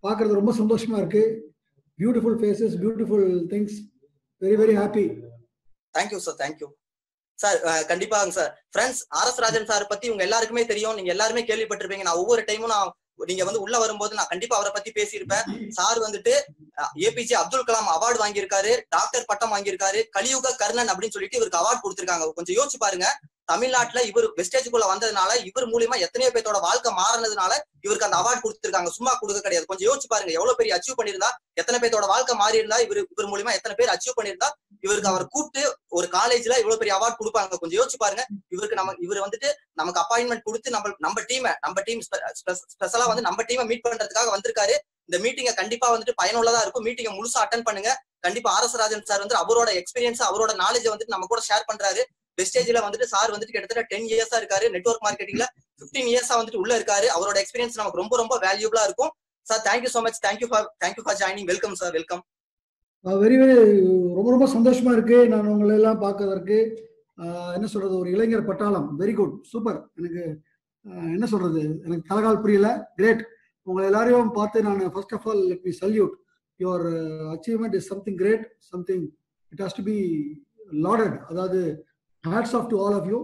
பார்க்கறது ரொம்ப சந்தோஷமா இருக்கு beautiful faces beautiful things very very happy thank you sir thank you sir கண்டிப்பாங்க sir friends R S Rajan sir பத்தி உங்க எல்லாருக்குமே தெரியும் நீங்க எல்லாருமே கேள்விப்பட்டிருப்பீங்க நான் ஒவ்வொரு டைமும் நான் நீங்க வந்து உள்ள வரும்போது நான் கண்டிப்பா அவரை பத்தி பேசியிருப்பேன் சார் வந்துட்டு ஏபிஜே அப்துல் கலாம் அவார்டு வாங்கியிருக்காரு டாக்டர் பட்டம் வாங்கியிருக்காரு கலியுக கர்ணன் அப்படின்னு சொல்லிட்டு இவருக்கு அவார்டு கொடுத்திருக்காங்க கொஞ்சம் யோசிச்சு பாருங்க தமிழ்நாட்டுல இவர் வெஸ்டேஜுக்குள்ள வந்ததுனால இவர் மூலியமா எத்தனையோ பேர்த்தோட வாழ்க்கை மாறினதுனால இவருக்கு அந்த அவார்டு கொடுத்திருக்காங்க சும்மா கொடுக்க கிடையாது கொஞ்சம் யோசிச்சு பாருங்க எவ்வளவு பெரிய அச்சீவ் பண்ணிருந்தா எத்தனை பேர்த்தோட வாழ்க்கை மாறி இருந்தா இவர் இவர் மூலியமா எத்தனை பேர் அச்சீவ் பண்ணிருந்தா இவருக்கு அவர் கூப்பிட்டு ஒரு காலேஜ்ல இவ்வளவு பெரிய அவார்டு கொடுப்பாங்க கொஞ்சம் யோசிச்சு பாருங்க இவருக்கு நம்ம இவர் வந்துட்டு நமக்கு அப்பாயின்மெண்ட் கொடுத்து நம்ம நம்ம டீமை நம்ம டீம் ஸ்பெஷலா வந்து நம்ம டீமை மீட் பண்றதுக்காக வந்திருக்காரு இந்த மீட்டிங்கை கண்டிப்பா வந்துட்டு பயனுள்ளதா இருக்கும் மீட்டிங்கை முழுசா அட்டன் பண்ணுங்க கண்டிப்பா ஆர் எஸ் ராஜன் சார் வந்து அவரோட எக்ஸ்பீரியன்ஸ் அவரோட நாலேஜ் வந்துட்டு நம்ம கூட ஷேர் பண்றாரு வெஸ்டேஜ்ல வந்துட்டு சார் வந்துட்டு கிட்டத்தட்ட டென் இயர்ஸா இருக்காரு நெட்ஒர்க் மார்க்கெட்டிங்ல பிப்டீன் இயர்ஸா வந்துட்டு உள்ள இருக்காரு அவரோட எக்ஸ்பீரியன்ஸ் நமக்கு ரொம்ப ரொம்ப வேல்யூபிளா இருக்கும் sir thank you so much thank you for thank you for joining welcome sir welcome very very ரொம்ப ரொம்ப சந்தோஷமா இருக்கு நான் உங்களை எல்லாம் பார்க்கறதற்கு ஆஹ் என்ன சொல்றது ஒரு இளைஞர் பட்டாளம் வெரி குட் சூப்பர் எனக்கு ஆஹ் என்ன சொல்றது எனக்கு தலகால் புரியல கிரேட் உங்களை எல்லாரையும் பார்த்து நான் first of all let me salute your achievement is something great something it has to be lauded அதாவது hats off to all of you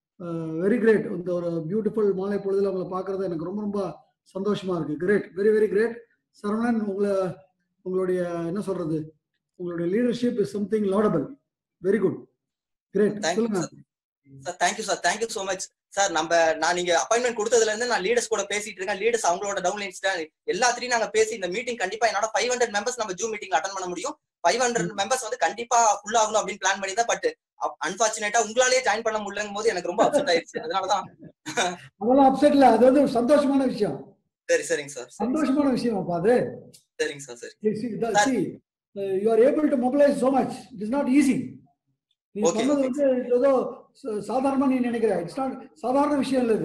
very great இந்த ஒரு பியூட்டிஃபுல் மாலை பொழுதுல உங்களை பார்க்கறது எனக்கு ரொம்ப ரொம்ப சந்தோஷமா இருக்கு great very very great Saravanan உங்களை உங்களுடைய என்ன சொல்றது உங்களுடைய leadership is something laudable very good great thank you சொல்லுங்க sir sir thank you sir thank you so much sir நம்ம நான் நீங்க அப்பாயின்மெண்ட் கொடுத்ததுல இருந்து நான் லீடர்ஸ் கூட பேசிட்டு இருக்கேன் லீடர்ஸ் அவங்களோட டவுன்லைன்ஸ் எல்லாத்திலையும் நாங்க பேசி இந்த மீட்டிங் கண்டிப்பா என்னோட ஃபைவ் ஹண்ட்ரட் மெம்பர்ஸ் நம்ம ஜூம் மீட்டிங் அட்டன் பண்ண முடியும் ஃபைவ் ஹண்ட்ரட் மெம்பர்ஸ் வந்து கண்டிப்பா ஃபுல் ஆகணும் அப்படின்னு பிளான் பண்ணி தான் பட் அன்பார்ச்சுனேட்டா உங்களாலேயே ஜாயின் பண்ண முடியலங்கும் போது எனக்கு ரொம்ப அப்செட் ஆயிருச்சு அதனாலதான் அதெல்லாம் அப்செட் இல்ல அது வந்து ஒரு சந்தோஷமான விஷயம் சரி சரிங்க சார் சந்தோஷமான விஷயம் அப்பா அது சரிங்க சார் சரி you are able to mobilise so much it is not easy நீ Okay, சொன்னது okay. வந்து ஏதோ ச- சாதாரணமா நீ நினைக்கிற இட்ஸ் நாட் சாதாரண விஷயம் இல்ல இது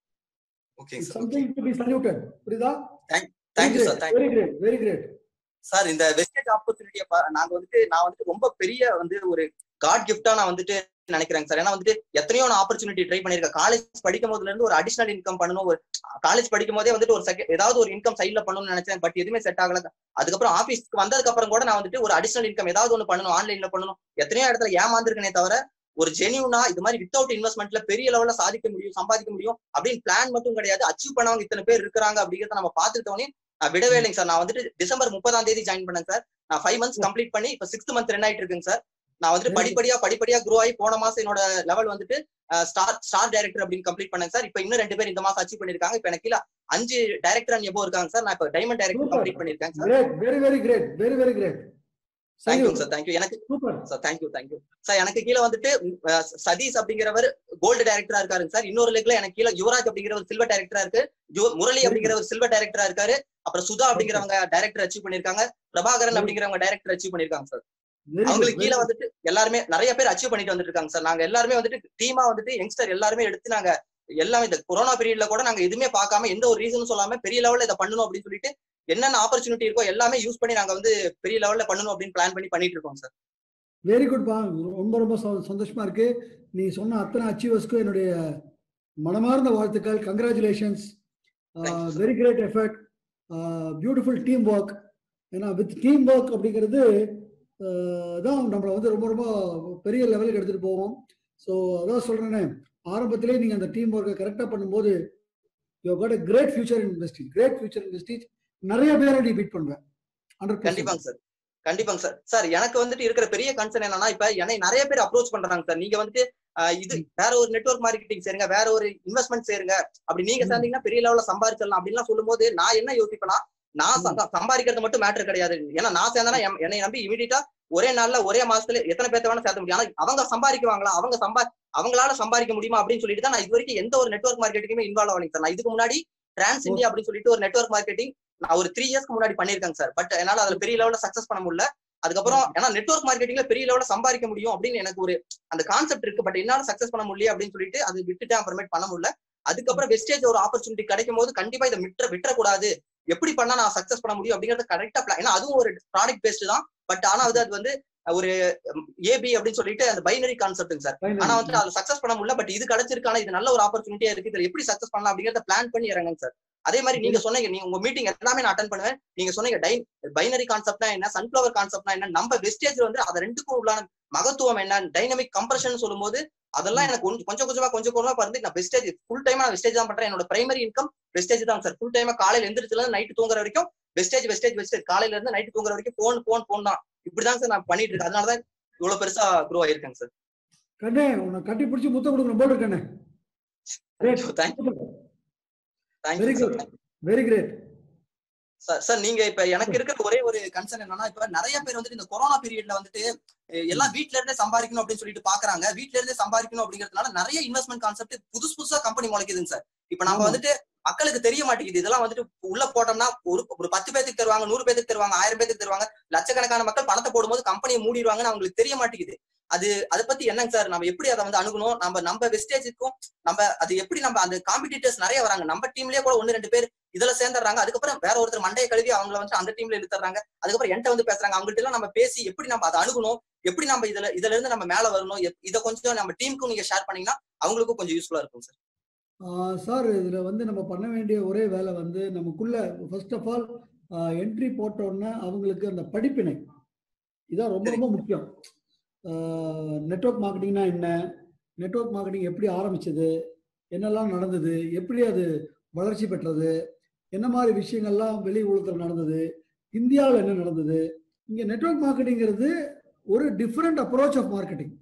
ஓகேங்க sir something to be saluted புரியுதா thank you sir thank you very great very great sir இந்த வெஸ்டேஜ் ஆப்பர்ச்சுனிட்டியை நாங்க வந்துட்டு நான் வந்துட்டு ரொம்ப பெரிய வந்து ஒரு காட் கிஃப்டா நான் வந்துட்டு நினைக்கிறேங்க சார் ஏன்னா வந்துட்டு எத்தனையோ நான் ஆப்பர்ச்சுனிட்டி ட்ரை பண்ணிருக்கேன் காலேஜ் படிக்கும் போதுல இருந்து ஒரு அடிஷனல் இன்கம் பண்ணணும் ஒரு காலேஜ் படிக்கும் போதே வந்துட்டு ஒரு செகண்ட் ஏதாவது ஒரு இன்கம் சைட்ல பண்ணணும்னு நினைச்சேன் பட் எதுவுமே செட் ஆகல அதுக்கப்புறம் ஆபீஸ்க்கு வந்ததுக்கு அப்புறம் கூட நான் வந்துட்டு ஒரு அடிஷனல் இன்கம் ஏதாவது ஒன்று பண்ணணும் ஆன்லைன்ல பண்ணணும் எத்தனையோ இடத்துல ஏமாந்துருக்கனே தவிர ஒரு ஜெனியூனா இது மாதிரி வித்தவுட் இன்வெஸ்ட்மெண்ட்ல பெரிய லெவல்ல சாதிக்க முடியும் சம்பாதிக்க முடியும் அப்படின்னு பிளான் மட்டும் கிடையாது அச்சீவ் பண்ணவங்க இத்தனை பேர் இருக்கிறாங்க அப்படிங்கிறத நம்ம பார்த்துட்டோன்னே நான் விடவே இல்லைங்க சார் நான் வந்துட்டு டிசம்பர் முப்பதாம் தேதி ஜாயின் பண்ணேன் சார் நான் ஃபைவ் மந்த்ஸ் கம்ப்ளீட் பண்ணி இப்போ சிக்ஸ்த் மந்த் ரன் ஆயிட்டு இருக்குங்க சார் நான் வந்துட்டு Very good. படிப்படியா படிப்படியா க்ரோ ஆகி போன மாசம் என்னோட லெவல் வந்துட்டு ஸ்டார் ஸ்டார் டைரக்டர் அப்படின்னு கம்ப்ளீட் பண்ணேன் சார் இப்போ இன்னும் ரெண்டு பேர் இந்த மாசம் அச்சீவ் பண்ணிருக்காங்க இப்போ எனக்கு கீழே அஞ்சு டைரக்டர் அண்ட் எபோ இருக்காங்க சார் நான் இப்போ டைமண்ட் டைரக்டர் Super. கம்ப்ளீட் பண்ணிருக்கேன் sir great very very great very very great thank you sir thank you எனக்கு super sir thank you thank you sir எனக்கு கீழே வந்துட்டு அஹ், சதீஷ் அப்படிங்கிறவர் கோல்டு டைரக்டரா இருக்காருங்க சார் இன்னொரு லெக்ல எனக்கு கீழே யுவராஜ் அப்படிங்கிறவர் சில்வர் டைரக்டரா இருக்கு ஜோ- முரளி அப்படிங்கிறவர் சில்வர் டைரக்டரா இருக்காரு அப்புறம் சுதா அப்படிங்கிறவங்க டைரக்டர் அச்சீவ் பண்ணிருக்காங்க பிரபாகரன் அப்படிங்கிறவங்க டைரக்டர் அச்சீவ் பண்ணிருக்காங்க சார் வெரி அவங்களுக்கு கீழே வந்துட்டு எல்லாருமே நிறைய பேர் அச்சீவ் பண்ணிட்டு வந்துட்டு இருக்காங்க சார் நாங்க எல்லாருமே வந்துட்டு டீமா வந்துட்டு யங்ஸ்டர் எல்லாருமே எடுத்து நாங்க எல்லாமே இந்த கொரோனா பீரியட்ல கூட நாங்க எதுவுமே பார்க்காம எந்த ஒரு ரீசனும் சொல்லாம பெரிய லெவல்ல இதை பண்ணணும் அப்படின்னு சொல்லிட்டு என்னென்ன ஆப்பர்ச்சுனிட்டி இருக்கோ எல்லாமே யூஸ் பண்ணி நாங்க வந்து பெரிய லெவல்ல பண்ணணும் அப்படின்னு பிளான் பண்ணி பண்ணிட்டு இருக்கோம் சார் வெரி குட் பா ரொம்ப ரொம்ப ச- சந்தோஷமா இருக்கு நீ சொன்ன அத்தனை அச்சீவர்ஸ்க்கும் என்னுடைய மனமார்ந்த வாழ்த்துக்கள் congratulations Thank you, sir. Very great effort beautiful team work ஏன்னா வித் டீம் ஒர்க் அப்படிங்கிறது ஆஹ், தான் நம்மளை வந்து ரொம்ப ரொம்ப பெரிய லெவலுக்கு எடுத்துட்டு போவோம் ஸோ அதான் சொல்றேனே ஆரம்பத்திலே நீங்க அந்த டீம் ஒர்க்கை கரெக்டாக பண்ணும்போது you got a great future investing great future investing நிறைய பேரை நீ பீட் பண்ணுவேன் ஹண்ட்ரட் கண்டிப்பாங்க சார் கண்டிப்பாங்க சார் சார் எனக்கு வந்துட்டு இருக்கிற பெரிய கன்சர்ன் என்னன்னா இப்ப என்னை நிறைய பேர் அப்ரோச் பண்றாங்க சார் நீங்க வந்துட்டு ஆஹ், இது வேற ஒரு நெட்வொர்க் மார்க்கெட்டிங் சேருங்க வேற ஒரு இன்வெஸ்ட்மெண்ட் சேருங்க அப்படி நீங்க ம். சேர்ந்தீங்கன்னா பெரிய லெவல்ல சம்பாதிச்சிடலாம் அப்படின்லாம் சொல்லும்போது நான் என்ன யோசிப்பேன்னா நான் சம்பா- சம்பாதிக்கிறது மட்டும் மேட்டர் கிடையாது ஏன்னா நான் சேர்ந்தனா எம்- என்னை நம்பி இமீடியட்டா ஒரே நாள்ல ஒரே மாசத்துல எத்தனை பேர்த்த வேணா சேர்த்த முடியும் ஆனா அவங்க சம்பாதிக்குவாங்களா அவங்க சம்பா அவங்களால சம்பாதிக்க முடியுமா அப்படின்னு சொல்லிட்டு தான் நான் இது வரைக்கும் எந்த ஒரு நெட்வொர்க் மார்க்கெட்டிங்குமே இன்வால்வ் ஆகலைங்க சார் நான் இதுக்கு முன்னாடி டிரான்ஸ் இந்தியா அப்படின்னு சொல்லிட்டு ஒரு நெட்வொர்க் மார்க்கெட்டிங் நான் ஒரு த்ரீ இயர்ஸ்க்கு முன்னாடி பண்ணிருக்கேன் சார் பட் என்னால அதுல பெரிய லெவல்ல சக்சஸ் பண்ண முடியல அதுக்கப்புறம் ஏன்னா நெட்வொர்க் மார்க்கெட்டிங்ல பெரிய லெவல்ல சம்பாதிக்க முடியும் அப்படின்னு எனக்கு ஒரு அந்த கான்செப்ட் இருக்கு பட் என்னால சக்சஸ் பண்ண முடியல அப்படின்னு சொல்லிட்டு அது விட்டுட்டேன் அப்புறமேட் பண்ண முடியல அதுக்கப்புறம் வெஸ்டேஜ் ஒரு ஆப்பர்ச்சுனிட்டி கிடைக்கும் போது கண்டிப்பா இதை விட்டுற விட்டுறக்கூடாது எப்படி பண்ணா நான் சக்சஸ் பண்ண முடியும் அப்படிங்கறது கரெக்டா பிளான் ஏன்னா அதுவும் ஒரு ப்ராடக்ட் பேஸ்ட் தான் பட் ஆனா வந்து அது வந்து ஒரு ஏபி அப்படின்னு சொல்லிட்டு அந்த பைனரி கான்செப்ட்டுங்க சார் ஆனா வந்து அதுல சக்சஸ் பண்ண முடியல பட் இது கிடைச்சிருக்கு ஆனா இது நல்ல ஒரு ஆப்பர்ச்சுனிட்டியா இருக்கு இதுல எப்படி சக்சஸ் பண்ணலாம் அப்படிங்கறத பிளான் பண்ணி இறங்குங்க சார் அதே மாதிரி நீங்க சொன்னீங்க நீங்க உங்க மீட்டிங் எல்லாமே நான் அட்டன் பண்ணுவேன் நீங்க சொன்னீங்க டை பைனரி கான்செப்ட்னா என்ன சன்ஃபிளவர் கான்செப்ட்னா என்ன நம்ம வெஸ்டேஜ் வந்து அது ரெண்டுக்கும் உள்ளான மகத்துவம் என்ன டைனமிக் கம்ப்ரஷன் சொல்லும்போது அதெல்லாம் எனக்கு கொஞ்சம் கொஞ்சம் கொஞ்சமா கொஞ்சம் கொஞ்சமா பாருந்து நான் வெஸ்டேஜ் ஃபுல் டைம் நான் வெஸ்டேஜ் தான் பண்றேன் என்னோட பிரைமரி இன்கம் வெஸ்டேஜ் தான் சார் ஃபுல் டைமா காலையில எந்திரிச்சுல இருந்து நைட்டு தூங்குற வரைக்கும் வெஸ்டேஜ் வெஸ்டேஜ் வெஸ்டேஜ் காலையில இருந்து நைட்டு தூங்குற வரைக்கும் போன் போன் போன் தான் இப்படிதான் சார் நான் பண்ணிட்டு இருக்கேன் அதனாலதான் இவ்வளவு பெருசா க்ரோ ஆயிருக்கேங்க சார் கண்ணே உன்னை கட்டி பிடிச்சி முத்தம் கொடுக்கணும் போல இருக்கண்ணே thank you very thank you good very great sir sir நீங்க இப்ப எனக்கு இருக்கிற ஒரே ஒரு கன்சர்ன் என்னன்னா இப்ப நிறைய பேர் வந்துட்டு இந்த கொரோனா பீரியட்ல வந்துட்டு அஹ், எல்லாம் வீட்ல இருந்தே சம்பாதிக்கணும் அப்படின்னு சொல்லிட்டு பாக்குறாங்க வீட்ல இருந்தே சம்பாதிக்கணும் அப்படிங்கறதுனால நிறைய இன்வெஸ்ட்மெண்ட் கான்செப்ட் புதுசு புதுசா கம்பெனி முளைக்குதுங்க சார் இப்ப நம்ம ஆமா. வந்துட்டு மக்களுக்கு தெரிய மாட்டேங்குது இதெல்லாம் வந்துட்டு உள்ள போட்டோம்னா ஒரு ஒரு பத்து பேத்துக்கு தருவாங்க நூறு பேத்துக்கு தருவாங்க ஆயிரம் பேத்துக்கு தருவாங்க லட்சக்கணக்கான மக்கள் பணத்தை போடும்போது கம்பெனியை மூடிடுவாங்கன்னு அவங்களுக்கு தெரிய மாட்டேங்குது அது அதை பத்தி என்னங்க சார் நம்ம எப்படி அதை வந்து அணுகணும் நம்ம நம்ம வெஸ்டேஜுக்கும் நம்ம அது எப்படி நம்ம அந்த காம்படிட்டர்ஸ் நிறைய வராங்க நம்ம டீம்லயே கூட ஒன்னு ரெண்டு பேர் இதுல சேர்ந்துடுறாங்க அதுக்கப்புறம் வேற ஒருத்தர் மண்டையை கழுவி அவங்கள வந்து அந்த டீம்ல இழுத்துறாங்க அதுக்கப்புறம் என்கிட்ட வந்து பேசுறாங்க அவங்கள்ட்ட எல்லாம் நம்ம பேசி எப்படி நம்ம அதை அணுகணும் எப்படி நம்ம இதுல இதுல இருந்து நம்ம மேல வரணும் எப்- இதை கொஞ்சம் நம்ம டீமுக்கும் நீங்க ஷேர் பண்ணீங்கன்னா அவங்களுக்கும் கொஞ்சம் யூஸ்ஃபுல்லா இருக்கும் சார் சார் இதுல வந்து நம்ம பண்ண வேண்டிய ஒரே வேலை வந்து நமக்குள்ள ஃபர்ஸ்ட் ஆஃப் ஆல் என்ட்ரி போட்ட உடனே அவங்களுக்கு அந்த படிப்பினை இதான் ரொம்ப ரொம்ப முக்கியம் நெட்வொர்க் மார்க்கெட்டிங்னா என்ன நெட்வொர்க் மார்க்கெட்டிங் எப்படி ஆரம்பிச்சது என்னெல்லாம் நடந்தது எப்படி அது வளர்ச்சி பெற்றது என்ன மாதிரி விஷயங்கள்லாம் வெளி உலகத்தில் நடந்தது இந்தியாவில் என்ன நடந்தது இங்கே நெட்வொர்க் மார்க்கெட்டிங்கிறது ஒரு டிஃப்ரெண்ட் அப்ரோச் ஆஃப் மார்க்கெட்டிங்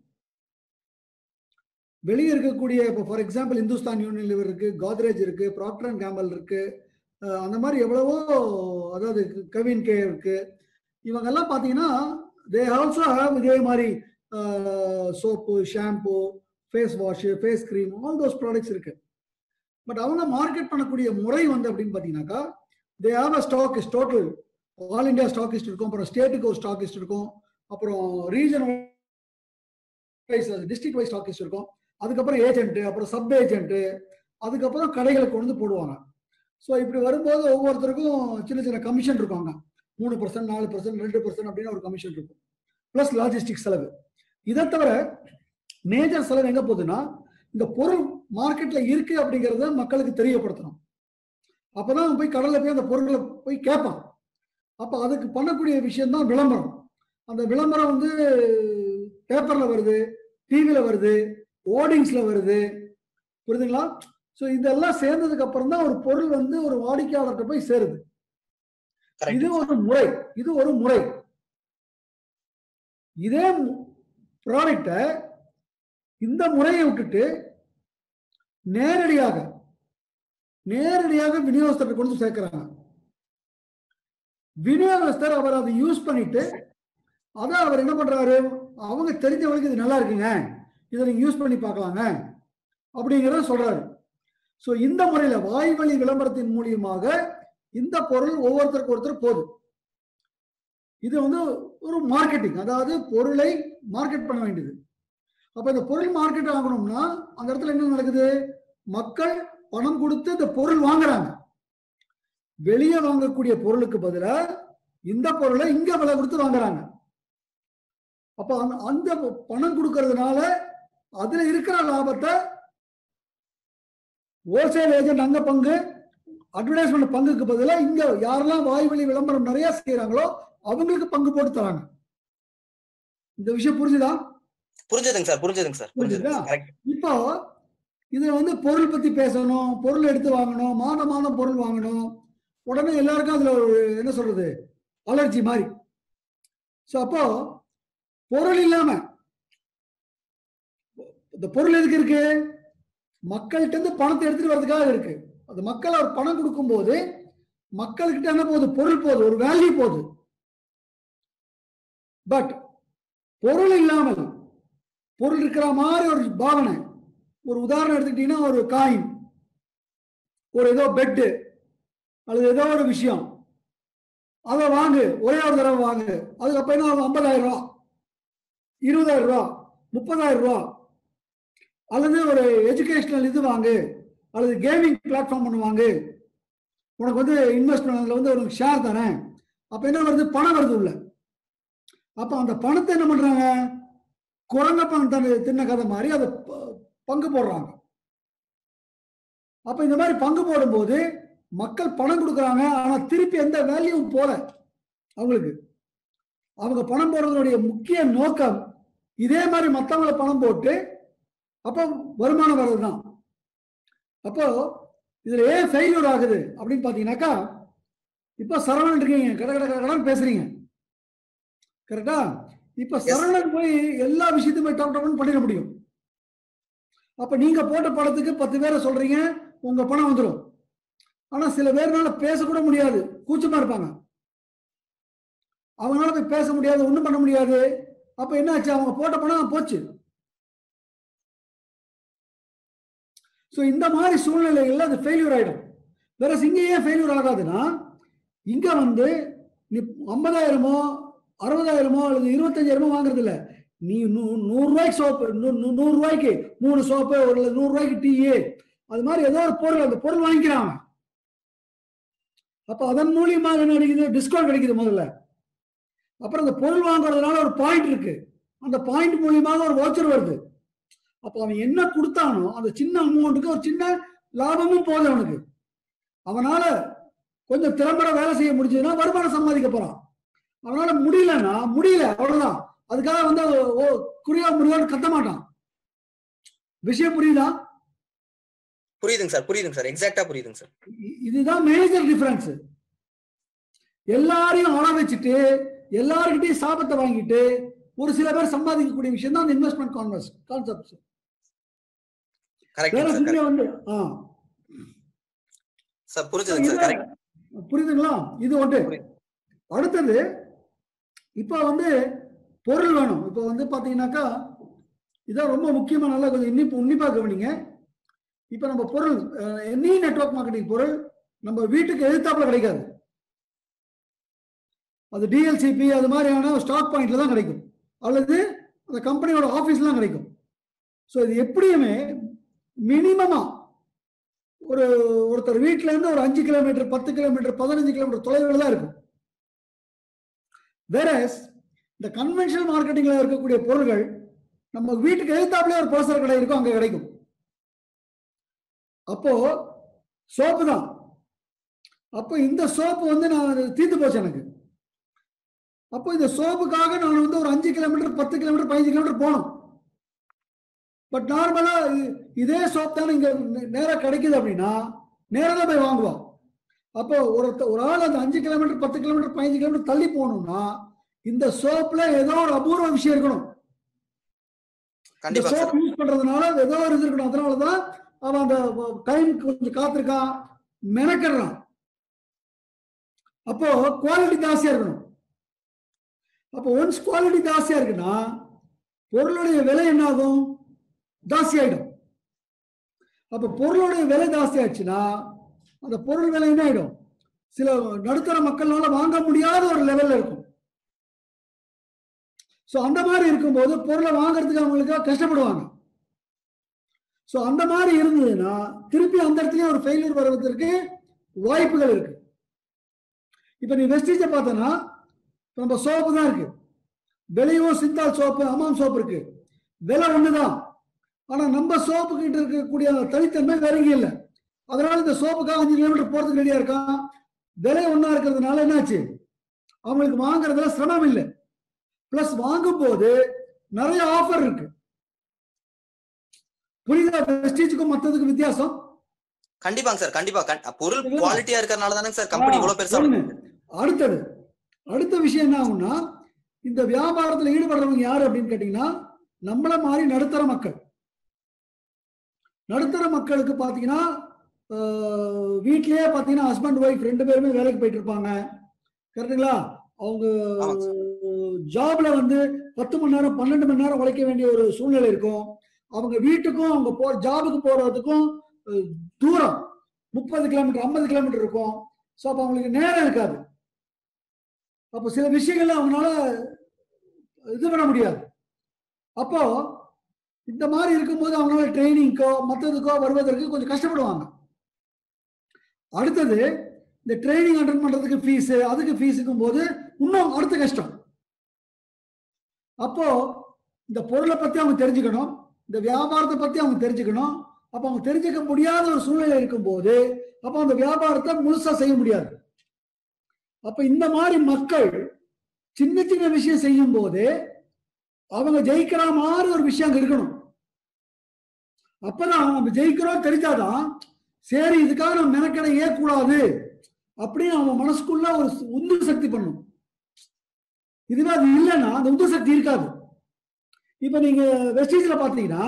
வெளியே இருக்கக்கூடிய இப்போ ஃபார் எக்ஸாம்பிள் இந்துஸ்தான் யூனிலிவர் இருக்கு கோத்ரேஜ் இருக்கு ப்ராக்டர் அண்ட் கேம்பல் இருக்கு அஹ் அந்த மாதிரி எவ்வளவோ அதாவது கவின் கே இருக்கு இவங்கெல்லாம் பார்த்தீங்கன்னா தே ஆல்சோ ஹேவ் இதே மாதிரி soap shampoo face wash face cream all those products இருக்கு பட் அவங்க மார்க்கெட் பண்ணக்கூடிய முறை வந்து அப்படின்னு பார்த்தீங்கன்னாக்கா they have a stockist total all India stockist இருக்கும் அப்புறம் ஸ்டேட்டுக்கு ஒரு ஸ்டாக்கிஸ்ட் இருக்கும் அப்புறம் region wise district wise stockist இருக்கும் அதுக்கப்புறம் ஏஜென்ட் அப்புறம் சப் ஏஜென்ட் அதுக்கப்புறம் கடைகளுக்கு கொண்டு வந்து போடுவாங்க ஸோ இப்படி வரும்போது ஒவ்வொருத்தருக்கும் சின்ன சின்ன கமிஷன் இருப்பாங்க மூணு பர்சன்ட் நாலு பர்சன்ட் ரெண்டு பர்சன்ட் அப்படின்னு ஒரு கமிஷன் இருக்கும் ப்ளஸ் லாஜிஸ்டிக் செலவு இதை தவிர மேஜர் செலவு எங்க போகுதுன்னா இந்த பொருள் மார்க்கெட்ல இருக்கு அப்படிங்கிறத மக்களுக்கு தெரியப்படுத்தணும் அப்பதான் அவன் போய் கடல்ல போய் அந்த பொருட்களை போய் கேட்பான் அப்ப அதுக்கு பண்ணக்கூடிய விஷயம் தான் விளம்பரம் அந்த விளம்பரம் வந்து பேப்பர்ல வருது டிவியில வருது ஓர்டிங்ஸ்ல வருது புரியுதுங்களா ஸோ இதெல்லாம் சேர்ந்ததுக்கு அப்புறம் தான் ஒரு பொருள் வந்து ஒரு வாடிக்கையாளர்கிட்ட போய் சேருது இது கரெக்ட் ஒரு முறை இது ஒரு முறை இதே ப்ராடக்ட இந்த முறையை விட்டுட்டு நேரடியாக நேரடியாக விநியோகஸ்தர் கொண்டு வந்து சேர்க்கிறாங்க விநியோகஸ்தர் அவர் அதை யூஸ் பண்ணிட்டு அதை அவர் என்ன பண்றாரு அவங்க தெரிஞ்சவங்களுக்கு இது நல்லா இருக்குங்க இதை நீங்க யூஸ் பண்ணி பார்க்கலாங்க அப்படிங்கிறத சொல்றாரு ஸோ இந்த முறையில வாய்வழி விளம்பரத்தின் மூலியமாக இந்த பொருள் ஒவ்வொருத்தருக்கு ஒருத்தர் போகுது இது வந்து ஒரு மார்க்கெட்டிங் அதாவது பொருளை மார்க்கெட் பண்ண வேண்டியது அப்ப இந்த பொருள் மார்க்கெட் ஆகணும்னா அந்த இடத்துல என்ன நடக்குது மக்கள் பணம் கொடுத்து இந்த பொருள் வாங்குறாங்க வெளியே வாங்கக்கூடிய பொருளுக்கு பதிலா இந்த பொருளை இங்க விலை கொடுத்து வாங்குறாங்க அப்ப அந்த- அந்த பணம் கொடுக்கறதுனால அதுல இருக்கிற லாபத்தை ஹோல்சேல் ஏஜென்ட் அங்க பங்கு அட்வர்டைஸ்மெண்ட் பங்குக்கு பதிலா இங்க யாரெல்லாம் வாய்வழி விளம்பரம் நிறைய செய்யறாங்களோ அவங்களுக்கு பங்கு போட்டு தராங்க இந்த விஷயம் புரிஞ்சுதா புரிஞ்சதுங்க சார் புரிஞ்சதுங்க சார் புரிஞ்சதுங்க புரிஞ்சுதா? கரெக்ட் இப்போ இதுல வந்து பொருள் பத்தி பேசணும் பொருள் எடுத்து வாங்கணும் மாதம் மாதம் பொருள் வாங்கணும் உடனே எல்லாருக்கும் அதுல ஒரு என்ன சொல்றது அலர்ஜி மாதிரி சோ அப்போ பொருள் இல்லாம இந்த பொருள் எதுக்கு இருக்கு மக்கள்கிட்ட இருந்து பணத்தை எடுத்துட்டு வர்றதுக்காக இருக்கு அது மக்கள் அவர் பணம் கொடுக்கும்போது மக்கள்கிட்ட என்ன போகுது பொருள் போகுது ஒரு வேல்யூ போகுது பட் பொருள் இல்லாமல் பொருள் இருக்கிற மாதிரி ஒரு பாவனை ஒரு உதாரணம் எடுத்துக்கிட்டீங்கன்னா ஒரு காயின் ஒரு ஏதோ பெட்டு அல்லது ஏதோ ஒரு விஷயம் அதை வாங்கு ஒரே ஒரு தடவை வாங்கு அதுக்கப்புறம் என்ன ஆகும்? ஐம்பதாயிரம் ரூபா இருபதாயிரம் ரூபா முப்பதாயிரம் ரூபா அல்லது ஒரு எஜுகேஷனல் இது வாங்கு அல்லது கேமிங் பிளாட்ஃபார்ம் ஒன்று வாங்கு உனக்கு வந்து இன்வெஸ்ட்மெண்ட் அதில் வந்து உனக்கு ஷேர் தரேன் அப்போ என்ன வருது பணம் வருது உள்ள அப்போ அந்த பணத்தை என்ன பண்றாங்க குரங்க பணம் தன்னை தின்ன கதை மாதிரி அதை ப- பங்கு போடுறாங்க அப்ப இந்த மாதிரி பங்கு போடும்போது மக்கள் பணம் கொடுக்குறாங்க ஆனா திருப்பி எந்த வேல்யூவும் போல அவங்களுக்கு அவங்க பணம் போடுறதுடைய முக்கிய நோக்கம் இதே மாதிரி மத்தவங்கள பணம் போட்டு அப்போ வருமானம் வர்றதுதான் அப்போ இதுல ஏன் ஃபெயிலியர் ஆகுது அப்படின்னு பாத்தீங்கன்னாக்கா இப்போ சரவணன் இருக்கீங்க கட கட கட கடன்னு பேசுறீங்க கரெக்டா இப்ப சரவணன் போய் எல்லா விஷயத்தையும் போய் டாப் டாப்னு பண்ணிட முடியும் அப்ப நீங்க போட்ட படத்துக்கு பத்து பேரை சொல்றீங்க உங்க பணம் வந்துடும் ஆனா சில பேர்னால பேசக்கூட முடியாது கூச்சமா இருப்பாங்க அவங்களால போய் பேச முடியாது ஒண்ணும் பண்ண முடியாது அப்ப என்ன ஆச்சு அவங்க போட்ட பணம் போச்சு சோ இந்த மாதிரி சூழ்நிலைகள்ல அது ஃபெயிலியர் ஆயிடும் வேற இங்க ஏன் ஃபெயிலியர் ஆகாதுன்னா இங்க வந்து நீ ஐம்பதாயிரமோ அறுபதாயிரமோ அல்லது இருபத்தஞ்சாயிரமோ வாங்குறது இல்ல நீ நூ- நூறு ரூபாய்க்கு சோப்பு நூ- நூ- நூறு ரூபாய்க்கு மூணு சோப்பு ஒரு நூறு ரூபாய்க்கு டீ அது மாதிரி ஏதோ ஒரு பொருள் அந்த பொருள் வாங்கிக்கிறாங்க அப்ப அதன் மூலியமாக என்ன கிடைக்குது டிஸ்கவுண்ட் கிடைக்குது முதல்ல அப்புறம் அந்த பொருள் வாங்குறதுனால ஒரு பாயிண்ட் இருக்கு அந்த பாயிண்ட் மூலியமாக ஒரு வவுச்சர் வருது அப்போ அவன் என்ன கொடுத்தானோ அந்த சின்ன அமௌண்ட்டுக்கு ஒரு சின்ன லாபமும் போகுது அவனுக்கு அவனால கொஞ்சம் திறம்பட வேலை செய்ய முடிஞ்சதுன்னா வருமானம் சம்பாதிக்க போறான் அவனால முடியலன்னா முடியல அவ்வளவுதான் அதுக்காக வந்து அவன் ஓ குறியா முடியான்னு கத்த மாட்டான் விஷயம் புரியுதா புரியுதுங்க சார் புரியுதுங்க சார் எக்ஸாக்டா புரியுதுங்க சார் இ- இதுதான் மேஜர் டிஃபரன்ஸ் எல்லாரையும் ஆள வச்சுட்டு எல்லாருக்கிட்டையும் சாபத்தை வாங்கிட்டு ஒரு சில பேர் சம்பாதிக்கக்கூடிய விஷயம் தான் அந்த இன்வெஸ்ட்மெண்ட் கான்வெஸ் கான்செப்ட் வேற கரெக்ட் சார் இங்க வந்து ஆ சார் புரிஞ்சுதுங்க சார் இதுல- கரெக்ட் புரியுதுங்களா இது ஒன்று புரியுது. அடுத்தது இப்ப வந்து பொருள் வேணும் இப்ப வந்து பாத்தீங்கன்னாக்கா இதான் ரொம்ப முக்கியமா நல்லா கொஞ்சம் இன்னி உன்னிப்பா கவனிங்க இப்ப நம்ம பொருள் எனி நெட்வொர்க் மார்க்கெட்டிங் பொருள் நம்ம வீட்டுக்கு எதிர்த்தாப்புல கிடைக்காது அது டிஎல்சிபி அது மாதிரியான ஸ்டாக் பாயிண்ட்ல தான் கிடைக்கும் அல்லது அந்த கம்பெனியோட ஆபீஸ்லாம் கிடைக்கும் ஸோ இது எப்படியுமே மினிமமா ஒரு ஒருத்தர் வீட்ல இருந்து ஒரு அஞ்சு கிலோமீட்டர் பத்து கிலோமீட்டர் பதினஞ்சு கிலோமீட்டர் தொலைவில் தான் இருக்கும் வேற இந்த கன்வென்ஷனல் மார்க்கெட்டிங்ல இருக்கக்கூடிய பொருள்கள் நம்ம வீட்டுக்கு எழுத்தாப்புல ஒரு பலசர கடை இருக்கும் அங்க கிடைக்கும் அப்போ சோப்பு தான் அப்போ இந்த சோப்பு வந்து நான் தீர்த்து போச்சு எனக்கு அப்போ இந்த சோப்புக்காக நான் வந்து ஒரு அஞ்சு கிலோமீட்டர் பத்து கிலோமீட்டர் பதினஞ்சு கிலோமீட்டர் போகணும் பட் நார்மலா இதே சோப் தானே இங்க நே- நேரா கிடைக்குது அப்படின்னா நேரா தான் போய் வாங்குவோம் அப்போ ஒரு ஒரு ஆள் அந்த அஞ்சு கிலோமீட்டர் பத்து கிலோமீட்டர் பதினஞ்சு கிலோமீட்டர் தள்ளி போகணும்னா இந்த சோப்ல ஏதோ ஒரு அபூர்வ விஷயம் இருக்கணும் இந்த கண்டிப்பா சார் சோப் யூஸ் பண்றதுனால ஏதோ ஒரு இது இருக்கணும் அதனாலதான் அவன் அந்த டைம் கொஞ்சம் காத்திருக்கான் மெனக்கிடுறான் அப்போ குவாலிட்டி ஜாஸ்தியா இருக்கணும் அப்போ ஒன்ஸ் குவாலிட்டி ஜாஸ்தியா இருக்குன்னா பொருளுடைய விலை என்ன ஆகும் ஜாஸ்தி ஆயிடும் அப்ப பொருளுடைய விலை ஜாஸ்தி ஆச்சுன்னா அந்த பொருள் விலை என்ன ஆயிடும் சில நடுத்தர மக்கள்னால வாங்க முடியாத ஒரு லெவல்ல இருக்கும் சோ அந்த மாதிரி இருக்கும்போது பொருளை வாங்குறதுக்கு அவங்களுக்கு கஷ்டப்படுவாங்க சோ அந்த மாதிரி இருந்ததுன்னா திருப்பி அந்த இடத்துல ஒரு ஃபெயிலியர் வருவதற்கு வாய்ப்புகள் இருக்கு இப்ப நீ வெஸ்டீஜ பார்த்தனா நம்ம சோப்பு தான் இருக்கு விலையும் சிந்தால் சோப்பு அமாம் சோப்பு இருக்கு விலை ஒண்ணுதான் ஆனா நம்ம சோப்பு கிட்ட இருக்கக்கூடிய அந்த தனித்தன்மை வேற எங்கேயும் இல்லை அதனால இந்த சோப்புக்காக அஞ்சு கிலோமீட்டர் போறதுக்கு ரெடியா இருக்கான் விலை ஒண்ணா இருக்கிறதுனால என்னாச்சு அவங்களுக்கு வாங்குறதுல சிரமம் இல்லை பிளஸ் வாங்கும் போது நிறைய ஆஃபர் இருக்கு புரியுதா வெஸ்டீஜுக்கும் மத்ததுக்கும் வித்தியாசம் கண்டிப்பாங்க சார் கண்டிப்பா கண்- பொருள் இல்ல. குவாலிட்டியா இருக்கறனால தானே சார் கம்பெனி இவ்வளவு பெருசா ஒண்ணு. அடுத்தது அடுத்த விஷயம் என்ன ஆகும்னா இந்த வியாபாரத்துல ஈடுபடுறவங்க யாரு அப்படின்னு கேட்டீங்கன்னா நம்மள மாதிரி நடுத்தர மக்கள் நடுத்தர மக்களுக்கு பாத்தீங்கன்னா ஆஹ், வீட்லயே பாத்தீங்கன்னா ஹஸ்பண்ட் ஒய்ஃப் ரெண்டு பேருமே வேலைக்கு போயிட்டு இருப்பாங்க கரெக்டுங்களா அவங்க ஆமாங்க ஜாப்ல வந்து பத்து மணி நேரம் பன்னெண்டு மணி நேரம் உழைக்க வேண்டிய ஒரு சூழ்நிலை இருக்கும் அவங்க வீட்டுக்கும் அவங்க போ ஜாபுக்கு போறதுக்கும் அஹ், தூரம் முப்பது கிலோமீட்டர் ஐம்பது கிலோமீட்டர் இருக்கும் ஸோ அப்போ அவங்களுக்கு நேரம் இருக்காது அப்போ சில விஷயங்கள்ல அவங்களால இது பண்ண முடியாது அப்போ இந்த மாதிரி இருக்கும்போது அவங்களால ட்ரைனிங்க்கோ மற்றதுக்கோ வருவதற்கு கொஞ்சம் கஷ்டப்படுவாங்க அடுத்தது இந்த ட்ரைனிங் அட்டன் பண்றதுக்கு ஃபீஸ் அதுக்கு ஃபீஸுக்கும் போது இன்னும் அடுத்த கஷ்டம் அப்போ இந்த பொருளை பத்தி அவங்க தெரிஞ்சுக்கணும் இந்த வியாபாரத்தை பத்தி அவங்க தெரிஞ்சுக்கணும் அப்ப அவங்க தெரிஞ்சுக்க முடியாத ஒரு சூழ்நிலை இருக்கும்போது அப்ப அந்த வியாபாரத்தை முழுசா செய்ய முடியாது அப்ப இந்த மாதிரி மக்கள் சின்ன சின்ன விஷயம் செய்யும் போது அவங்க ஜெயிக்கிற மாதிரி ஒரு விஷயம் அங்க இருக்கணும் அப்பதான் நம்ம ஜெயிக்கிறோம் தெரிஞ்சாதான் சரி இதுக்காக நம்ம மெனக்கடை ஏற்கூடாது அப்படின்னு அவன் மனசுக்குள்ள ஒரு உந்து சக்தி பண்ணும் இதுவே அது இல்லைன்னா அந்த உந்து சக்தி இருக்காது இப்ப நீங்க வெஸ்டீஸ்ல பாத்தீங்கன்னா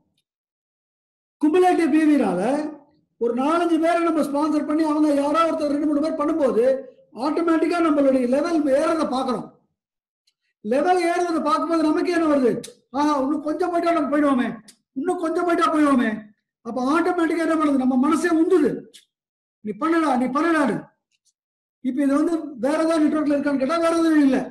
குமுலேட்டிவ் பிஹேவியரால ஒரு நாலஞ்சு பேரை நம்ம ஸ்பான்சர் பண்ணி அவங்க யாரோ ஒருத்தர் ரெண்டு மூணு பேர் பண்ணும்போது ஆட்டோமேட்டிக்கா நம்மளுடைய லெவல் ஏறதை பார்க்கறோம் லெவல் ஏறதை பார்க்கும்போது நமக்கு என்ன வருது ஆஹா இன்னும் கொஞ்சம் போயிட்டா நம்ம போயிடுவோமே இன்னும் கொஞ்சம் போயிட்டா போயிடுவோமே அப்ப ஆட்டோமேட்டிக்கா என்ன பண்ணுது நம்ம மனசே உந்துது நீ பண்ணடா நீ பண்ணடாடு இப்ப இது வந்து வேற ஏதாவது நெட்ஒர்க்ல இருக்கான்னு கேட்டா வேற எதுவும் இல்ல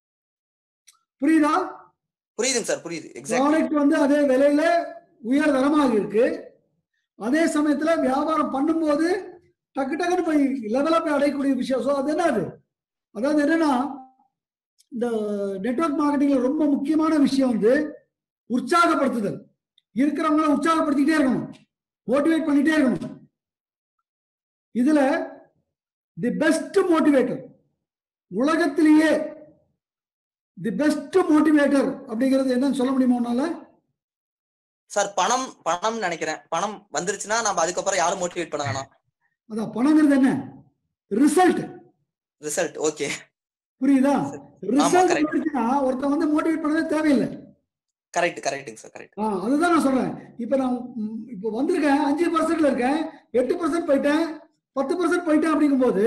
புரியுதா புரியுதுங்க சார் புரியுது எக்ஸாக்ட் ப்ராடக்ட் வந்து அதே விலையில உயர் தரமாக இருக்கு அதே சமயத்துல வியாபாரம் பண்ணும்போது டக்கு டக்குன்னு போய் லெவலா போய் அடையக்கூடிய விஷயம் ஸோ அது என்ன அது அதாவது என்னன்னா இந்த நெட்வொர்க் மார்க்கெட்டிங்ல ரொம்ப முக்கியமான விஷயம் வந்து உற்சாகப்படுத்துதல் இருக்கிறவங்கள உற்சாகப்படுத்திக்கிட்டே இருக்கணும் மோட்டிவேட் பண்ணிட்டே இருக்கணும் இதுல தி பெஸ்ட் மோட்டிவேட்டர் உலகத்திலேயே தி பெஸ்ட் மோட்டிவேட்டர் அப்படிங்கிறது என்னன்னு சொல்ல முடியுமா உன்னால சார் பணம் பணம் நினைக்கிறேன் பணம் வந்துருச்சுன்னா நம்ம அதுக்கப்புறம் யாரும் மோட்டிவேட் பண்ண வேணாம் அதான் பணங்கிறது என்ன ரிசல்ட் ரிசல்ட் ஓகே புரியுதா ரிசல்ட் correct. வந்துச்சுன்னா ஒருத்தன் வந்து மோட்டிவேட் பண்ணவே தேவையில்லை கரெக்ட் கரெக்ட்டுங்க சார் கரெக்ட் ஆ அதுதான் நான் சொல்றேன் இப்ப நான் ம், இப்ப வந்திருக்கேன் அஞ்சு பர்சன்ட்ல இருக்கேன் எட்டு பர்சன்ட் போயிட்டேன் பத்து பர்சன்ட் போயிட்டேன் அப்படிங்கும்போது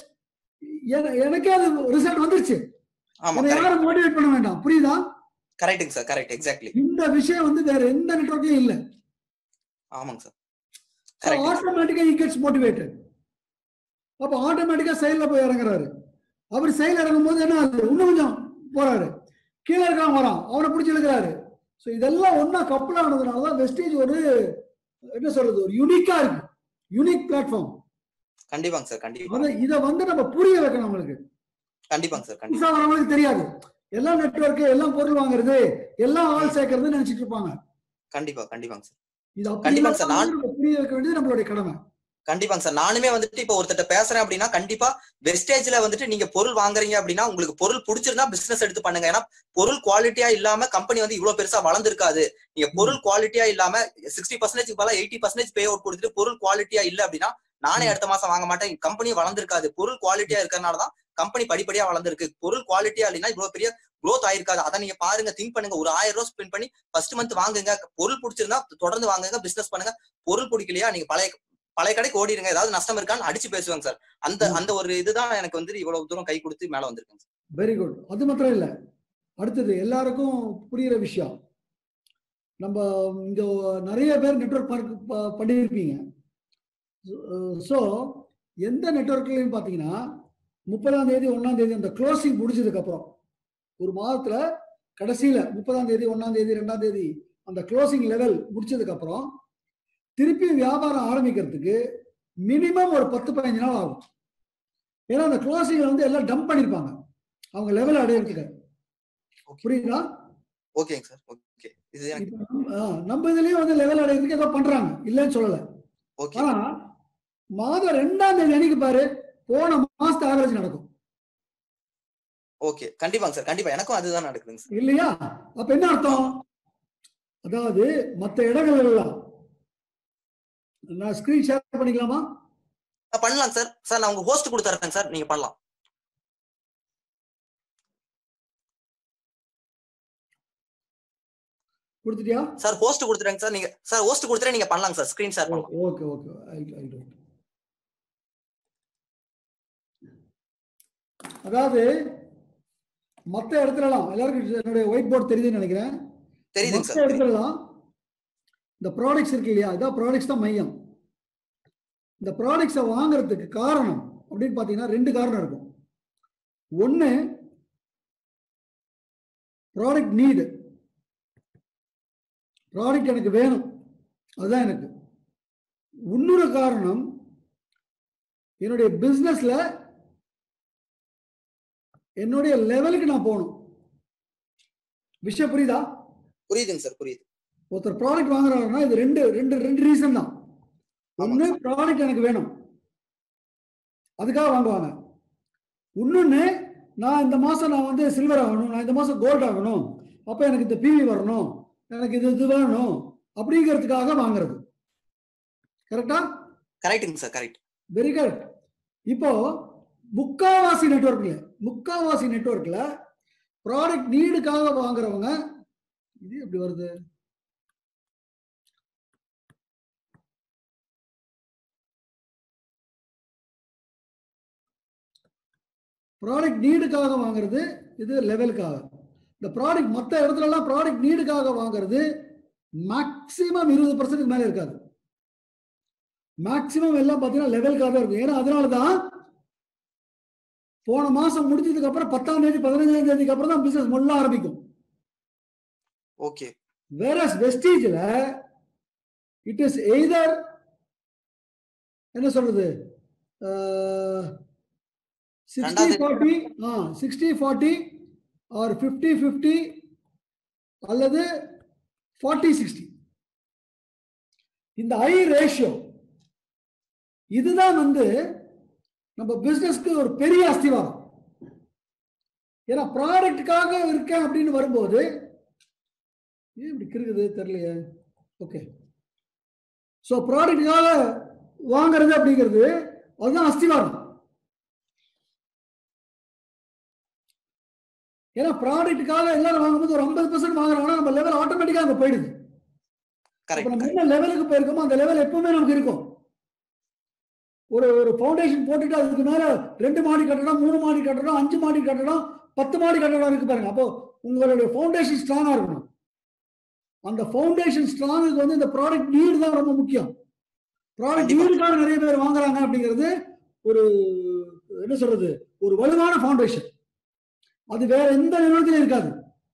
என- எனக்கே அது ரிசல்ட் வந்துருச்சு ஆமா என்னை கரெக்ட் யாரும் மோட்டிவேட் பண்ண வேண்டாம் புரியுதா கரெக்ட்டுங்க சார் கரெக்ட் எக்ஸாக்ட்லி இந்த விஷயம் வந்து வேற எந்த நெட்ஒர்க்லயும் இல்ல ஆமாங்க சார் கரெக்ட் ஆட்டோமேட்டிக்கா he gets motivated அப்ப ஆட்டோமேட்டிக்கா செயல்ல போய் இறங்குறாரு அவர் செயல் இறங்கும் போது என்ன ஆகுது இன்னும் கொஞ்சம் போறாரு கீழே இருக்கான் வரான் அவனை பிடிச்சி இழுக்கிறாரு ஸோ இதெல்லாம் ஒன்னா கப்பல் ஆனதுனால தான் வெஸ்டேஜ் ஒரு என்ன சொல்றது ஒரு யூனிக்கா இருக்கு யூனிக் பிளாட்ஃபார்ம் கண்டிப்பாங்க சார் கண்டிப்பா அதை இதை வந்து நம்ம புரிய வைக்கணும் நம்மளுக்கு கண்டிப்பாங்க சார் கண்டிப்பா புதுசா வரவங்களுக்கு தெரியாது எல்லாம் நெட்வொர்க் எல்லாம் பொருள் வாங்குறது எல்லாம் ஆள் சேர்க்கறதுன்னு நினைச்சிட்டு இருப்பாங்க கண்டிப்பா கண்டிப்பாங்க சார் இது அப்படி கண்டிப்பாங்க சார், இல்லாம நம்ம புரிய வைக்க வேண்டியது நம்மளுடைய கடமை கண்டிப்பாங்க சார் நானுமே வந்துட்டு இப்ப ஒருத்தட்ட பேசுறேன் அப்படின்னா கண்டிப்பா வெஸ்டேஜ்ல வந்துட்டு நீங்க பொருள் வாங்குறீங்க அப்படின்னா உங்களுக்கு பொருள் பிடிச்சிருந்தா பிசினஸ் எடுத்து பண்ணுங்க ஏன்னா பொருள் குவாலிட்டியா இல்லாம கம்பெனி வந்து இவ்வளவு பெருசா வளர்ந்துருக்காது நீங்க பொருள் குவாலிட்டியா இல்லாம சிக்ஸ்டி பர்சன்டேஜ் பதிலா எயிட்டி பர்சன்டேஜ் பே அவுட் கொடுத்துட்டு பொருள் குவாலிட்டியா இல்ல அப்படின்னா நானே அடுத்த மாசம் வாங்க மாட்டேன் கம்பெனி வளர்ந்துருக்காது பொருள் குவாலிட்டியா இருக்கறனாலதான் கம்பெனி படிப்படியா வளர்ந்துருக்கு பொருள் குவாலிட்டியா இல்லைன்னா இவ்வளவு பெரிய growth ஆயிருக்காது அதை நீங்க பாருங்க திங்க் பண்ணுங்க ஒரு ஆயிரம் ரூபாய் ஸ்பெண்ட் பண்ணி ஃபர்ஸ்ட் மந்த் வாங்குங்க பொருள் பிடிச்சிருந்தா தொடர்ந்து வாங்குங்க பிசினஸ் பண்ணுங்க பொருள் பிடிக்கலையா நீங்க பழைய பழைய கடைக்கு ஓடிடுங்க ஏதாவது நஷ்டம் இருக்கான்னு அடிச்சு பேசுவாங்க சார் அந்த ம். அந்த ஒரு இதுதான் எனக்கு வந்து இவ்வளவு தூரம் கை கொடுத்து மேல வந்திருக்கேன் சார் வெரி குட் அது மாத்திரம் இல்ல அடுத்தது எல்லாருக்கும் புரியுற விஷயம் நம்ம இங்க நிறைய பேர் நெட்வொர்க் பண்ணியிருப்பீங்க ஸோ எந்த நெட்வொர்க்லையும் பார்த்தீங்கன்னா முப்பதாம் தேதி ஒன்னாம் தேதி அந்த க்ளோசிங் முடிஞ்சதுக்கு அப்புறம் ஒரு மாதத்துல கடைசியில முப்பதாம் தேதி ஒன்னாம் தேதி ரெண்டாம் தேதி அந்த க்ளோசிங் லெவல் முடிச்சதுக்கு அப்புறம் திருப்பி வியாபாரம் ஆரம்பிக்கிறதுக்கு மினிமம் ஒரு பத்து பதினஞ்சு நாள் ஆகும் ஏன்னா அந்த க்ளோசிங்ல வந்து எல்லாம் டம்ப் பண்ணிருப்பாங்க அவங்க லெவல் அடையிறதுக்கு புரியுதா ஓகேங்க சார் ஓகே இது எனக்கு இப்ப நம்ம- ஆ, நம்ம இதுலயும் வந்து லெவல் அடையிறதுக்கு ஏதோ பண்றாங்க இல்லைன்னு சொல்லல ஓகே ஆனா மாதம் ரெண்டாம் தேதி அன்னைக்கு பாரு போன மாசத்து ஆவரேஜ் நடக்கும் ஓகே கண்டிப்பாங்க சார் கண்டிப்பா எனக்கும் அதுதான் நடக்குதுங்க சார் இல்லையா அப்ப என்ன அர்த்தம் அதாவது மத்த இடங்கள் எல்லாம் நான் ஸ்கிரீன் ஷேர் பண்ணிக்கலாமா ஆ, பண்ணலாம் சார் சார் நான் உங்க ஹோஸ்ட் கொடுத்துறேன் சார் நீங்க பண்ணலாம் கொடுத்துட்டியா சார் ஹோஸ்ட் கொடுத்துறேங்க சார் நீங்க சார் ஹோஸ்ட் கொடுத்துறேன் நீங்க பண்ணலாம் சார் ஸ்கிரீன் ஷேர் பண்ணலாம் ஓகே ஓகே அதாவது மத்த இடத்துலலாம் எல்லாருக்கும் என்னுடைய ஒயிட் போர்டு தெரியுதுன்னு நினைக்கிறேன் தெரியுதுங்க மத்த சார் தெரியுது. இடத்துலலாம் இந்த ப்ராடக்ட்ஸ் இருக்கு இல்லையா இதான் ப்ராடக்ட்ஸ் தான் மையம் இந்த ப்ராடக்ட்ஸை வாங்குறதுக்கு காரணம் அப்படின்னு பார்த்தீங்கன்னா ரெண்டு காரணம் இருக்கும் ஒன்று ப்ராடக்ட் நீடு ப்ராடக்ட் எனக்கு வேணும் அதுதான் எனக்கு இன்னொரு காரணம் என்னுடைய பிஸ்னஸ்ல என்னுடைய லெவலுக்கு நான் போகணும் விஷயம் புரியுதா புரியுதுங்க சார் புரியுது ஒருத்தர் ப்ராடக்ட் வாங்குறாருன்னா இது ரெண்டு ரெண்டு ரெண்டு ரீசன் தான் ஒண்ணு ப்ராடக்ட் எனக்கு வேணும் அதுக்காக வாங்குவாங்க இன்னொன்னு நான் இந்த மாசம் நான் வந்து சில்வர் ஆகணும் நான் இந்த மாசம் கோல்ட் ஆகணும் அப்ப எனக்கு இந்த பிவி வரணும் எனக்கு இது இது வேணும் அப்படிங்கிறதுக்காக வாங்குறது கரெக்டா கரெக்ட்டுங்க சார் கரெக்ட் வெரி குட் இப்போ முக்காவாசி நெட்வொர்க்ல முக்காவாசி நெட்வொர்க்ல ப்ராடக்ட் நீடுக்காக வாங்குறவங்க இது எப்படி வருது ப்ராடக்ட் நீடுக்காக வாங்குறது இது லெவலுக்காக இந்த ப்ராடக்ட் மற்ற இடத்துல எல்லாம் ப்ராடக்ட் நீடுக்காக வாங்குறது மேக்சிமம் இருபது பர்சன்ட் மேல இருக்காது மேக்சிமம் எல்லாம் பார்த்தீங்கன்னா லெவலுக்காக தான் இருக்கும் ஏன்னா அதனால தான் போன மாசம் முடிஞ்சதுக்கு அப்புறம் பத்தாம் தேதி பதினஞ்சாம் தேதிக்கு அப்புறம் தான் பிசினஸ் முள்ள ஆரம்பிக்கும் ஓகே வேற வெஸ்டீஜ்ல இட் இஸ் எய்தர் என்ன சொல்றது சிக்ஸ்டி ரெண்டாவது- ஃபார்ட்டி ஆ sixty forty or fifty fifty அல்லது ஃபார்ட்டி சிக்ஸ்டி இந்த ஐ ரேஷியோ இதுதான் வந்து நம்ம பிசினஸ்க்கு ஒரு பெரிய அஸ்திவாரம் ஏன்னா ப்ராடக்ட்டுக்காக இருக்கேன் அப்படின்னு வரும்போது ஏன் இப்படி கிறுக்குது தெரியலையே ஓகே ஸோ ப்ராடக்ட்டுக்காக வாங்குறது அப்படிங்கிறது அதுதான் அஸ்திவாரம் ஏன்னா ப்ராடக்ட்டுக்காக எல்லாரும் வாங்கும்போது ஒரு ஐம்பது பர்சன்ட் வாங்குறாங்கன்னா நம்ம லெவல் ஆட்டோமேட்டிக்காக அங்கே போயிடுது அப்ப நம்ம கரெக்ட் என்ன லெவலுக்கு போயிருக்கோமோ அந்த லெவல் எப்பவுமே நமக்கு இருக்கும் ஒரு ஒரு ஃபவுண்டேஷன் போட்டுட்டு அதுக்கு மேல ரெண்டு மாடி கட்டடம் மூணு மாடி கட்டடம் அஞ்சு மாடி கட்டடம் பத்து மாடி கட்டடம் இருக்கு பாருங்க அப்போ உங்களுடைய ஃபவுண்டேஷன் ஸ்ட்ராங்கா இருக்கணும் அந்த ஃபவுண்டேஷன் ஸ்ட்ராங்குக்கு வந்து இந்த ப்ராடக்ட் நீடு தான் ரொம்ப முக்கியம் ப்ராடக்ட் கண்டிப்பா. நீடுக்காக நிறைய பேர் வாங்குறாங்க அப்படிங்கிறது ஒரு என்ன சொல்றது ஒரு வலுவான ஃபவுண்டேஷன் அது வேற எந்த நிறுவனத்திலும் இருக்காது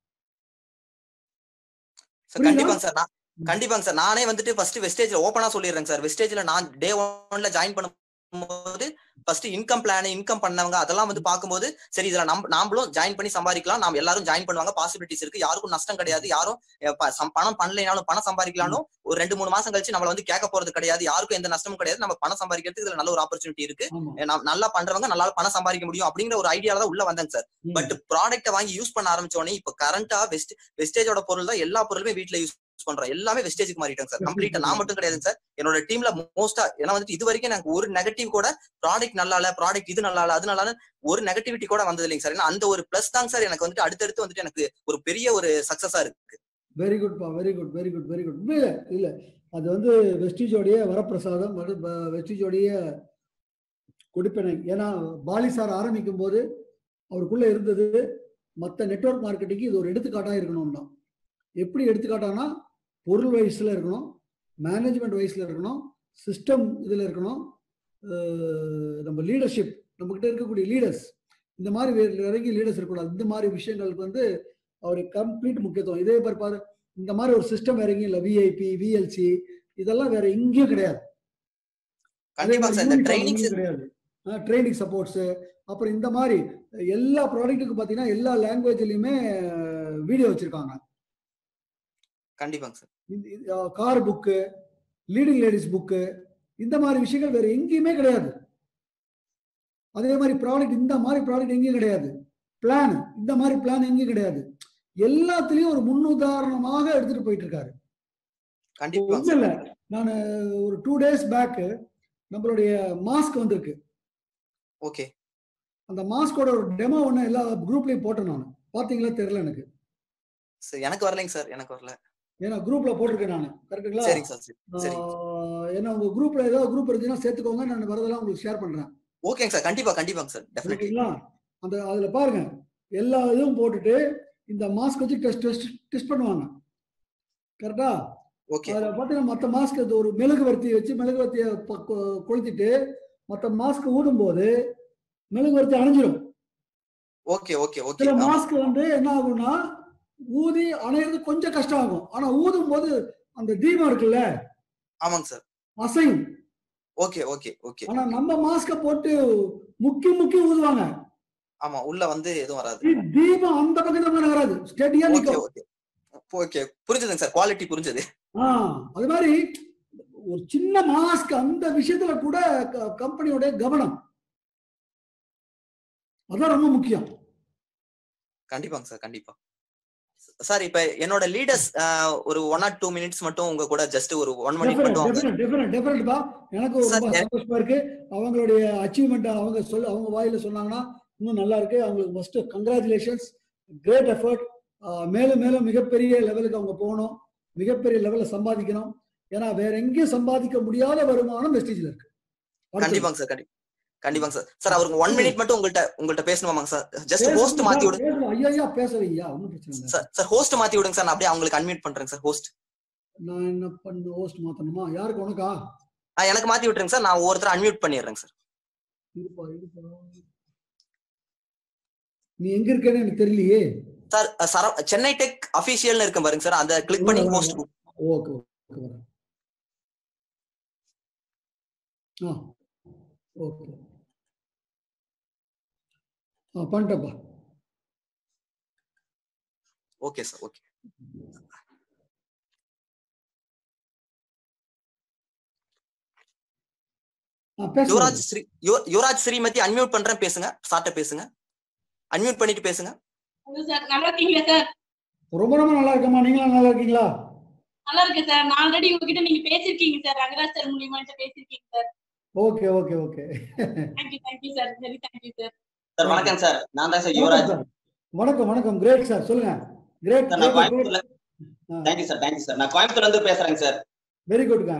சார் கண்டிப்பாங்க சார் நான் கண்டிப்பாங்க சார் நானே வந்துட்டு ஃபர்ஸ்ட் வெஸ்டேஜ்ல ஓப்பனா சொல்லிடுறேங்க சார் வெஸ்டேஜ்ல நான் டே ஒன்ல ஜாயின் பண்ணும்போது ஃபர்ஸ்ட் இன்கம் பிளான் இன்கம் பண்ணவங்க அதெல்லாம் வந்து பார்க்கும்போது சரி இதுல நம்ம நாமளும் ஜாயின் பண்ணி சம்பாதிக்கலாம் நாம் எல்லாரும் ஜாயின் பண்ணுவாங்க பாசிபிலிட்டிஸ் இருக்கு யாருக்கும் நஷ்டம் கிடையாது யாரும் அஹ், ப- சம்- பணம் பண்ணலைனாலும் பணம் சம்பாதிக்கலாம்னு ஒரு ரெண்டு மூணு மாசம் கழிச்சு நம்மள வந்து கேட்க போறது கிடையாது யாருக்கும் எந்த நஷ்டமும் கிடையாது நம்ம பணம் சம்பாதிக்கிறதுக்கு இதுல நல்ல ஒரு ஆப்பர்ச்சுனிட்டி இருக்கு ஆமா அஹ், நான் நல்லா பண்றவங்க நல்லா பணம் சம்பாதிக்க முடியும் அப்படிங்கிற ஒரு ஐடியால தான் உள்ள வந்தேங்க சார் ம். பட் ப்ராடக்ட்டை வாங்கி யூஸ் பண்ண ஆரம்பிச்ச உடனே இப்ப கரண்டா வெஸ்ட் வெஸ்டேஜோட பொருள் தான் எல்லா பொருளுமே வீட்ல யூஸ் பண்றோம் எல்லாமே வெஸ்டேஜுக்கு மாறிட்டாங்க சார் கம்ப்ளீட்டா நான் மட்டும் கிடையாதுங்க சார் என்னோட டீம்ல மோஸ்டா ஏன்னா வந்துட்டு இது வரைக்கும் எனக்கு ஒரு நெகட்டிவ் கூட ப்ராடக்ட் நல்லா இல்ல ப்ராடக்ட் இது நல்லா இல்ல அது நல்லா இல்ல ஒரு நெகட்டிவிட்டி கூட வந்தது இல்லைங்க சார் ஏன்னா அந்த ஒரு பிளஸ் தாங்க சார் எனக்கு வந்துட்டு அடுத்தடுத்து வந்துட்டு எனக்கு ஒரு பெரிய ஒரு சக்சஸா இருக்கு வெரி குட்பா very good very good very good இல்ல இல்ல அது வந்து வெஸ்டிஜோடைய வரப்பிரசாதம் அது ப- வெஸ்டிஜோடைய கொடுப்பினை ஏன்னா பாலி சார் ஆரம்பிக்கும் போது அவருக்குள்ள இருந்தது மற்ற நெட்வொர்க் மார்க்கெட்டிங்க்கு இது ஒரு எடுத்துக்காட்டா இருக்கணும் தான் எப்படி எடுத்துக்காட்டானா பொருள் வயசுல இருக்கணும் மேனேஜ்மெண்ட் வயசுல இருக்கணும் சிஸ்டம் இதுல இருக்கணும் அஹ் நம்ம லீடர்ஷிப் நம்ம கிட்ட இருக்கக்கூடிய லீடர்ஸ் இந்த மாதிரி வேறு இறங்கி லீடர்ஸ் இருக்கக்கூடாது இந்த மாதிரி விஷயங்களுக்கு வந்து அவர் கம்ப்ளீட் முக்கியத்துவம் இதே பாரு பாரு இந்த மாதிரி ஒரு சிஸ்டம் வேற எங்கேயும் இல்லை விஐபி விஎல்சி இதெல்லாம் வேற எங்கேயும் கிடையாது கண்டிப்பா சார் இந்த ட்ரைனிங்ஸ் கிடையாது ட்ரைனிங் சப்போர்ட்ஸ் அப்புறம் இந்த மாதிரி எல்லா ப்ராடக்ட்டுக்கு பார்த்தீங்கன்னா எல்லா லாங்குவேஜ்லயுமே வீடியோ வச்சிருக்காங்க கண்டிப்பாங்க sir car book leading ladies book இந்த மாதிரி விஷயங்கள் வேற எங்கேயுமே கிடையாது அதே மாதிரி ப்ராடக்ட் இந்த மாதிரி ப்ராடக்ட் எங்கேயும் கிடையாது பிளான் இந்த மாதிரி பிளான் எங்கேயும் கிடையாது எல்லாத்துலயும் ஒரு முன்னுதாரணமாக எடுத்துட்டு போயிட்டு இருக்காரு கண்டிப்பா ஒண்ணும் இல்ல நான் ஒரு டூ டேஸ் பேக் நம்மளுடைய மாஸ்க் வந்திருக்கு ஓகே அந்த மாஸ்கோட ஒரு டெமோ ஒன்று எல்லா குரூப்லயும் போட்டேன் நான் பாத்தீங்களா தெரியல எனக்கு சார் எனக்கு வரலைங்க சார் எனக்கு வரல ஏன்னா குரூப்ல போட்டிருக்கேன் நான் கரெக்டுங்களா சரிங்க சார் சரி. சரிங்க ஆஹ் ஏன்னா உங்க குரூப்ல ஏதாவது குரூப் இருந்துச்சுன்னா சேர்த்துக்கோங்க நான் வரதெல்லாம் உங்களுக்கு ஷேர் பண்றேன் ஓகேங்க சார் கண்டிப்பா கண்டிப்பாங்க சார் டெஃபினெட்லி ஓகேங்களா அந்த அதுல பாருங்க எல்லா இதுவும் போட்டுட்டு இந்த மாஸ்க் வச்சு டெஸ்ட் டெஸ்ட் டெஸ்ட் பண்ணுவாங்க கரெக்டா ஓகே அதுல பாத்தீங்கன்னா மத்த மாஸ்க் ஒரு மெழுகுவர்த்தி வச்சு மெழுகுவர்த்தியை ப- கொ- கொளுத்திட்டு மத்த மாஸ்க் ஊதும் போது மெழுகுவர்த்தி அணைஞ்சிரும் ஓகே ஓகே ஓகே சில ஆமா. மாஸ்க் வந்து என்ன ஆகும்னா ஊதி அணையிறது கொஞ்சம் கஷ்டம் ஆகும் ஆனா ஊதும் போது அந்த தீபம் இருக்குல்ல ஆமாங்க சார் அசையும் ஓகே ஓகே ஓகே ஆனா நம்ம மாஸ்க போட்டு முக்கி முக்கி ஊதுவாங்க ஆமா உள்ள வந்து எதுவும் வராது தீ- தீபம் அந்த பக்கத்துல மேல வராது ஸ்டெடியா ஓகே நிக்கும் ஓகே ஓகே புரிஞ்சுதுங்க சார் குவாலிட்டி புரிஞ்சது ஆ அது மாதிரி ஒரு சின்ன மாஸ்க் அந்த விஷயத்துல கூட கம்பெனியோட கவனம் அதான் ரொம்ப முக்கியம் கண்டிப்பாங்க சார் கண்டிப்பா சார் இப்ப என்னோட லீடர்ஸ் ஒரு ஒன் ஆர் டூ மினிட்ஸ் மட்டும் உங்க கூட ஜஸ்ட் ஒரு ஒன் மினிட் மட்டும் அவங்க- டெஃபினட் டெஃபினட்பா எனக்கு Sir, ரொம்ப எ- சந்தோஷமா இருக்கு அவங்களுடைய அச்சீவ்மெண்ட் அவங்க சொல்ல அவங்க வாயில சொன்னாங்கன்னா இன்னும் நல்லா இருக்கு அவங்களுக்கு ஃபர்ஸ்ட் கங்க்ராச்சுலேஷன்ஸ் கிரேட் எஃபர்ட் மேலும் மேலும் மிகப்பெரிய லெவலுக்கு அவங்க போகணும் மிகப்பெரிய லெவல்ல சம்பாதிக்கணும் ஏன்னா வேற எங்கேயும் சம்பாதிக்க முடியாத வருமானம் வெஸ்டேஜ்ல இருக்கு அடுத்தது. கண்டிப்பாங்க சார் கண்டிப்பா கண்டிப்பாங்க சார் சார் அவருக்கு ஒன் மினிட் மட்டும் உங்கள்ட்ட உங்கள்ட்ட பேசணுமாங்க சார் ஜஸ்ட் பேச ஹோஸ்ட் மாத்தி விடுங்க பேசலாம். ஐயா ஐயா பேச வையா ஒன்றும் பிரச்சனை இல்லை சார் சார் ஹோஸ்ட் மாத்தி விடுங்க சார் நான் அப்படியே அவங்களுக்கு அன்மியூட் பண்றேன் சார் ஹோஸ்ட் நான் என்ன பண்ண ஹோஸ்ட் மாத்தணுமா யாருக்கு உனக்கா எனக்கு மாத்தி விட்டுருங்க சார் நான் ஒவ்வொருத்தர் அன்மியூட் பண்ணிடுறேங்க சார் இருப்பா இருப்பா நீ எங்க இருக்கேன்னு எனக்கு தெரியலையே சார் அஹ், சர சென்னை டெக் அபிஷியல்னு இருக்கும் பாருங்க சார் அதை கிளிக் பண்ணி ஹோஸ்ட் ஓகே ஓகே வரேன் ஆ ஓகே ஆ பண்ணிட்டப்பா ஓகே சார் ஓகே ஆ பேசுங்க யுவராஜ் ஸ்ரீ யுவ- யுவராஜ் ஸ்ரீமதி அன்மியூட் பண்றேன் பேசுங்க சார்ட்ட பேசுங்க அன்மியூட் பண்ணிட்டு பேசுங்க ஹலோ சார் நல்லா இருக்கீங்களா சார் ரொம்ப ரொம்ப நல்லா இருக்கேம்மா நீங்களும் நல்லா இருக்கீங்களா நல்லா இருக்கேன் சார் நான் ஆல்ரெடி உங்ககிட்ட நீங்க பேசிருக்கீங்க சார் ரங்கராஜ் சார் மூலியமா என்கிட்ட பேசிருக்கீங்க sir okay okay okay thank you thank you sir சரி தேங்க்யூ சார் சார் வணக்கம் சார் நான் தான் சார் வணக்கம் யுவராஜ் சார் வணக்கம் வணக்கம் கிரேட் சார் சொல்லுங்க கிரேட் சார் நான் கோயம்புத்தூர்ல தேங்க்யூ சார் தேங்க்யூ சார் நான் கோயம்புத்தூர்ல இருந்து பேசுறேங்க சார் வெரி குட்ங்க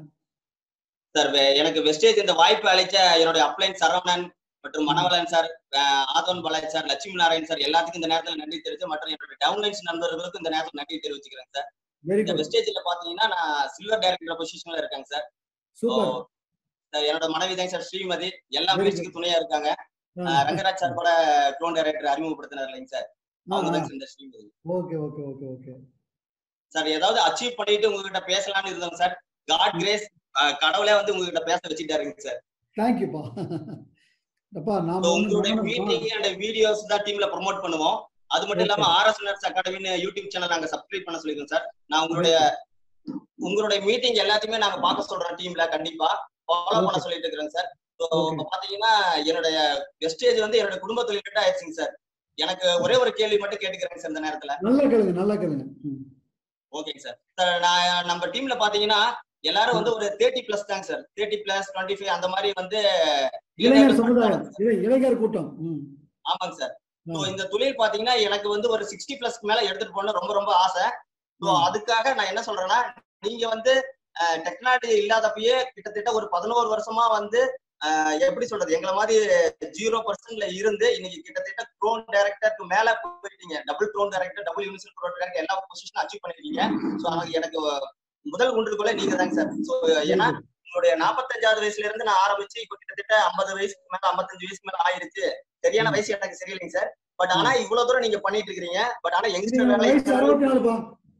சார் வே- எனக்கு வெஸ்டேஜ் இந்த வாய்ப்பு அளித்த என்னுடைய அப்ளைன் சரவணன் மற்றும் மணவலன் சார் அஹ், ஆதவன் பாலாஜி சார் லட்சுமி நாராயண் சார் எல்லாத்துக்கும் இந்த நேரத்துல நன்றி தெரிவித்து மற்றும் என்னுடைய டவுன்லைன்ஸ் நண்பர்களுக்கும் இந்த நேரத்துல நன்றி தெரிவிச்சுக்கிறேன் சார் வெரி இந்த குட் வெஸ்டேஜ்ல பாத்தீங்கன்னா நான் சில்வர் டைரக்டர் பொசிஷன்ல இருக்கேங்க சார் சூப்பர் சார், என்னோட மனைவி தான் சார் ஸ்ரீமதி எல்லா Very முயற்சிக்கு துணையா இருக்காங்க அஹ், ரங்கராஜ் சார் கூட க்ளோன் டைரக்டர் அறிமுகப்படுத்தினார் இல்லைங்க சார் அவங்க தான் இந்த Srimathi okay okay okay okay sir ஏதாவது அச்சீவ் பண்ணிட்டு உங்ககிட்ட பேசலாம்னு இருந்தோம் சார் காட் கிரேஸ் கடவுளே வந்து உங்ககிட்ட பேச வச்சுட்டாருங்க சார் தேங்க்யூப்பா அப்பா நான் So, உங்களுடைய மீட்டிங் அண்ட் வீடியோஸ் தான் டீம்ல ப்ரோமோட் பண்ணுவோம் அது மட்டும் இல்லாம ஆர்எஸ் நர்ஸ் அகாடமின்னு யூடியூப் சேனல் நாங்க சப்ஸ்கிரைப் பண்ண சொல்லிருக்கோம் சார் நான் உங்களுடைய உங்களுடைய மீட்டிங் எல்லாத்தையுமே நாங்க பார்க்க சொல்றோம் டீம்ல கண்டிப்பா ஃபாலோ பண்ண Okay. சொல்லிட்டு இருக்கிறேன் சார் ஸோ Okay. இப்ப பாத்தீங்கன்னா என்னுடைய வெஸ்டேஜ் வந்து என்னோட குடும்ப தொழில்கிட்ட ஆயிடுச்சுங்க சார் எனக்கு ஒரே ஒரு கேள்வி மட்டும் கேட்டுக்கிறேன் சார் இந்த நேரத்துல நல்லா கேளுங்க நல்லா கேளுங்க ம். ஓகேங்க சார் சார் நான் நம்ம டீம்ல பாத்தீங்கன்னா எல்லாரும் வந்து ஒரு தேர்ட்டி பிளஸ் தாங்க sir thirty plus twenty five அந்த மாதிரி வந்து இளைஞர் சமுதாயம் இளை- இளைஞர் கூட்டம் ம். ஆமாங்க சார் ஆ. ஸோ இந்த தொழில் பாத்தீங்கன்னா எனக்கு வந்து ஒரு சிக்ஸ்டி பிளஸ்க்கு மேல எடுத்துட்டு போகணும் ரொம்ப ரொம்ப ஆசை ஸோ ம். அதுக்காக நான் என்ன சொல்றேன்னா நீங்க வந்து டெக்னாலஜி இல்லாதப்பயே கிட்டத்தட்ட ஒரு பதினோரு வருஷமா வந்து அஹ், எப்படி சொல்றது எங்களை மாதிரி ஜீரோ பர்சன்ட்ல இருந்து இன்னைக்கு கிட்டத்தட்ட ட்ரோன் டைரக்டருக்கு மேல போயிட்டீங்க double crown director double universal crown director எல்லா பொசிஷனும் அச்சீவ் பண்ணிருக்கீங்க ஸோ அது எனக்கு முதல் ஒன்றுக்குள்ள நீங்க தாங்க சார் ஸோ ஏன்னா உங்களுடைய நாற்பத்தஞ்சாவது வயசுல இருந்து நான் ஆரம்பிச்சு இப்போ கிட்டத்தட்ட ஐம்பது வயசுக்கு மேல ஐம்பத்தஞ்சு வயசுக்கு மேல ஆயிருச்சு சரியான வயசு எனக்கு சரியில்லைங்க சார் பட் ஆனா இவ்வளவு தூரம் நீங்க பண்ணிட்டு இருக்கீங்க பட் ஆனா இது யங்ஸ்டர் என் வயசு அறுபத்தி நாலுப்பா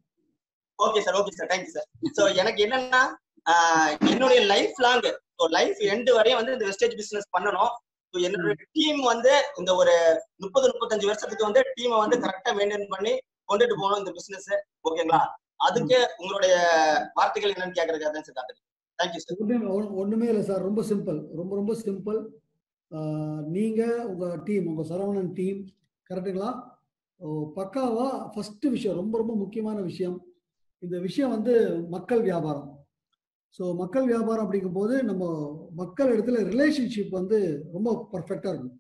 okay sir okay sir thank you sir so எனக்கு என்னன்னா ஆஹ், என்னுடைய life long so life end வரையும் வந்து இந்த வெஸ்டேஜ் பிசினஸ் பண்ணணும் ஸோ என்னோட டீம் வந்து இந்த ஒரு முப்பது முப்பத்தஞ்சு வருஷத்துக்கு வந்து டீமை வந்து கரெக்டா மெயின்டைன் பண்ணி கொண்டுட்டு போகணும் இந்த பிசினஸ் ஓகேங்களா அதுக்கு உங்களுடைய வார்த்தைகள் என்னன்னு கேட்கறதுக்காக தான் சார் காத்துட்டு தேங்க்யூ சார் ஒண்ணுமே ஒண்ணு- ஒண்ணுமே இல்லை சார் ரொம்ப சிம்பிள் ரொம்ப ரொம்ப சிம்பிள் நீங்க உங்க டீம் உங்க சரவணன் டீம் கரெக்டுங்களா ஓ, பக்காவா ஃபர்ஸ்ட் விஷயம் ரொம்ப ரொம்ப முக்கியமான விஷயம் இந்த விஷயம் வந்து மக்கள் வியாபாரம் ஸோ மக்கள் வியாபாரம் அப்படிங்கும்போது நம்ம மக்கள் இடத்துல ரிலேஷன்ஷிப் வந்து ரொம்ப பர்ஃபெக்டா இருக்கும்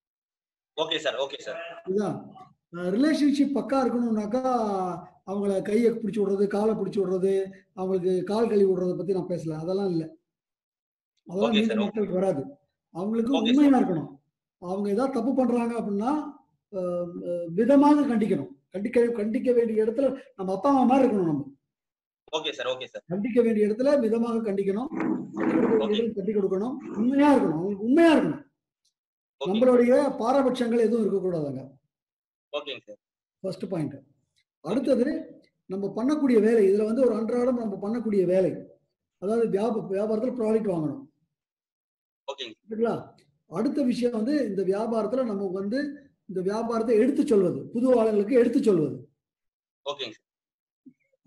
ஓகே சார் ஓகே சார் இதுதான் ரிலேஷன்ஷிப் பக்கா இருக்கணும்னாக்கா அவங்கள கையை பிடிச்சி விடுறது காலை பிடிச்சி விடுறது அவங்களுக்கு கால் கழுவி விடுறத பத்தி நான் பேசல அதெல்லாம் இல்லை அதெல்லாம் Okay, நீண்ட sir, okay. நாட்களுக்கு வராது அவங்களுக்கு Okay, உண்மையா இருக்கணும் அவங்க ஏதாவது தப்பு பண்றாங்க அப்படின்னா அஹ், அஹ், விதமாக கண்டிக்கணும் கண்டிக்க கண்டிக்க வேண்டிய இடத்துல நம்ம அப்பா அம்மா மாதிரி இருக்கணும் நம்ம ஓகே சார் ஓகே சார் கண்டிக்க வேண்டிய இடத்துல மிதமாக கண்டிக்கணும் கட்டி கொடுக்க வேண்டிய இடத்துல கட்டி கொடுக்கணும் உண்மையா இருக்கணும் அவங்களுக்கு உண்மையா இருக்கணும் ஓகே நம்மளுடைய பாரபட்சங்கள் எதுவும் இருக்கக்கூடாதுங்க ஓகேங்க சார் ஃபர்ஸ்ட் பாயிண்ட் அடுத்தது நம்ம பண்ணக்கூடிய வேலை இதுல வந்து ஒரு அன்றாடம் நம்ம பண்ணக்கூடிய வேலை அதாவது வியாப வியாபாரத்தில் ப்ராடக்ட் வாங்கணும் ஓகேங்க சரிங்களா அடுத்த விஷயம் வந்து இந்த வியாபாரத்துல நம்ம வந்து இந்த வியாபாரத்தை எடுத்து சொல்வது புது ஆளுங்களுக்கு எடுத்து சொல்வது ஓகேங்க சார்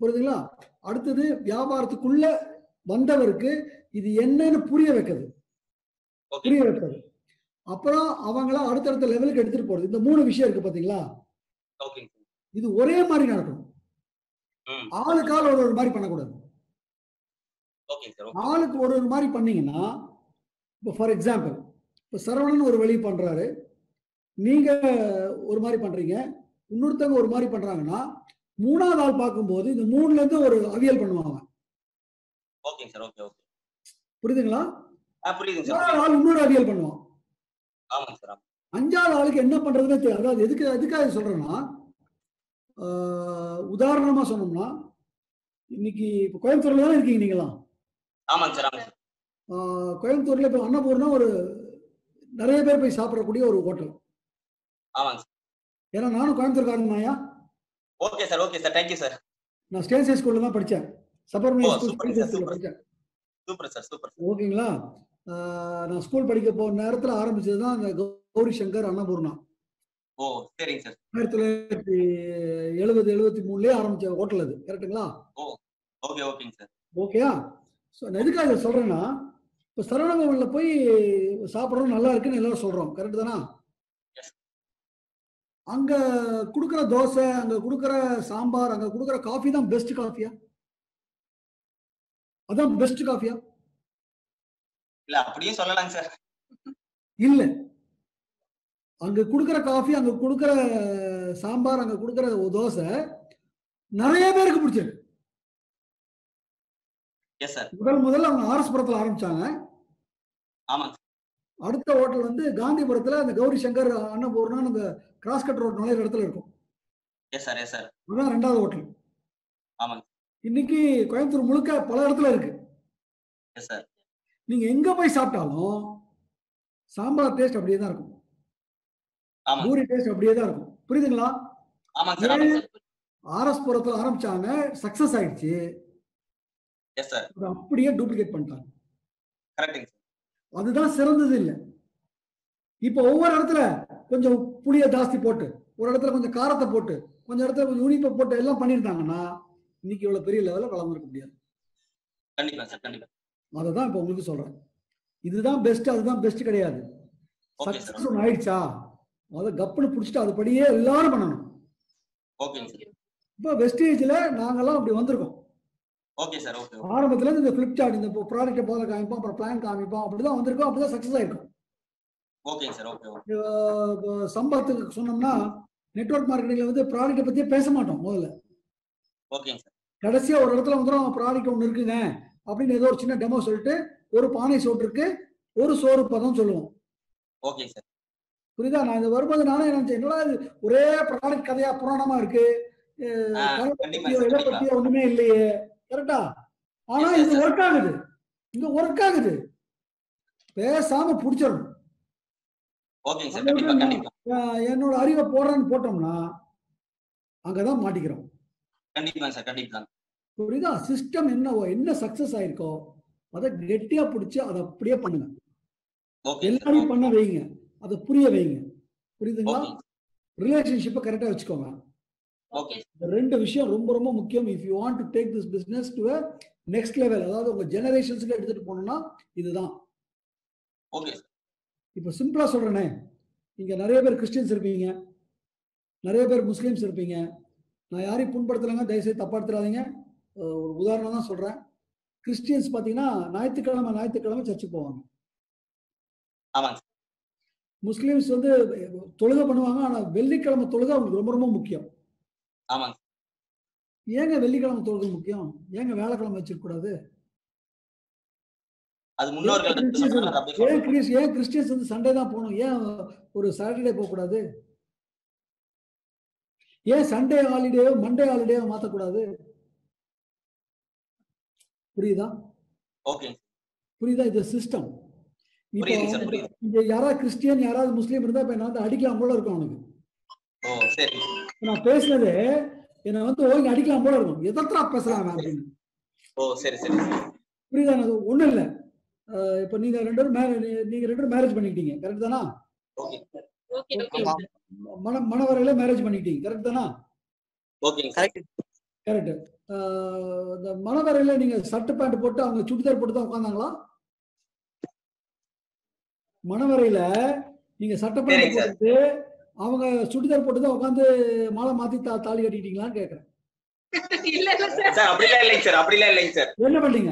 புரியுதுங்களா அடுத்தது வியாபாரத்துக்குள்ள வந்தவருக்கு இது என்னன்னு புரிய வைக்கிறது ஓகே புரிய வைக்கிறது அப்புறம் அவங்கள அடுத்தடுத்த லெவலுக்கு எடுத்துட்டு போறது இந்த மூணு விஷயம் இருக்கு பாத்தீங்களா ஓகேங்க சார் இது ஒரே மாதிரி நடக்கணும் ம் ஆளுக்கு ஆள் ஒரு ஒரு மாதிரி பண்ணக்கூடாது ஓகேங்க சார் ஓகே ஆளுக்கு ஒரு ஒரு மாதிரி பண்ணீங்கன்னா இப்போ ஃபார் எக்ஸாம்பிள் இப்போ சரவணன் ஒரு வழி பண்றாரு நீங்க ஒரு மாதிரி பண்றீங்க இன்னொருத்தவங்க ஒரு மாதிரி பண்றாங்கன்னா மூணாவது ஆள் பார்க்கும்போது இந்த மூணுல இருந்து ஒரு அவியல் பண்ணுவாங்க ஓகேங்க சார் ஓகே ஓகே புரியுதுங்களா ஆ புரியுதுங்க சார் மூணாவது ஆள் இன்னொரு அவியல் பண்ணுவான் ஆமாங்க சார் ஆமா அஞ்சாவது ஆளுக்கு என்ன பண்றதுன்னு தெரியும் அதாவது எதுக்கு எதுக்காக சொல்றேன்னா ஆஹ், உதாரணமா சொன்னோம்னா இன்னைக்கு இப்போ கோயம்புத்தூர்ல தான் இருக்கீங்க நீங்களாம் ஆமாங்க சார் ஆமாங்க சார் ஆஹ், கோயம்புத்தூர்ல இப்போ அன்னபூர்ணா ஒரு நிறைய பேர் போய் சாப்பிடக்கூடிய ஒரு ஹோட்டல் ஆமாங்க சார் ஏன்னா நானும் கோயம்புத்தூர்காரன் தான்யா okay sir okay sir thank you sir நான் ஸ்டேட் ஹை ஸ்கூல்ல தான் படித்தேன் சபர்மணி ஓ, school super state high sir, ஸ்கூல்ல சூப்பர். படித்தேன் சூப்பர் சார் சூப்பர் ஓகேங்களா ஆஹ், நான் ஸ்கூல் படிக்க போன நேரத்தில் ஆரம்பிச்சது தான் அந்த கௌரி சங்கர் அன்னபூர்ணா ஓ சரிங்க சார் ஆயிரத்தி தொள்ளாயிரத்தி எழுபது எழுபத்தி மூணுலயே ஆரம்பிச்ச ஹோட்டல் அது கரெக்ட்டுங்களா ஓகே ஓகேங்க சார் ஓகேயா ஸோ நான் எதுக்காக இதை சொல்றேன்னா இப்போ சரவணபவனில் போய் சாப்பிட்றோம் நல்லா இருக்குன்னு எல்லாரும் சொல்றோம் கரெக்ட் தானா Yes. அங்க கொடுக்குற தோசை அங்க கொடுக்குற சாம்பார் அங்க கொடுக்குற காஃபி தான் பெஸ்ட் காஃபியா அதான் பெஸ்ட் காஃபியா இல்ல அப்படியும் சொல்லலாங்க சார் இல்ல அங்க கொடுக்குற காஃபி அங்க கொடுக்குற சாம்பார் அங்க கொடுக்குற தோசை நிறைய பேருக்கு பிடிச்சிருக்கு எஸ் சார் முதல் முதல்ல அவங்க ஆர்எஸ் புரத்துல ஆரம்பிச்சாங்க ஆமாங்க அடுத்த ஹோட்டல் வந்து காந்திபுரத்துல அந்த கௌரி சங்கர் அன்னபூர்ணான்னு அந்த கிராஸ் கட் ரோட் நுழையிற இடத்துல இருக்கும் எஸ் சார் எஸ் சார் அதுதான் ரெண்டாவது ஹோட்டல் ஆமாங்க இன்னைக்கு கோயம்புத்தூர் முழுக்க பல இடத்துல இருக்கு எஸ் சார் நீங்க எங்க போய் சாப்பிட்டாலும் சாம்பார் டேஸ்ட் அப்படியே தான் இருக்கும் ஆமாங்க பூரி டேஸ்ட் அப்படியே தான் இருக்கும் புரியுதுங்களா ஆமாங்க சார் ஆமாங்க சார் ஆர்எஸ் புரத்துல ஆரம்பிச்சாங்க சக்சஸ் ஆயிடுச்சு எஸ் சார் அதை அப்படியே டூப்ளிகேட் பண்ணிட்டாங்க கரெக்டுங்க சார் அதுதான் சிறந்தது இல்லை இப்போ ஒவ்வொரு இடத்துல கொஞ்சம் புளியை ஜாஸ்தி போட்டு ஒரு இடத்துல கொஞ்சம் காரத்தை போட்டு கொஞ்சம் இடத்துல கொஞ்சம் உனிப்பை போட்டு எல்லாம் பண்ணியிருந்தாங்கன்னா இன்னைக்கு இவ்வளவு பெரிய லெவலில் வளர்ந்துருக்க முடியாது கண்டிப்பா சார் கண்டிப்பா அதை தான் இப்போ உங்களுக்கு சொல்றேன் இதுதான் பெஸ்ட் அதுதான் பெஸ்ட் கிடையாது ஓகே சார் சக்சஸ் ஒன்று ஆயிடுச்சா அதை கப்புன்னு பிடிச்சிட்டு அதுபடியே எல்லாரும் பண்ணணும் ஓகேங்க சார் இப்போ வெஸ்டேஜில் நாங்கெல்லாம் அப்படி வந்திருக்கோம் ஓகே சார் ஓகே ஆரம்பத்துல இருந்து இந்த ஃபிளிப்சார்ட் இந்த ப்ராடக்ட்டை போல காமிப்போம் அப்புறம் பிளான் காமிப்போம் அப்படிதான் வந்திருக்கோம் அப்படிதான் சக்சஸ் ஆயிருக்கும் ஓகேங்க சார் ஓகே ஓகே அஹ் இப்போ சம்பளத்துக்கு சொன்னோம்னா நெட்வொர்க் மார்க்கெட்டிங்ல வந்து ப்ராடக்ட்டை பத்தியே பேச மாட்டோம் முதல்ல ஓகேங்க சார் கடைசியா ஒரு இடத்துல வந்துடும் ப்ராடக்ட் ஒன்று இருக்குங்க அப்படின்னு ஏதோ ஒரு சின்ன டெமோ சொல்லிட்டு ஒரு பானை சோறு இருக்கு ஒரு சோறு பதம் சொல்லுவோம் ஓகேங்க சார் புரியுதா நான் இது வரும்போது நானே நினைச்சேன் என்னடா இது ஒரே ப்ராடக்ட் கதையா புராணமா இருக்கு அஹ் ஆ, கதை கண்டிப்பா பத்தியோ சார், எதை கண்டிப்பா. பத்தியோ ஒண்ணுமே இல்லையே கரெக்டா ஆனா Yes, yes, இது sir. ஒர்க் ஆகுது இங்க ஒர்க் ஆகுது பேசாம புடிச்சிடணும் ஓகேங்க சார் அதை விட கண்டிப்பா நான் கண்டிப்பா அஹ் என்னோட அறிவை போடுறேன்னு போட்டோம்னா அங்கதான் மாட்டிக்கிறோம் கண்டிப்பா சார் கண்டிப்பா புரியுதா சிஸ்டம் என்னவோ என்ன சக்சஸ் ஆயிருக்கோ அதை கெட்டியா பிடிச்சி அதை அப்படியே பண்ணுங்க ஓகே எல்லாரையும் பண்ண வைங்க அதை புரிய வைங்க புரியுதுங்களா ஓகே ரிலேஷன்ஷிப்பை கரெக்டா வச்சுக்கோங்க ஓகே இந்த ரெண்டு விஷயம் ரொம்ப ரொம்ப முக்கியம் if you want to take this business to next level அதாவது உங்க ஜெனரேஷன்ஸ்க்கு எடுத்துட்டு போனோம்னா இதுதான் ஓகே சார் இப்போ சிம்பிளா சொல்றேனே இங்க நிறைய பேர் கிறிஸ்டியன்ஸ் இருப்பீங்க நிறைய பேர் முஸ்லீம்ஸ் இருப்பீங்க நான் யாரையும் புண்படுத்தலைங்க தயவுசெய்து தப்பா எடுத்துடாதீங்க அஹ் ஒரு உதாரணம் தான் சொல்றேன் கிறிஸ்டியன்ஸ் பார்த்தீங்கன்னா ஞாயிற்றுக்கிழமை ஞாயிற்றுக்கிழமை சர்ச்சுக்கு போவாங்க ஆமாங்க சார் முஸ்லீம்ஸ் வந்து தொழுகை பண்ணுவாங்க ஆனா வெள்ளிக்கிழமை தொழுகை அவங்களுக்கு ரொம்ப ரொம்ப முக்கியம் ஆமாங்க ஏங்க வெள்ளிக்கிழமை தொழுகை முக்கியம் ஏங்க வேலைக்கிழமை வச்சிருக்க கூடாது அது முன்னோர்கள் ஏன் எடுத்து சொன்னாங்க, அது அப்படியே ஏன் follow கிறிஸ் ஏன் கிறிஸ்டியன்ஸ் வந்து சண்டே தான் போகணும் ஏன் ஒரு சாட்டர்டே போக கூடாது ஏன் சண்டே ஹாலிடே மண்டே ஹாலிடே மாத்தக்கூடாது புரியுதா ஓகேங்க புரியுதா இது சிஸ்டம் இப்போ புரியுதுங்க சார், புரியுது. இங்க யாராவது கிறிஸ்டியன் யாராவது முஸ்லீம் இருந்தா இப்ப என்ன வந்து அடிக்கலாம் போல இருக்கும் அவனுக்கு ஓ சரி இப்ப நான் பேசுனது என்னை வந்து ஓய்ந்து அடிக்கலாம் போல இருக்கும் எதத்ரா பேசுறாங்க அப்படின்னு ஓ சரி சரி புரியுதா அது ஒண்ணும் இல்ல அஹ் இப்ப நீங்க ரெண்டு பேரும் marriage- நீங்க ரெண்டு பேரும் மேரேஜ் பண்ணிக்கிட்டீங்க கரெக்ட் தானா ஓகே ஓகே ஓகே ஆமா. மன மனவரையில மேரேஜ் பண்ணிக்கிட்டீங்க கரெக்ட் தானா ஓகேங்க சார் கரெக்ட் ஆஹ், இந்த மணவரையில நீங்க சட்டை பேண்ட் போட்டு அவங்க சுடிதார் போட்டு தான் உட்காந்தாங்களா மணவரையில நீங்க சட்டை பேண்ட் சரிங்க சார். போட்டு அவங்க சுடிதார் போட்டு தான் உட்காந்து மாலை மாத்தி தா தாலி கட்டிட்டீங்களான்னு கேக்குறேன் இல்ல இல்ல சார் சார் அப்படிலாம் இல்லைங்க சார் அப்படிலாம் இல்லைங்க சார் என்ன பண்ணீங்க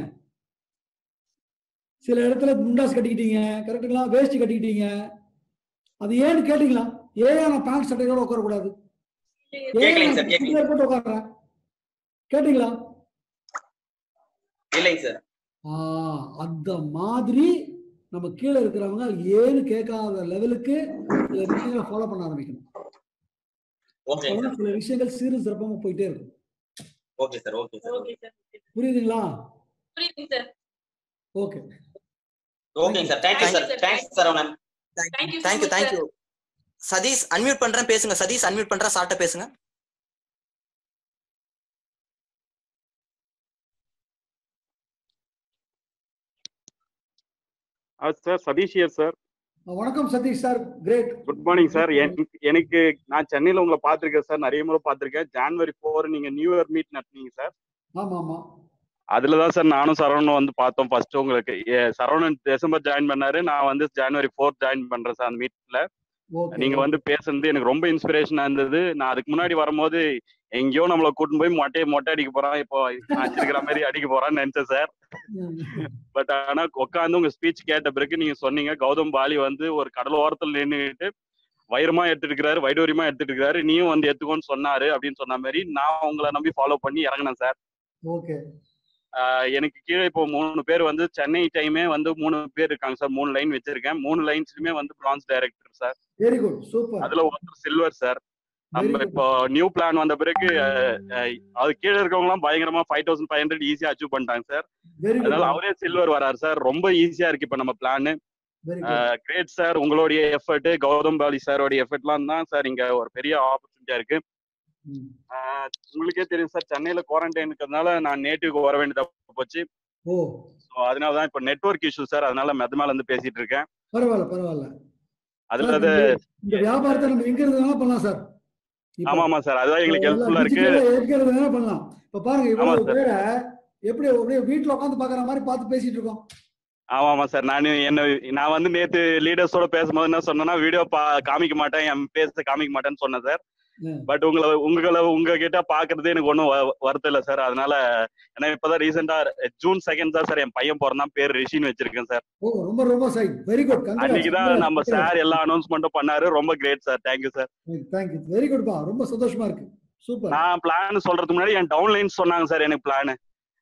சில இடத்துல முண்டாஸ் கட்டிக்கிட்டீங்க கரெக்டுங்களா வேஷ்டி கட்டிக்கிட்டீங்க அது ஏன்னு கேட்டீங்களா ஏன் நான் பேண்ட் சட்டையோட உட்காரக்கூடாது ஏன் கேட்கலைங்க சார், நான் கேட்கலைங்க. சுடிதார் போட்டு உட்கார்றேன் கேட்டீங்களா இல்லைங்க சார் ஆ, அந்த மாதிரி நம்ம கீழே இருக்கிறவங்க ஏன்னு கேட்காத லெவலுக்கு சில விஷயங்களை ஃபாலோ பண்ண ஆரம்பிக்கணும் ஓகேங்க அப்பதான் சில விஷயங்கள் சீரும் சிறப்பாம போயிட்டே இருக்கும் okay sir okay sir okay sir புரியுதுங்களா புரியுதுங்க சார் ஓகே ஓகேங்க sir thank you sir thanks Saravanan Thank you so thank you much, thank you Sathish unmute பண்றேன் பேசுங்க சதீஷ் அன்மியூட் பண்றேன் சார்ட்ட பேசுங்க சார் சதீஷ் இயர் சார் வணக்கம் Sathish sir great good morning sir எனக்கு நான் சென்னையில உங்களை பார்த்திருக்கேன் சார் நிறைய முறை பார்த்திருக்கேன் ஜான்வரி ஃபோர் நீங்க நியூ இயர் மீட் நடத்துனீங்க சார் ஆமா ஆமா அதுல தான் சார் நானும் சரவணன் வந்து பார்த்தோம் ஃபர்ஸ்ட் உங்களுக்கு ஏ, சரவணன் டிசம்பர் ஜாயின் பண்ணாரு நான் வந்து ஜான்வரி ஃபோர்த் ஜாயின் பண்றேன் சார் அந்த மீட்ல ஓகே நீங்க வந்து பேசுனது எனக்கு ரொம்ப இன்ஸ்பிரேஷனா இருந்தது நான் அதுக்கு முன்னாடி வரும்போது எங்கேயோ நம்மளை கூட்டின்னு போய் மொட்டையை மொட்டை அடிக்க போறான் இப்போ நான் வச்சிருக்கிற மாதிரி அடிக்க போறான்னு நினைச்சேன் சார் பட் ஆனா உட்காந்து உங்க ஸ்பீச் கேட்ட பிறகு நீங்க சொன்னீங்க கௌதம் பாலி வந்து ஒரு கடல் ஓரத்துல நின்றுட்டு வைரமா எடுத்துட்டு இருக்கிறாரு வைடூரியமா எடுத்துட்டு இருக்கிறாரு நீயும் வந்து எடுத்துக்கோன்னு சொன்னாரு அப்படின்னு சொன்ன மாதிரி நான் உங்களை நம்பி ஃபாலோ பண்ணி இறங்கினேன் சார் ஓகே ஆஹ் எனக்கு கீழே இப்போ மூணு பேர் வந்து சென்னை டைமே வந்து மூணு பேர் இருக்காங்க சார் மூணு லைன் வச்சிருக்கேன் மூணு லைன்ஸ்லயுமே வந்து bronze director sir very good super அதுல ஒருத்தர் சில்வர் சார் Very நம்ம good. இப்போ நியூ பிளான் வந்த பிறகு அஹ், அஹ், அது கீழே இருக்கவங்க எல்லாம் பயங்கரமா ஃபைவ் தௌசண்ட் ஃபைவ் ஹண்ட்ரட் ஈஸியா அச்சீவ் பண்ணிட்டாங்க சார் வெரி அதனால குட் அவரே சில்வர் வராரு சார் ரொம்ப ஈஸியா இருக்கு இப்ப நம்ம plan very good great sir உங்களுடைய எஃபர்ட் கௌதம் பாலி சாரோடைய எஃபர்ட்லாம் தான் சார் இங்க ஒரு பெரிய ஆப்பர்ச்சுனிட்டியா இருக்கு ஆஹ், உங்களுக்கே தெரியும் சார் சென்னையில குவாரண்டைன் இருக்கிறதுனால நான் நேட்டிவ்க்கு வர வேண்டியதா போச்சு ஓ ஸோ அதனால தான் இப்போ நெட்வொர்க் இஷ்யூ சார் அதனால மெதமால இருந்து பேசிட்டு இருக்கேன் பரவாயில்ல பரவாயில்ல அதுல சார், அது இந்த- இந்த வியாபாரத்தை நம்ம எங்க இருந்து வேணா பண்ணலாம் சார் இப்ப ஆமா ஆமா சார் அதுதான் எங்களுக்கு எல்லாம் ஹெல்ப்ஃபுல்லா இருக்கு digital ஆ எங்க இருந்து வேணா பண்ணலாம் இப்ப பாருங்க ஆமா இவ்வளவு சார். பேரை எப்படி அப்படியே வீட்டுல உட்காந்து பாக்குற மாதிரி பார்த்து பேசிட்டு இருக்கோம் ஆமா ஆமா சார் நான் என்ன நான் வந்து நேத்து லீடர்ஸோட பேசும்போது என்ன சொன்னேன்னா வீடியோ பா காமிக்க மாட்டேன் என் பேச காமிக்க மாட்டேன்னு சொன்னேன் சார் ம். பட் உங்களை உங்களை உங்ககிட்ட பாக்குறது எனக்கு ஒன்றும் வருத்தம் இல்லை சார் அதனால ஏன்னா இப்பதான் ரீசெண்டா ஜூன் செகண்ட் தான் சார் என் பையன் பிறந்தான் பேர் ரிஷின்னு வச்சிருக்கேன் சார் ஓ ரொம்ப ரொம்ப சை வெரி குட் அன்னைக்குதான் நம்ம சார் எல்லா அனௌன்ஸ்மெண்ட்டும் பண்ணாரு ரொம்ப great sir thank you sir thank you very குட்பா ரொம்ப சந்தோஷமா இருக்கு சூப்பர் நான் பிளான் சொல்றதுக்கு முன்னாடி என் டவுன்லைன்ஸ் சொன்னாங்க சார் எனக்கு பிளான்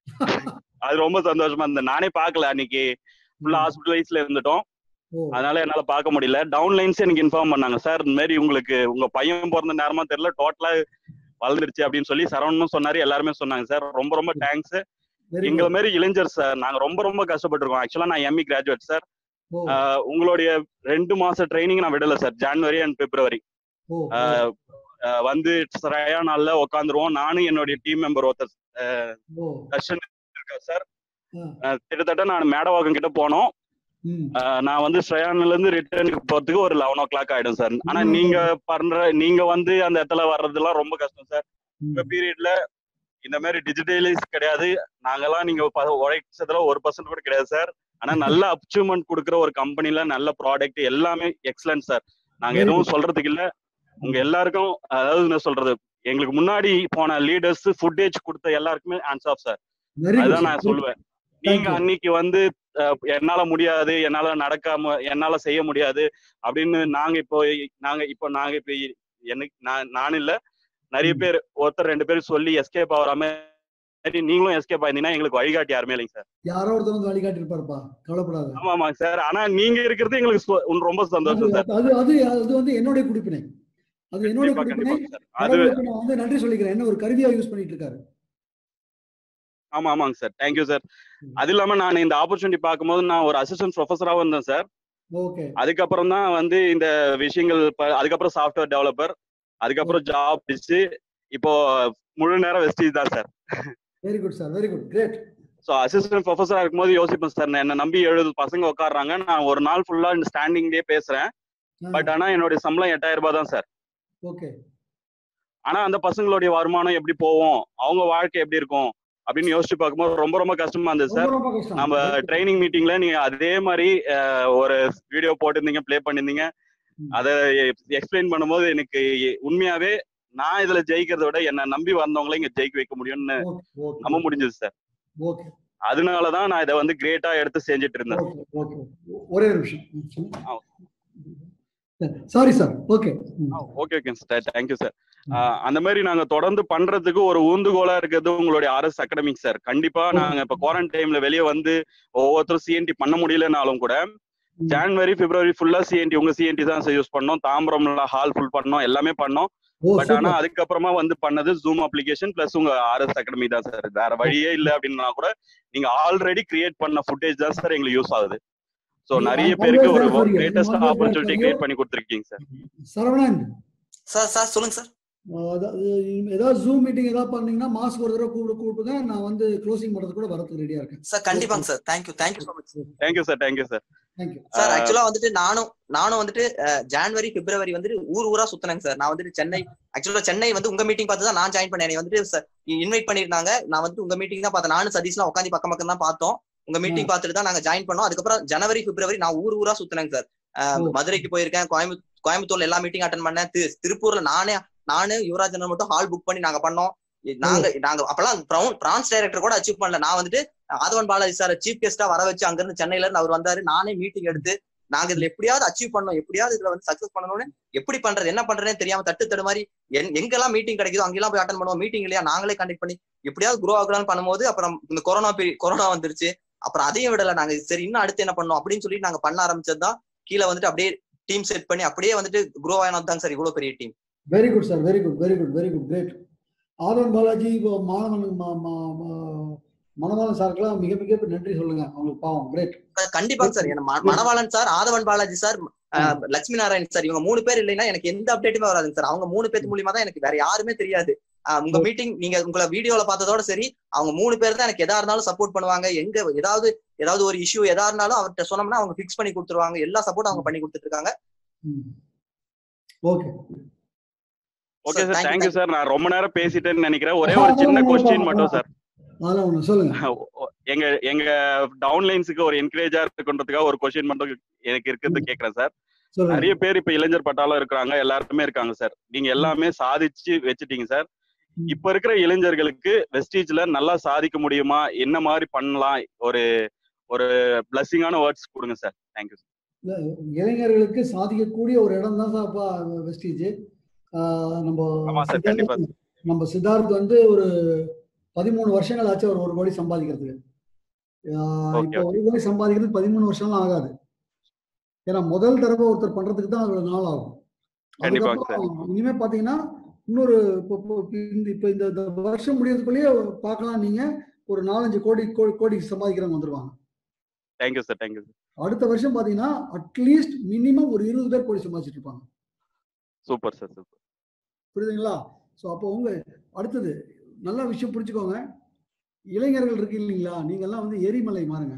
அது ரொம்ப சந்தோஷமா இருந்தது நானே பார்க்கல அன்னைக்கு ஃபுல்லா ஹாஸ்பிட்டலைஸ்ல இருந்துட்டோம் ஓ அதனால என்னால பார்க்க முடியல டவுன்லைன்ஸ் எனக்கு இன்ஃபார்ம் பண்ணாங்க சார் இந்த மாதிரி உங்களுக்கு உங்க பையன் பிறந்த நேரமா தெரியல டோட்டலா வளர்ந்துருச்சு அப்படின்னு சொல்லி சரவணனும் சொன்னாரு எல்லாருமே சொன்னாங்க சார் ரொம்ப ரொம்ப தேங்க்ஸ் வெரி எங்களை குட் மாதிரி இளைஞர் சார் நாங்க ரொம்ப ரொம்ப கஷ்டப்பட்டிருக்கோம் ஆக்சுவலா நான் எம்இ கிராஜுவேட் சார் ஓ உங்களுடைய ரெண்டு மாச ட்ரைனிங் நான் விடல சார் ஜான்வரி அண்ட் பிப்ரவரி ஓ ஆஹ் ஆஹ் வந்து சரியா நாள்ல உட்காந்துருவோம் நானும் என்னுடைய டீம் மெம்பர் ஒருத்தர் ஓ தர்ஷன் இருக்கா சார் ஆ. ஆஹ் கிட்டத்தட்ட நான் மேடவாக்கம் கிட்ட போனோம் ம் ஆஹ் நான் வந்து ஸ்ரயான்ல இருந்து ரிட்டர்னுக்கு போறதுக்கு ஒரு லெவன் ஓ கிளாக் ஆயிடும் சார் ஆனா ம். நீங்க பண்ற நீங்க வந்து அந்த இடத்துல வர்றதெல்லாம் ரொம்ப கஷ்டம் சார் ம். இந்த பீரியட்ல இந்த மாதிரி டிஜிட்டலைஸ் கிடையாது நாங்கெல்லாம் நீங்க ப- உழைச்சதுல ஒரு பர்சன்ட் கூட கிடையாது சார் ஆனா நல்ல அச்சீவ்மெண்ட் கொடுக்குற ஒரு கம்பெனில நல்ல ப்ராடக்ட் எல்லாமே எக்ஸலன்ட் சார் நாங்க Very எதுவும் சொல்றதுக்கு இல்ல உங்க எல்லாருக்கும் அதாவது என்ன சொல்றது எங்களுக்கு முன்னாடி போன லீடர்ஸ் ஃபுட்டேஜ் கொடுத்த எல்லாருக்குமே ஹேண்ட்ஸ் ஆஃப் சார் வெரி அதுதான் நான் குட் சொல்லுவேன் நீங்க you. அன்னைக்கு வந்து அஹ், என்னால முடியாது என்னால நடக்காம என்னால செய்ய முடியாது அப்படின்னு நாங்க இப்போ நாங்க இப்போ நாங்க இப்போ எனக்கு நான் நான் இல்ல நிறைய ம். பேர் ஒருத்தர் ரெண்டு பேர் சொல்லி எஸ்கேப் ஆகிற மாதிரி நீங்களும் எஸ்கேப் ஆயிருந்தீங்கன்னா எங்களுக்கு வழிகாட்டி யாருமே இல்லைங்க சார் யாரோ ஒருத்தர் வந்து வழிகாட்டி இருப்பாருப்பா கவலைப்படாத ஆமா ஆமாங்க சார் ஆனா நீங்க இருக்கிறது எங்களுக்கு சொ- உன் ரொம்ப சந்தோஷம் சார் அது அது அது வந்து என்னுடைய குடிப்பினை அது என்னுடைய கண்டிப்பா குடிப்பினை கண்டிப்பா சார் அது கடவுளுக்கு நான் வந்து நன்றி சொல்லிக்கிறேன் என்ன ஒரு கருவியா யூஸ் பண்ணிட்டு இருக்காரு ஆமா ஆமாங்க சார் தேங்க்யூ சார் ம். அது இல்லாம நான் இந்த ஆப்பர்ச்சுனிட்டி பார்க்கும்போது நான் ஒரு அசிஸ்டன்ட் ப்ரொஃபஸராகவும் இருந்தேன் சார் ஓகே அதுக்கப்புறம் தான் வந்து இந்த விஷயங்கள் ப- அதுக்கப்புறம் சாஃப்ட்வேர் டெவலப்பர் அதுக்கப்புறம் ஜாப் பிடிச்சு இப்போ முழு நேரம் வெஸ்டீஜ் தான் sir very good sir very good great so assistant ப்ரொஃபஸரா இருக்கும்போது யோசிப்பேன் சார் என்ன நம்பி எழுபது பசங்க உட்காடுறாங்க நான் ஒரு நாள் ஃபுல்லா இந்த ஸ்டாண்டிங்லேயே பேசுறேன் பட் ஆனா என்னுடைய சம்பளம் எட்டாயிரம் ரூபாய் தான் சார் ஓகே ஆனா அந்த பசங்களுடைய வருமானம் எப்படி போகும் அவங்க வாழ்க்கை எப்படி இருக்கும் அப்படின்னு யோசிச்சு பார்க்கும்போது ரொம்ப ரொம்ப கஷ்டமா இருந்தது சார் ரொம்ப ரொம்ப கஷ்டம் நம்ம ட்ரைனிங் மீட்டிங்ல நீங்க அதே மாதிரி அஹ், ஒரு வீடியோ போட்டிருந்தீங்க ப்ளே பண்ணிருந்தீங்க ம். அதை எக்ஸ்பிளைன் பண்ணும்போது எனக்கு உண்மையாவே நான் இதுல ஜெயிக்கிறத விட என்ன நம்பி வந்தவங்கள இங்க ஜெயிக்க வைக்க முடியும்னு ஓகே ஓகே நம்ப முடிஞ்சது சார் ஓகே அதனாலதான் நான் இதை வந்து கிரேட்டா எடுத்து செஞ்சுட்டு இருந்தேன் ஓகே ஓகே ஒரே ஒரு நிமிஷம் ஆ. Sorry sir okay okay okay sir thank you sir அந்த மாதிரி நாங்க தொடர்ந்து பண்றதுக்கு ஒரு ஊந்துகோலா இருக்கிறது உங்களுடைய அரசு அகாடமிக் சார் கண்டிப்பா நாங்க இப்ப குவாரண்டைன்ல வெளியே வந்து ஒவ்வொருத்தரும் சிஎன்டி பண்ண முடியலனாலும் கூட ஜான்வரி பிப்ரவரி ஃபுல்லா சிஎன்டி உங்க சிஎன்டி தான் யூஸ் பண்ணோம் தாம்பரம்ல ஹால் ஃபுல் பண்ணோம் எல்லாமே பண்ணோம் ஓ பட் ஆனா சூப்பர் அதுக்கப்புறமா வந்து பண்ணது ஜூம் அப்ளிகேஷன் பிளஸ் உங்க ஆர்எஸ் அகாடமி தான் சார் வேற வழியே இல்ல அப்படின்னா கூட நீங்க ஆல்ரெடி கிரியேட் பண்ண ஃபுட்டேஜ் தான் சார் எங்களுக்கு யூஸ் ஆகுது சோ நீ- நிறைய I'm பேருக்கு always ஒரு there for you. Greatest I'm always there opportunity for you. Create பண்ணி கொடுத்துருக்கீங்க சார் சரவணன் சார் சார் சொல்லுங்க சார் அஹ் அதாவது ஏதாவது ஜூம் மீட்டிங் ஏதாவது பண்ணீங்கன்னா மாஸ்க் ஒரு தடவை கூப்பிட கூப்பிடுங்க நான் வந்து க்ளோசிங் பண்றது கூட வரதுக்கு ரெடியா இருக்கேன் சார் கண்டிப்பாங்க sir thank you thank you so much thank you sir thank you sir thank you sir ஆஹ் ஆக்சுவலா வந்துட்டு நானும் நானும் வந்துட்டு அஹ், ஜான்வரி பிப்ரவரி வந்துட்டு ஊர் ஊரா சுத்தினேங்க சார் நான் வந்துட்டு சென்னை ஆக்சுவலா சென்னை வந்து உங்க மீட்டிங் பார்த்து தான் நான் ஜாயின் பண்ணேன் என்னை வந்துட்டு இன்வைட் பண்ணிருந்தாங்க நான் வந்து உங்க மீட்டிங் தான் பார்த்தேன் நானும் சதீஷ்லாம் உட்காந்து பக்கம் பக்கம் தான் பார்த்தோம் உங்க மீட்டிங் பார்த்துட்டு தான் நாங்க ஜாயின் பண்ணோம் அதுக்கப்புறம் ஜனவரி பிப்ரவரி நான் ஊர் ஊரா சுத்தினேங்க சார் அஹ், ஓ. மதுரைக்கு போயிருக்கேன் கோயம்புத்தூர் கோயம்புத்தூர்ல எல்லா மீட்டிங் அட்டன் பண்ணேன் தி- திருப்பூர்ல நானே நானு யுவராஜ் அண்ணன் மட்டும் ஹால் புக் பண்ணி நாங்க பண்ணோம் நாங்க நாங்க அப்பெல்லாம் பிரான்ஸ் டைரக்டர் கூட அச்சீவ் பண்ணல நான் வந்துட்டு ஆதவன் பாலாஜி சார் சீஃப் கெஸ்டா வர வச்சு அங்க இருந்து சென்னையில இருந்து அவர் வந்தாரு நானே மீட்டிங் எடுத்து நாங்க இதுல எப்படியாவது அச்சீவ் பண்ணணும் எப்படியாவது இதுல வந்து சக்சஸ் பண்ணணும்னு எப்படி பண்றது என்ன பண்றதுன்னு தெரியாம தட்டு தடு மாதிரி எங்- எங்கெல்லாம் மீட்டிங் கிடைக்குதோ அங்கெல்லாம் போய் அட்டன் பண்ணுவோம் மீட்டிங் இல்லையா நாங்களே கண்டக்ட் பண்ணி எப்படியாவது குரோ ஆகலாம்னு பண்ணும்போது அப்புறம் இந்த கொரோனா பீரியட் கொரோனா வந்துருச்சு அப்புறம் அதையும் விடல நாங்க சரி இன்னும் அடுத்து என்ன பண்ணோம் அப்படின்னு சொல்லி நாங்க பண்ண ஆரம்பிச்சது தான் கீழே வந்துட்டு அப்படியே டீம் செட் பண்ணி அப்படியே வந்துட்டு குரோ ஆனது தான் சார் இவ்வளவு பெரிய team very good sir very good very good very good great Aadhavan Balaji இப்போ மாணவன் ம- ம- ம- மணவாளன் சாருக்கெல்லாம் மிக மிக நன்றி சொல்லுங்க அவங்களுக்கு பாவம் கிரேட் கண்டிப்பாங்க சார் என்ன ம- மணவாளன் சார் ஆதவன் பாலாஜி சார் அஹ், லட்சுமி நாராயண் சார் இவங்க மூணு பேர் இல்லைன்னா எனக்கு எந்த அப்டேட்டுமே வராதுங்க சார் அவங்க மூணு பேர் மூலியமா தான் எனக்கு வேற யாருமே தெரியாது அஹ், உங்க மீட்டிங் நீங்க உங்களை வீடியோல பார்த்ததோட சரி அவங்க மூணு பேர் தான் எனக்கு எதா இருந்தாலும் சப்போர்ட் பண்ணுவாங்க எங்க ஏதாவது ஏதாவது ஒரு இஷ்யூ எதா இருந்தாலும் அவர்கிட்ட சொன்னோம்னா அவங்க ஃபிக்ஸ் பண்ணி கொடுத்துருவாங்க எல்லா சப்போர்ட் அவங்க பண்ணி கொடுத்துட்டு இருக்காங்க okay okay Sir, sir thank you, thank you sir நான் ரொம்ப நேரம் பேசிட்டேன்னு நினைக்கிறேன் ஒரே ஒரு சின்ன கொஸ்டின் மட்டும் சார் அதெல்லாம் ஒண்ணு சொல்லுங்க எங்க எங்க டவுன்லைன்ஸுக்கு ஒரு என்கரேஜா இருக்குன்றதுக்காக ஒரு கொஸ்டின் மட்டும் எனக்கு இருக்கிறது கேக்குறேன் சார் சொல்லுங்க நிறைய பேர் இப்ப இளைஞர் பட்டாளம் இருக்கிறாங்க எல்லாருமே இருக்காங்க சார் நீங்க எல்லாமே சாதிச்சு வச்சுட்டீங்க சார் ம். இப்ப இருக்கிற இளைஞர்களுக்கு வெஸ்டீஜ்ல நல்லா சாதிக்க முடியுமா என்ன மாதிரி பண்ணலாம் ஒரு ஒரு பிளஸ்ஸிங்கான வேர்ட்ஸ் கொடுங்க சார் தேங்க்யூ இளைஞர்களுக்கு சாதிக்கக்கூடிய ஒரு இடம் தான் சார்ப்பா வெஸ்டீஜ் நம்ம ஆமா சார், கண்டிப்பா. சித்தார்த் நம்ம சித்தார்த் வந்து ஒரு பதிமூணு வருஷங்கள் ஆச்சு அவர் ஒரு கோடி சம்பாதிக்கிறதுக்கு ஆஹ் Okay, இப்போ ஒரு கோடி சம்பாதிக்கிறது பதிமூணு வருஷம்லாம் ஆகாது ஏன்னா முதல் தடவை ஒருத்தர் பண்றதுக்கு தான் அதோட நாள் ஆகும் கண்டிப்பாங்க அதுக்கப்புறம் இனிமே பாத்தீங்கன்னா இன்னொரு இப்போ இப்போ இந்த இப்போ இந்த இந்த வருஷம் முடியறதுக்குள்ளேயே பார்க்கலாம் நீங்க ஒரு நாலஞ்சு கோடி கோடி கோடி சம்பாதிக்கிறவங்க வந்துருவாங்க தேங்க்யூ சார் தேங்க்யூ சார் அடுத்த வருஷம் பாத்தீங்கன்னா அட்லீஸ்ட் மினிமம் ஒரு இருபது பேர் கோடி சம்பாதிச்சிட்டு இருப்பாங்க சூப்பர் சார் சூப்பர் புரியுதுங்களா ஸோ அப்போ உங்க அடுத்தது நல்ல விஷயம் புரிஞ்சுக்கோங்க இளைஞர்கள் இருக்கு இல்லைங்களா நீங்கெல்லாம் வந்து எரிமலை மாறுங்க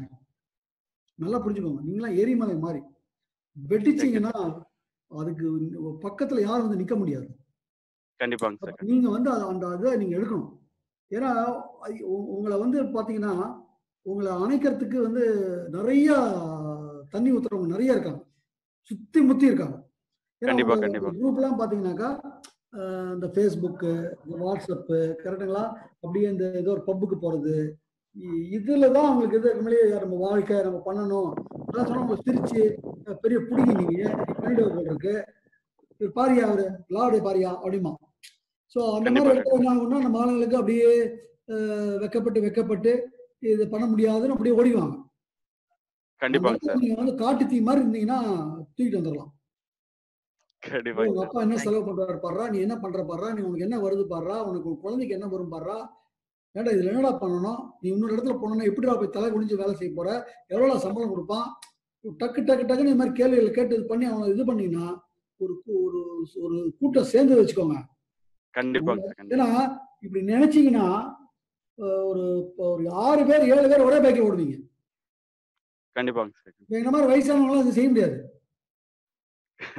நல்லா புரிஞ்சுக்கோங்க நீங்களாம் எரிமலை மாறி வெட்டிச்சீங்கன்னா அதுக்கு பக்கத்துல யாரும் வந்து நிக்க முடியாது கண்டிப்பாங்க சார் அப்ப நீங்க வந்து அத- அந்த இதை நீங்க எடுக்கணும் ஏன்னா ஐ- உ- உங்களை வந்து பாத்தீங்கன்னா உங்களை அணைக்கிறதுக்கு வந்து நிறைய தண்ணி ஊத்துறவங்க நிறைய இருக்காங்க சுத்தி முத்தி இருக்காங்க கண்டிப்பா, கண்டிப்பா. குரூப்லாம் பாத்தீங்கன்னாக்கா அஹ், இந்த ஃபேஸ்புக்கு இந்த வாட்ஸ்அப்பு கரெக்டுங்களா அப்படியே இந்த ஏதோ ஒரு பப்புக்கு போறது இ- இதுல தான் அவங்களுக்கு எது முன்னாடியே நம்ம வாழ்க்கை நம்ம பண்ணணும் அதான் சொன்னா உங்களுக்கு திருச்சி அஹ், பெரிய புடிங்கி நீங்க நீ பண்ணிட்டு போல் இருக்கு இவர் பாரியா அவரு லாடு பாரியா அப்படிமா ஸோ அந்த மாதிரி கண்டிப்பா. இடத்துல என்ன ஆகும்னா நம்ம ஆளுங்களுக்கு அப்படியே அஹ், வெக்கப்பட்டு வெக்கப்பட்டு இது பண்ண முடியாதுன்னு அப்படியே ஓடிவாங்க கண்டிப்பாங்க அந்த சார் இடத்துல நீங்க வந்து காட்டு தீ மாதிரி இருந்தீங்கன்னா தூக்கிட்டு வந்துடலாம் கண்டிப்பாங்க உங்க சார் அப்பா என்ன செலவு பண்றாரு பாடுறா நீ என்ன பண்ற பாடுறா நீ உனக்கு என்ன வருது பாடுறா உனக்கு உன் குழந்தைக்கு என்ன வரும் பாடுறா ஏன்டா இதுல என்னடா பண்ணணும் நீ இன்னொரு இடத்துல போனோம்னா எப்படிடா போய் தலை குனிஞ்சு வேலை செய்ய போற எவ்வளவு சம்பளம் கொடுப்பான் டக்கு டக்கு டக்குன்னு இந்த மாதிரி கேள்விகளை கேட்டு இது பண்ணி அவனை இது பண்ணீங்கன்னா ஒரு கூ- ஒரு ஒரு கூட்டம் சேர்ந்து வச்சுக்கோங்க கண்டிப்பாங்க சார் கண்டிப்பா ஏன்னா இப்படி நினைச்சீங்கன்னா அஹ், ஒரு இப்போ ஒரு ஆறு பேர் ஏழு பேர் ஒரே பைக்கில் ஓடுவீங்க கண்டிப்பாங்க சார் இப்ப இந்த மாதிரி வயசானவங்களாம் அது செய்ய முடியாது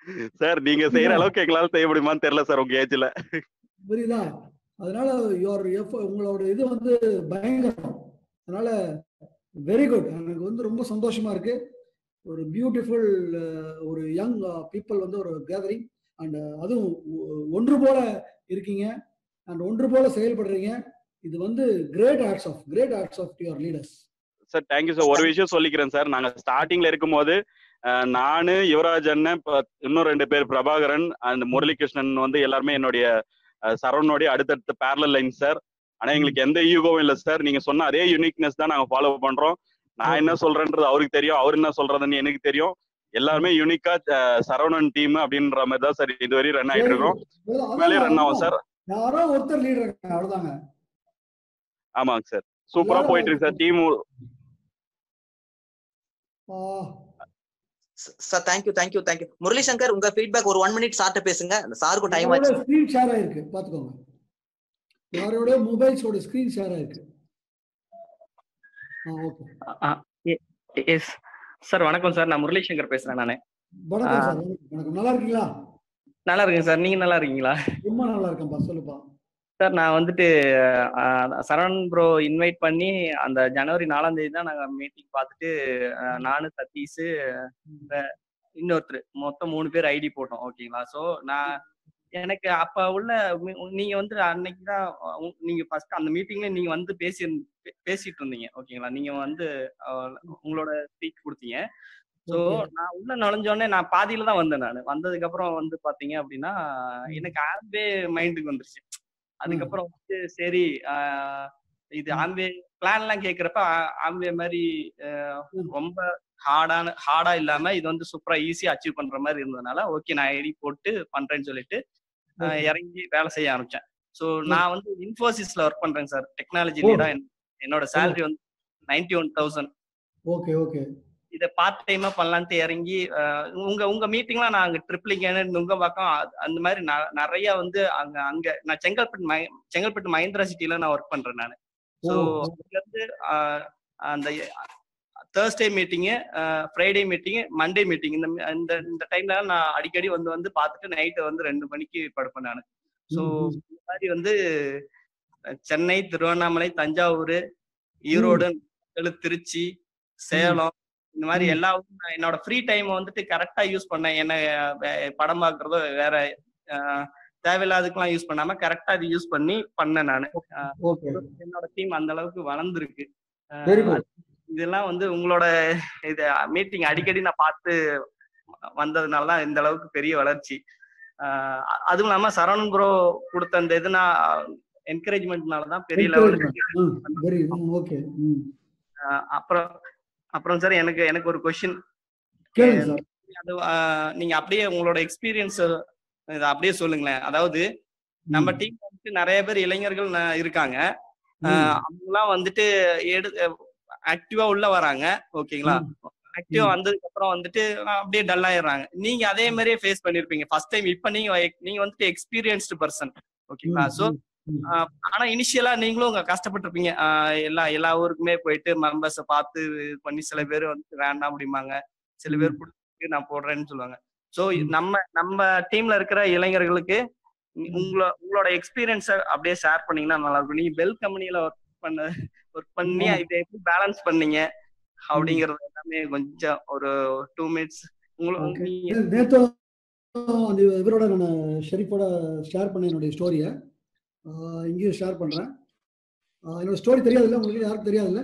சார் நீங்க செய்யற அளவுக்கு எங்களால செய்ய முடியுமான்னு தெரியல சார் உங்க ஏஜ்ல புரியுதா அதனால யுவர் எஃப் உங்களோட இது வந்து பயங்கரம் அதனால வெரி குட் எனக்கு வந்து ரொம்ப சந்தோஷமா இருக்கு ஒரு பியூட்டிஃபுல் ஒரு யங் பீப்புள் வந்து ஒரு கேதரிங் அண்ட் அதுவும் ஒ- ஒன்று போல இருக்கீங்க அண்ட் ஒன்று போல செயல்படுறீங்க இது வந்து great arts of great arts of your leaders sir thank you sir ஒரு விஷயம் சொல்லிக்கிறேன் சார் நாங்க ஸ்டார்டிங்ல இருக்கும்போது அஹ், நானு யுவராஜ் அண்ணன் இப்ப இன்னும் ரெண்டு பேர் பிரபாகரன் அண்ட் முரளிகிருஷ்ணன் வந்து எல்லாருமே என்னுடைய அஹ், சரவணனுடைய அடுத்தடுத்த பேரலல் லைன் சார் ஆனா எங்களுக்கு எந்த ஈகோவும் இல்லை சார் நீங்க சொன்ன அதே யூனிக்னஸ் தான் நாங்க ஃபாலோ பண்றோம் நான் என்ன சொல்றேன்றது அவருக்கு தெரியும் அவர் என்ன சொல்றதுன்னு எனக்கு தெரியும் எல்லாருமே யூனிக்கா சரவணன் டீம் அப்படின்ற மாதிரி தான் சார் இதுவரை ரன் ஆயிட்டு இருக்கோம் வெளியே ரன் ஆகும் சார் யாரோ ஒருத்தர் லீடர் அவ்வளவுதாங்க ஆமாங்க சார் சூப்பரா போயிட்டு இருக்கு sir team sir thank you thank you thank you Murali Shankar உங்க ஃபீட்பேக் ஒரு ஒன் மினிட் சார்ட்ட பேசுங்க சாருக்கும் டைம் ஆச்சு ஸ்கிரீன் ஷேர் ஆயிருக்கு பாத்துக்கோங்க யாரோட மொபைல்ஸோட ஸ்கிரீன் ஷேர் ஆயிருக்கு ஓகே எஸ் சார் வணக்கம் சார் நான் முரளிசங்கர் பேசுறேன் நானு வணக்கம் சார் வணக்கம் நல்லா இருக்கீங்களா நல்லா இருக்கேன் சார் நீங்க நல்லா இருக்கீங்களா ரொம்ப நல்லா இருக்கேன்ப்பா சொல்லுப்பா சார் நான் வந்துட்டு ஆஹ், சரவணன் ப்ரோ இன்வைட் பண்ணி அந்த ஜனவரி நாலாம் தேதி தான் நாங்க மீட்டிங் பார்த்துட்டு ஆஹ், நானு சதீஷ் ஆஹ், இன்னொருத்தர் மொத்தம் மூணு பேர் ஐடி போட்டோம் ஓகேங்களா ஸோ நான் எனக்கு அப்ப உள்ள மீ- நீங்க வந்து அன்னைக்கு தான் உ- நீங்க ஃபர்ஸ்ட் அந்த மீட்டிங்ல நீங்க வந்து பேசி பேசிட்டு இருந்தீங்க ஓகேங்களா நீங்க வந்து ஆஹ், உங்களோட ஸ்பீச் கொடுத்தீங்க ஸோ Okay. நான் உள்ள நுழைஞ்சோடனே நான் பாதியில தான் வந்தேன் நான் வந்ததுக்கு அப்புறம் வந்து பாத்தீங்க அப்படின்னா எனக்கு ஆம்பே மைண்டுக்கு வந்துருச்சு அதுக்கப்புறம் வந்து சரி ஆஹ் இது ம். ஆம்பே பிளான் எல்லாம் கேக்குறப்ப ஆ- ஆம்பே மாதிரி ஆஹ் ம். ரொம்ப ஹார்டான ஹார்டா இல்லாம இது வந்து சூப்பரா ஈஸியா அச்சீவ் பண்ற மாதிரி இருந்ததுனால ஓகே நான் ஐடி போட்டு பண்றேன்னு சொல்லிட்டு ஆஹ் Okay. இறங்கி வேலை செய்ய ஆரம்பிச்சேன் ஸோ நான் வந்து இன்ஃபோசிஸ்ல ஒர்க் பண்றேன் சார் டெக்னாலஜி ஓ. லீடா என்னோட சேலரி வந்து ninety one thousand okay okay இதை பார்ட் டைமா பண்ணலான்ட்டு இறங்கி அஹ், உங்க உங்க மீட்டிங்லாம் நான் அங்க ட்ரிப்ளிகேனு நுங்கம்பாக்கம் அ- அந்த மாதிரி ந- நிறைய வந்து அங்க அங்க நான் செங்கல்பட்டு மை செங்கல்பட்டு மஹிந்திரா சிட்டில நான் ஒர்க் பண்றேன் நான் ஸோ ஓ. அங்க இருந்து அஹ், அந்த தேர்ஸ்டே மீட்டிங்கு ஃப்ரைடே மீட்டிங்கு மண்டே மீட்டிங் இந்த மி- இந்த இந்த டைம்ல நான் அடிக்கடி வந்து வந்து பார்த்துட்டு நைட்டு வந்து ரெண்டு மணிக்கு படுப்பேன் நான் ஸோ ம், ம். இந்த மாதிரி வந்து அஹ், சென்னை திருவண்ணாமலை தஞ்சாவூர் ஈரோடு நாமக்கல், திருச்சி சேலம் இந்த மாதிரி ம். எல்லா ஊரும் நான் என்னோட ஃப்ரீ டைம் வந்துட்டு கரெக்டா யூஸ் பண்ணேன் என்ன வே- படம் பார்க்கறதோ வேற அஹ், தேவையில்லாததுக்கெல்லாம் யூஸ் பண்ணாம கரெக்டா இது யூஸ் பண்ணி பண்ணேன் நான் ஓகே என்னோட டீம் அந்த அளவுக்கு வளர்ந்துருக்கு அஹ், வெரி குட் இதெல்லாம் வந்து உங்களோட இது மீட்டிங் அடிக்கடி நான் பார்த்து வந்ததுனால தான் இந்த அளவுக்கு பெரிய வளர்ச்சி அஹ், அ- அதுவும் இல்லாம சரவணன் ப்ரோ கொடுத்த அந்த இதுனா என்கரேஜ்மெண்ட்னால தான் பெரிய லெவலுக்கு வெரி ஓகே ம் அப்புறம் அப்புறம் சார் எனக்கு எனக்கு ஒரு கொஸ்டின் கேளுங்க சார் அது ஆஹ், நீங்க அப்படியே உங்களோட எக்ஸ்பீரியன்ஸ் இதை அப்படியே சொல்லுங்களேன் அதாவது நம்ம ம். டீம் வந்துட்டு நிறைய பேர் இளைஞர்கள் ந- இருக்காங்க ம். ஆஹ், அவங்கலாம் வந்துட்டு எடு ஆக்டிவா உள்ள வராங்க ஓகேங்களா ம். ஆக்டிவா ம். வந்ததுக்கு அப்புறம் வந்துட்டு ஆஹ், அப்படியே டல் ஆயிடுறாங்க நீங்க அதே மாதிரியே ஃபேஸ் பண்ணிருப்பீங்க ஃபர்ஸ்ட் டைம் இப்ப நீங்க நீங்க வந்துட்டு எக்ஸ்பீரியன்ஸ்டு பர்சன் ஓகேங்களா ம், சோ ம், ம். ஆஹ் ஆனா இனிஷியலா நீங்களும் உங்க கஷ்டப்பட்டிருப்பீங்க ஆஹ் எல்லா எல்லா ஊருக்குமே போயிட்டு மெம்பர்ஸ பார்த்து இது பண்ணி சில பேர் வந்து வேண்டாம் அப்படிம்பாங்க சில பேர் பிடிச்சி நான் போடுறேன்னு சொல்லுவாங்க சோ ம். நம்ம நம்ம டீம்ல இருக்கிற இளைஞர்களுக்கு நீ- உங்களோட உங்களோட எக்ஸ்பீரியன்ஸ அப்படியே ஷேர் பண்ணீங்கன்னா நல்லா இருக்கும் நீங்க பெல் கம்பெனில ஒர்க் பண்ண ஒர்க் பண்ணி ஆமா. இதை எப்படி பேலன்ஸ் பண்ணீங்க அப்படிங்கறது எல்லாமே கொஞ்சம் ஒரு டூ மினிட்ஸ் உங்களுக்கு Okay. நீங்க நேத்து அந்த இவரோட நான் ஷெரீஃபோட ஷேர் பண்ண என்னுடைய ஸ்டோரியை இங்கேயும் ஷேர் பண்றேன் ஆஹ் என்னோட ஸ்டோரி தெரியாதுல்ல உங்களுக்கு யாருக்கும் தெரியாதுல்ல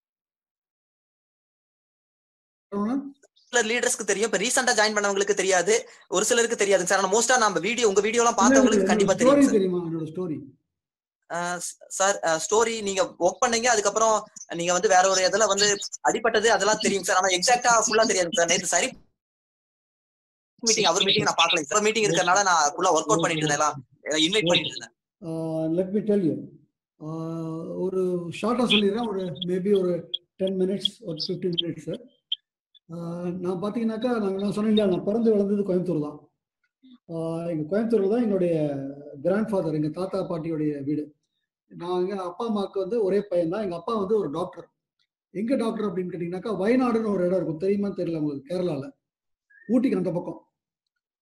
சரவணன்? சில லீடர்ஸ்க்கு தெரியும் இப்ப ரீசெண்டா ஜாயின் பண்ணவங்களுக்கு தெரியாது ஒரு சிலருக்கு தெரியாது சார் ஆனா மோஸ்டா நம்ம வீடியோ உங்க வீடியோ எல்லாம் பார்த்தவங்களுக்கு கண்டிப்பா ஸ்டோரி தெரியும் சார் தெரியுமா என்னோட ஸ்டோரி சார் ஸ்டோரி நீங்க ஒர்க் பண்ணீங்க அதுக்கப்புறம் நீங்க வந்து வேற ஒரு இதுல வந்து அடிபட்டது அதெல்லாம் தெரியும் சார் ஆனா எக்ஸாக்டா ஃபுல்லா தெரியாது சார் நேத்து சரி மீட்டிங் அவர் மீட்டிங் நான் பார்க்கல சார் மீட்டிங் இருக்கறனால நான் ஃபுல்லா ஒர்க் அவுட் பண்ணிட்டு இருந்தேன் எல்லாம் இன்வைட் பண்ணிட்டு இருந்தேன் லெட் மீ டெல் யூ ஒரு ஷார்ட்டாக சொல்லிடுறேன் ஒரு மேபி ஒரு டென் மினிட்ஸ் ஒரு ஃபிஃப்டீன் மினிட்ஸ் நான் பார்த்தீங்கன்னாக்கா நாங்கள் நான் சொன்னேன் இல்லையா நான் பிறந்து வளர்ந்தது கோயம்புத்தூர் தான் எங்கள் கோயம்புத்தூரில் தான் எங்களுடைய கிராண்ட் ஃபாதர் எங்கள் தாத்தா பாட்டியோடைய வீடு நாங்கள் அப்பா அம்மாவுக்கு வந்து ஒரே பையன் தான் எங்கள் அப்பா வந்து ஒரு டாக்டர் எங்கே டாக்டர் அப்படின்னு கேட்டிங்கனாக்கா வயநாடுன்னு ஒரு இடம் இருக்கும் தெரியுமா தெரியல உங்களுக்கு கேரளாவில் ஊட்டிக்கு அந்த பக்கம்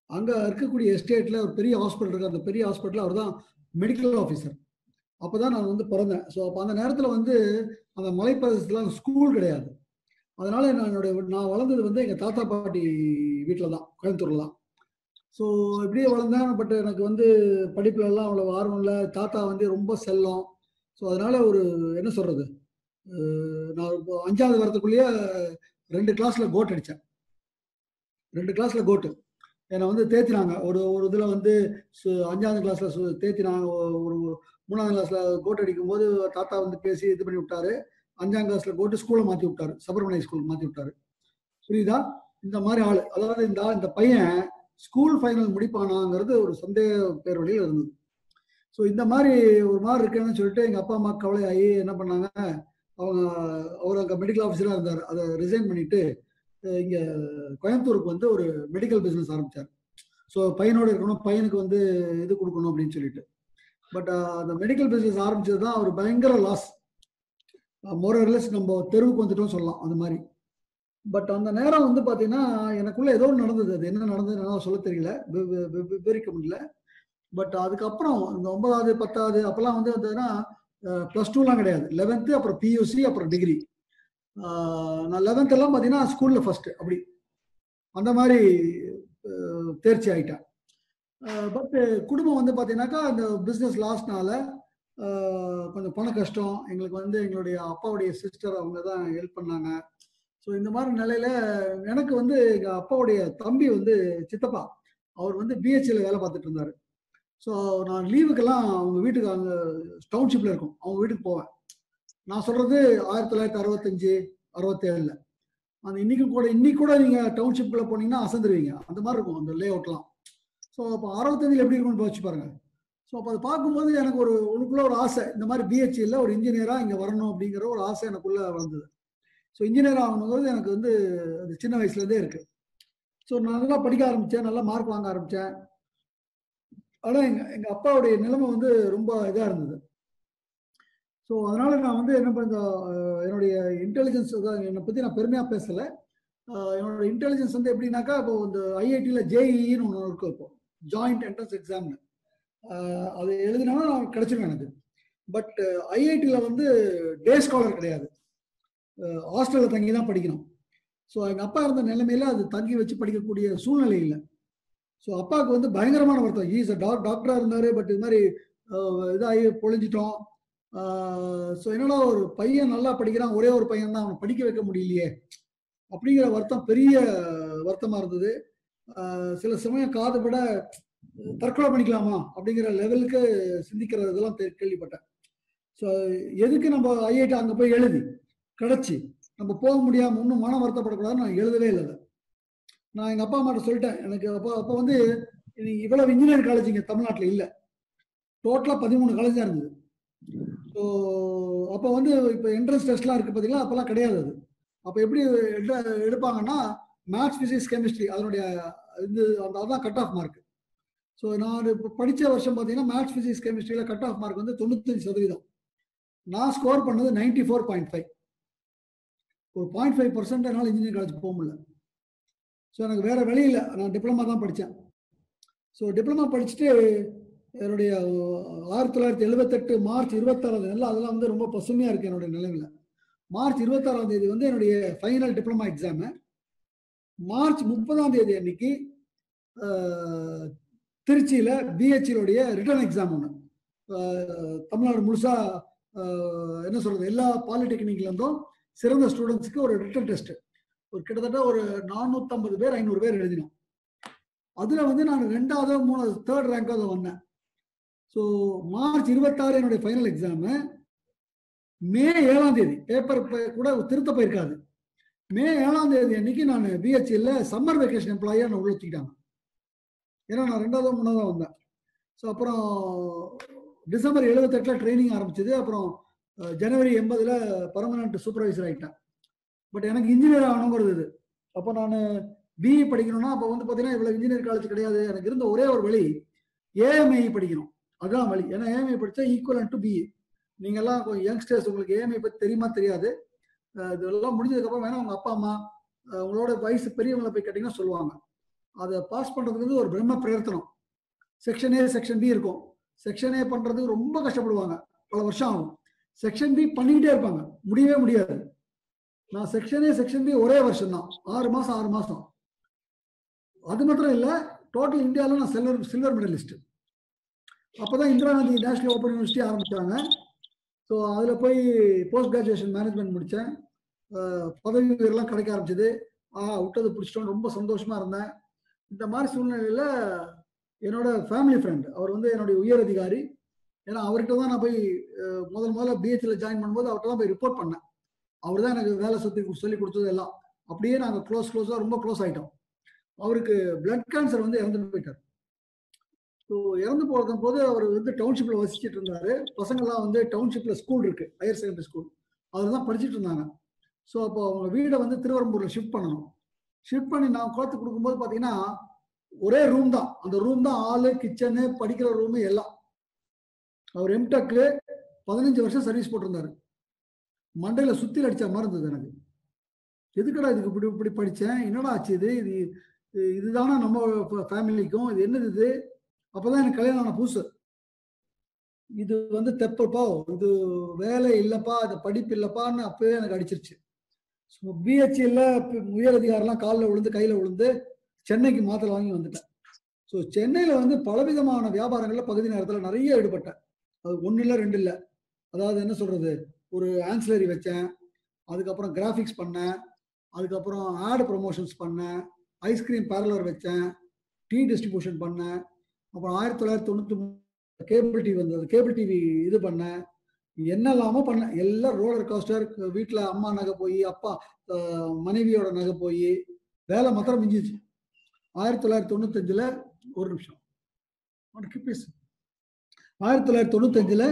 அங்க இருக்கக்கூடிய எஸ்டேட்ல ஒரு பெரிய ஹாஸ்பிட்டல் இருக்கு அந்த பெரிய ஹாஸ்பிட்டல் அவர் தான் மெடிக்கல் ஆஃபீஸர் அப்பதான் நான் வந்து பிறந்தேன் ஸோ அப்போ அந்த நேரத்துல வந்து அந்த மலைப்பிரதேசத்துல ஸ்கூல் கிடையாது அதனால நான் என்னுடைய நான் வளர்ந்தது வந்து எங்க தாத்தா பாட்டி வீட்டில் தான் கோயம்புத்தூர்ல தான் ஸோ இப்படியே வளர்ந்தேன் பட் எனக்கு வந்து படிப்புல எல்லாம் அவ்வளோ ஆர்வம் இல்லை தாத்தா வந்து ரொம்ப செல்லம் ஸோ அதனால ஒரு என்ன சொல்றது அஹ் நான் இப்போ அஞ்சாவது வரதுக்குள்ளேயே ரெண்டு கிளாஸ்ல கோட் அடித்தேன் ரெண்டு கிளாஸ்ல கோட்டு என்னை வந்து தேத்தினாங்க ஒரு ஒரு இதில் வந்து சு- அஞ்சாவது கிளாஸ்ல சு- தேத்தினாங்க ஒ- ஒரு மூணாவது கிளாஸ்ல கோட் அடிக்கும் போது தாத்தா வந்து பேசி இது பண்ணி விட்டாரு அஞ்சாம் கிளாஸ்ல கோட்டு ஸ்கூலை மாற்றி விட்டாரு சுப்பிரமணிய ஸ்கூல் மாற்றி விட்டாரு புரியுதா இந்த மாதிரி ஆள் அதாவது இந்த ஆள்- இந்த பையன் ஸ்கூல் ஃபைனல் முடிப்பானாங்கிறது ஒரு சந்தேக பேர் வழியில் இருந்தது ஸோ இந்த மாதிரி ஒரு மாதிரி இருக்கேன்னு சொல்லிட்டு எங்கள் அப்பா அம்மா கவலையாகி என்ன பண்ணாங்க அவங்க அவர் அங்கே மெடிக்கல் ஆஃபீஸராக இருந்தார் அதை ரிசைன் பண்ணிட்டு அஹ் இங்க கோயம்புத்தூருக்கு வந்து ஒரு மெடிக்கல் பிஸ்னஸ் ஆரம்பிச்சார் ஸோ பையனோட இருக்கணும் பையனுக்கு வந்து இது கொடுக்கணும் அப்படின்னு சொல்லிட்டு பட் அந்த மெடிக்கல் பிஸ்னஸ் ஆரம்பிச்சது தான் ஒரு பயங்கர லாஸ் மோரர்லெஸ் நம்ம தெருவுக்கு வந்துட்டோம் சொல்லலாம் அந்த மாதிரி பட் அந்த நேரம் வந்து பார்த்தீங்கன்னா எனக்குள்ள ஏதோ ஒன்று நடந்தது அது என்ன நடந்தது என்னால் சொல்ல தெரியல வி- வி- வி- விவரிக்க முடியல பட் அதுக்கப்புறம் இந்த ஒன்பதாவது பத்தாவது அப்பெல்லாம் வந்து வந்ததுன்னா ப்ளஸ் டூலாம் கிடையாது லெவன்த்து அப்புறம் பியூசி அப்புறம் டிகிரி நான் லெவன்த் எல்லாம் பார்த்தீங்கன்னா ஸ்கூலில் ஃபர்ஸ்ட் அப்படி அந்த மாதிரி அஹ், தேர்ச்சி ஆயிட்டேன் பட் குடும்பம் வந்து பார்த்தீங்கன்னாக்கா இந்த பிஸ்னஸ் லாஸ்னால கொஞ்சம் பண கஷ்டம் எங்களுக்கு வந்து எங்களுடைய அப்பாவுடைய சிஸ்டர் அவங்க தான் ஹெல்ப் பண்ணாங்க ஸோ இந்த மாதிரி நிலையில எனக்கு வந்து எங்க அப்பாவுடைய தம்பி வந்து சித்தப்பா அவர் வந்து பிஹெச்ல வேலை பார்த்துட்டு இருந்தாரு ஸோ நான் லீவுக்கெல்லாம் அவங்க வீட்டுக்கு அங்கே டவுன்ஷிப்ல இருக்கும் அவங்க வீட்டுக்கு போவேன் நான் சொல்றது ஆயிரத்தி தொள்ளாயிரத்தி அறுபத்தஞ்சு அறுபத்தேழுல அந்த இன்னைக்கு கூட இன்னைக்கு கூட நீங்க டவுன்ஷிப்குள்ள போனீங்கன்னா அசந்துருவீங்க அந்த மாதிரி இருக்கும் அந்த லே அவுட்லாம் ஸோ அப்போ அறுபத்தஞ்சில் எப்படி இருக்கும்னு வச்சு பாருங்க ஸோ அப்போ அதை பார்க்கும்போது எனக்கு ஒரு உனக்குள்ள ஒரு ஆசை இந்த மாதிரி பிஹெச்இல ஒரு இன்ஜினியரா இங்க வரணும் அப்படிங்கிற ஒரு ஆசை எனக்குள்ள வந்தது ஸோ இன்ஜினியர் ஆகணுங்கிறது எனக்கு வந்து அது சின்ன வயசுல இருந்தே இருக்கு ஸோ நல்லா படிக்க ஆரம்பிச்சேன் நல்லா மார்க் வாங்க ஆரம்பிச்சேன் ஆனா எங்க எங்க அப்பாவுடைய நிலைமை வந்து ரொம்ப இதா இருந்தது ஸோ அதனால நான் வந்து என்ன பண்ண என்னுடைய இன்டெலிஜென்ஸ் தான் என்னை பத்தி நான் பெருமையா பேசல அஹ் என்னோட இன்டெலிஜென்ஸ் வந்து எப்படின்னாக்கா இப்போ இந்த ஐஐடியில் ஜேஇன்னு ஒன்று இருக்கு இப்போ ஜாயிண்ட் என்ட்ரன்ஸ் எக்ஸாம்னு அது எழுதினாலும் நான் கிடைச்சிருவேன் எனக்கு பட் ஐஐடியில் வந்து டே ஸ்காலர் கிடையாது ஹாஸ்டலில் தங்கி தான் படிக்கணும் ஸோ எங்கள் அப்பா இருந்த நிலைமையில அது தங்கி வச்சு படிக்கக்கூடிய சூழ்நிலை இல்லை ஸோ அப்பாவுக்கு வந்து பயங்கரமான வருத்தம் ஈஸ் அ டாக் டாக்டராக இருந்தார் பட் இது மாதிரி அஹ், இதாகி பொழிஞ்சிட்டோம் ஸோ என்னடா ஒரு பையன் நல்லா படிக்கிறான் ஒரே ஒரு பையன் தான் அவனை படிக்க வைக்க முடியலையே அப்படிங்கிற வருத்தம் பெரிய வருத்தமா இருந்தது ஆஹ் சில சமயம் காது விட தற்கொலை பண்ணிக்கலாமா அப்படிங்கிற லெவலுக்கு சிந்திக்கிற இதெல்லாம் தெ- கேள்விப்பட்டேன் ஸோ எதுக்கு நம்ம ஐஐடி அங்கே போய் எழுதி கிடைச்சி நம்ம போக முடியாம இன்னும் மனம் வருத்தப்படக்கூடாதுன்னு நான் எழுதவே இல்லை அதை. நான் எங்க அப்பா அம்மாட்ட சொல்லிட்டேன் எனக்கு அப்போ அப்போ வந்து இது இவ்வளவு இன்ஜினியரிங் காலேஜ் இங்கே தமிழ்நாட்டில் இல்லை டோட்டலாக பதிமூணு காலேஜ் தான் இருந்தது ஸோ அப்போ வந்து இப்போ என்ட்ரன்ஸ் டெஸ்ட்லாம் இருக்கு பார்த்தீங்களா அப்போல்லாம் கிடையாது அது அப்போ எப்படி எடு- எடுப்பாங்கன்னா மேத்ஸ் பிசிக்ஸ் கெமிஸ்ட்ரி அதனுடைய இது அந்த அதான் கட் ஆஃப் மார்க் ஸோ நான் இப்போ படித்த வருஷம் பார்த்தீங்கன்னா மேத்ஸ் பிசிக்ஸ் கெமிஸ்ட்ரியில் கட் ஆஃப் மார்க் வந்து தொண்ணூத்தஞ்சு சதவீதம் நான் ஸ்கோர் பண்ணது நைன்டி ஃபோர் பாயிண்ட் ஃபைவ் ஒரு பாயிண்ட் ஃபைவ் பர்சன்ட் என்னால் இன்ஜினியரிங் காலேஜ் போக முடியல ஸோ எனக்கு வேற வழி இல்லை நான் டிப்ளமா தான் படித்தேன் ஸோ டிப்ளமா படிச்சுட்டு என்னுடைய ஆயிரத்தி தொள்ளாயிரத்தி எழுபத்தெட்டு மார்ச் இருபத்தாறாம் தேதி அதெல்லாம் வந்து ரொம்ப பசுமையாக இருக்கு என்னுடைய நிலைமையில் மார்ச் இருபத்தாறாம் தேதி வந்து என்னுடைய ஃபைனல் டிப்ளமா எக்ஸாமு மார்ச் முப்பதாம் தேதி அன்னைக்கு ஆஹ், திருச்சியில பிஹெச்இனுடைய ரிட்டர்ன் எக்ஸாம் ஒன்று தமிழ்நாடு முழுசா ஆஹ், என்ன சொல்றது எல்லா பாலிடெக்னிக்ல இருந்தும் சிறந்த ஸ்டூடெண்ட்ஸ்க்கு ஒரு ரிட்டன் டெஸ்ட் ஒரு கிட்டத்தட்ட ஒரு நானூத்தம்பது பேர் ஐநூறு பேர் எழுதினோம் அதுல வந்து நான் ரெண்டாவது மூணாவது தேர்ட் ரேங்காவது வந்தேன் ஸோ மார்ச் இருபத்தாறு என்னுடைய ஃபைனல் எக்ஸாமு மே ஏழாம் தேதி பேப்பர் கூட திருத்த போயிருக்காது மே ஏழாம் தேதி அன்னைக்கு நான் பிஹெச்எல்ல சம்மர் வெக்கேஷன் எம்ப்ளாயியா நான் உள்ள வச்சுக்கிட்டாங்க ஏன்னா நான் ரெண்டாவது மூணாவது வந்தேன் ஸோ அப்புறம் டிசம்பர் எழுபத்தெட்டில் ட்ரைனிங் ஆரம்பிச்சது அப்புறம் அஹ், ஜனவரி எண்பதுல பர்மனன்ட் சூப்பர்வைசர் ஆகிட்டேன் பட் எனக்கு இன்ஜினியர் ஆகணுங்கிறது இது அப்போ நான் பிஇ படிக்கணும்னா அப்போ வந்து பார்த்தீங்கன்னா இவ்வளோ இன்ஜினியர் காலேஜ் கிடையாது எனக்கு இருந்த ஒரே ஒரு வழி ஏஎம்ஐ படிக்கணும் அதுதான் வழி ஏன்னா ஏஎம்ஐ படித்தா ஈக்குவல் டு பிஇ நீங்கெல்லாம் கொஞ்சம் யங்ஸ்டர்ஸ் உங்களுக்கு ஏஎம்ஐ பற்றி தெரியுமா தெரியாது அஹ் இதெல்லாம் முடிஞ்சதுக்கப்புறம் வேணா உங்க அப்பா அம்மா அஹ் உங்களோட வயசு பெரியவங்களை போய் கேட்டிங்கன்னா சொல்லுவாங்க அதை பாஸ் பண்றதுக்கு வந்து ஒரு பிரம்ம பிரயத்தனம் செக்ஷன் ஏ செக்ஷன் பி இருக்கும் செக்ஷன் ஏ பண்றதுக்கு ரொம்ப கஷ்டப்படுவாங்க பல வருஷம் ஆகும் செக்ஷன் பி பண்ணிக்கிட்டே இருப்பாங்க முடியவே முடியாது நான் செக்ஷன் ஏ செக்ஷன் பி ஒரே வருஷம் தான் ஆறு மாசம் ஆறு மாசம் அது மாத்திரம் இல்ல டோட்டல் இந்தியாவில் நான் சில்வர் சில்வர் மெடலிஸ்ட் அப்பதான் Indira Gandhi National Open University ஆரம்பிச்சாங்க ஸோ அதில் போய் போஸ்ட் கிராஜுவேஷன் மேனேஜ்மெண்ட் முடித்தேன் பதவி உயர்லாம் கிடைக்க ஆரம்பிச்சது ஆ விட்டது பிடிச்சிட்டோம் ரொம்ப சந்தோஷமா இருந்தேன் இந்த மாதிரி சூழ்நிலையில என்னோட ஃபேமிலி ஃப்ரெண்ட் அவர் வந்து என்னுடைய உயர் அதிகாரி ஏன்னா அவர்கிட்ட தான் நான் போய் அஹ், முதல் முதல்ல பிஹெச்ல ஜாயின் பண்ணும்போது அவர்கிட்ட தான் போய் ரிப்போர்ட் பண்ணேன் அவர் தான் எனக்கு வேலை சுற்றி சொல்லி கொடுத்தது எல்லாம் அப்படியே நாங்கள் க்ளோஸ் க்ளோஸாக ரொம்ப க்ளோஸ் ஆயிட்டோம் அவருக்கு பிளட் கேன்சர் வந்து இறந்து போயிட்டார் ஸோ இறந்து போகிறதும் போது அவர் வந்து டவுன்ஷிப்பில் வசிச்சுட்டு இருந்தாரு பசங்கள்லாம் வந்து டவுன்ஷிப்பில் ஸ்கூல் இருக்கு ஹையர் செகண்டரி ஸ்கூல் அதில் தான் படிச்சுட்டு இருந்தாங்க ஸோ அப்போ அவங்க வீடை வந்து திருவரம்பூரில் ஷிஃப்ட் பண்ணணும் ஷிஃப்ட் பண்ணி நான் குளத்து கொடுக்கும்போது பார்த்தீங்கன்னா ஒரே ரூம் தான் அந்த ரூம் தான் ஹாலு கிச்சனு படிக்கிற ரூமு எல்லாம் அவர் எம்டெக்கு பதினஞ்சு வருஷம் சர்வீஸ் போட்டிருந்தாரு மண்டையில சுத்தி அடிச்ச மாதிரி இருந்தது எனக்கு எதுக்கடா இதுக்கு இப்படி இப்படி படிச்சேன் என்னடா ஆச்சு இது இது இது- இதுதானா நம்ம ஃபேமிலிக்கும் இது என்னது இது அப்பதான் எனக்கு கல்யாணம் ஆன புதுசு இது வந்து தெப்பப்பா இது வேலை இல்லப்பா இது படிப்பு இல்லப்பான்னு அப்பவே எனக்கு அடிச்சிருச்சு ஸோ பிஹெச்எல்ல உயர் அதிகாரிலாம் காலில் விழுந்து கையில விழுந்து சென்னைக்கு மாத்தல வாங்கி வந்துட்டேன் ஸோ சென்னையில வந்து பலவிதமான வியாபாரங்கள்ல பகுதி நேரத்தில் நிறைய ஈடுபட்டேன் அது ஒன்று இல்லை ரெண்டு இல்லை அதாவது என்ன சொல்றது ஒரு ஆன்சிலரி வச்சேன் அதுக்கப்புறம் கிராஃபிக்ஸ் பண்ணேன் அதுக்கப்புறம் ஆட் ப்ரொமோஷன்ஸ் பண்ணேன் ஐஸ்கிரீம் பார்லர் வச்சேன் டீ டிஸ்ட்ரிபியூஷன் பண்ணேன் அப்புறம் ஆயிரத்தி தொள்ளாயிரத்தி தொண்ணூத்தி கேபிள் டிவி வந்தது கேபிள் டிவி இது பண்ணேன் என்னெல்லாமோ பண்ணேன் எல்லாம் ரோலர் கோஸ்டர் வீட்டில் அம்மா நகை போய் அப்பா அஹ், மனைவியோட நகை போய் வேலை மாத்திரம் மிஞ்சிச்சு ஆயிரத்தி தொள்ளாயிரத்தி தொண்ணூத்தஞ்சுல ஒரு நிமிஷம் உனக்கு பேசு ஆயிரத்தி தொள்ளாயிரத்தி தொண்ணூத்தஞ்சுல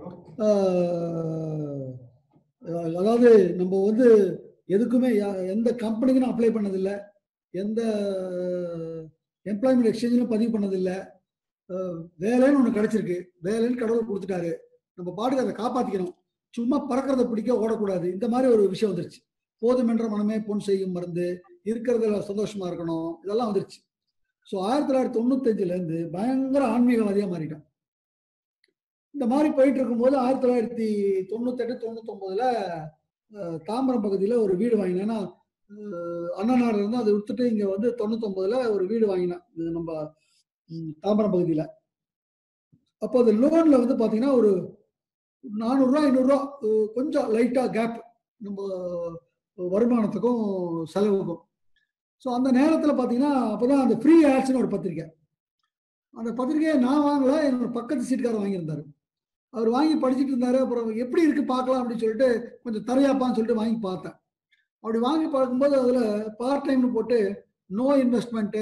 ஆஹ், அதாவது நம்ம வந்து எதுக்குமே யா- எந்த கம்பெனிக்கும் நான் அப்ளை பண்ணதில்லை எந்த எம்ப்ளாய்மெண்ட் எக்ஸ்சேஞ்சிலும் பதிவு பண்ணதில்லை ஆஹ், வேலைன்னு ஒன்று கிடைச்சிருக்கு வேலைன்னு கடவுள் கொடுத்துட்டாரு நம்ம பாட்டுக்கு அதை காப்பாத்திக்கணும் சும்மா பறக்கிறத பிடிக்க ஓடக்கூடாது இந்த மாதிரி ஒரு விஷயம் வந்துருச்சு போதுமென்ற மனமே பொன் செய்யும் மருந்து இருக்கிறதுல சந்தோஷமா இருக்கணும் இதெல்லாம் வந்துருச்சு ஸோ ஆயிரத்தி தொள்ளாயிரத்தி தொண்ணூத்தஞ்சுல இருந்து பயங்கர ஆன்மீகவாதியா மாறிட்டேன் இந்த மாதிரி போயிட்டு இருக்கும்போது ஆயிரத்தி தொள்ளாயிரத்தி தொண்ணூத்தெட்டு தொண்ணூத்தொன்பதுல அஹ், தாம்பரம் பகுதியில ஒரு வீடு வாங்கினேன் ஏன்னா அஹ், அண்ணனார் இருந்து அதை விட்டுட்டு இங்க வந்து தொண்ணூத்தொன்பதுல ஒரு வீடு வாங்கினேன் இது நம்ம ம், தாம்பரம் பகுதியில அப்போ அது லோன்ல வந்து பாத்தீங்கன்னா ஒரு நானூறுரூவா ஐநூறுரூவா கொஞ்சம் லைட்டா கேப் நம்ம வருமானத்துக்கும் செலவுக்கும் ஸோ அந்த நேரத்தில் பார்த்தீங்கன்னா அப்போதான் அந்த ஃப்ரீ ஆட்ஸ்னு ஒரு பத்திரிக்கை அந்த பத்திரிக்கையை நான் வாங்கல என்னோட பக்கத்து சீட்டுக்காரர் வாங்கியிருந்தாரு அவர் வாங்கி படிச்சுட்டு இருந்தாரு அப்புறம் எப்படி இருக்கு பார்க்கலாம் அப்படின்னு சொல்லிட்டு கொஞ்சம் தரையாப்பான்னு சொல்லிட்டு வாங்கி பார்த்தேன் அப்படி வாங்கி பார்க்கும்போது அதில் பார்ட் டைம்னு போட்டு நோ இன்வெஸ்ட்மெண்ட்டு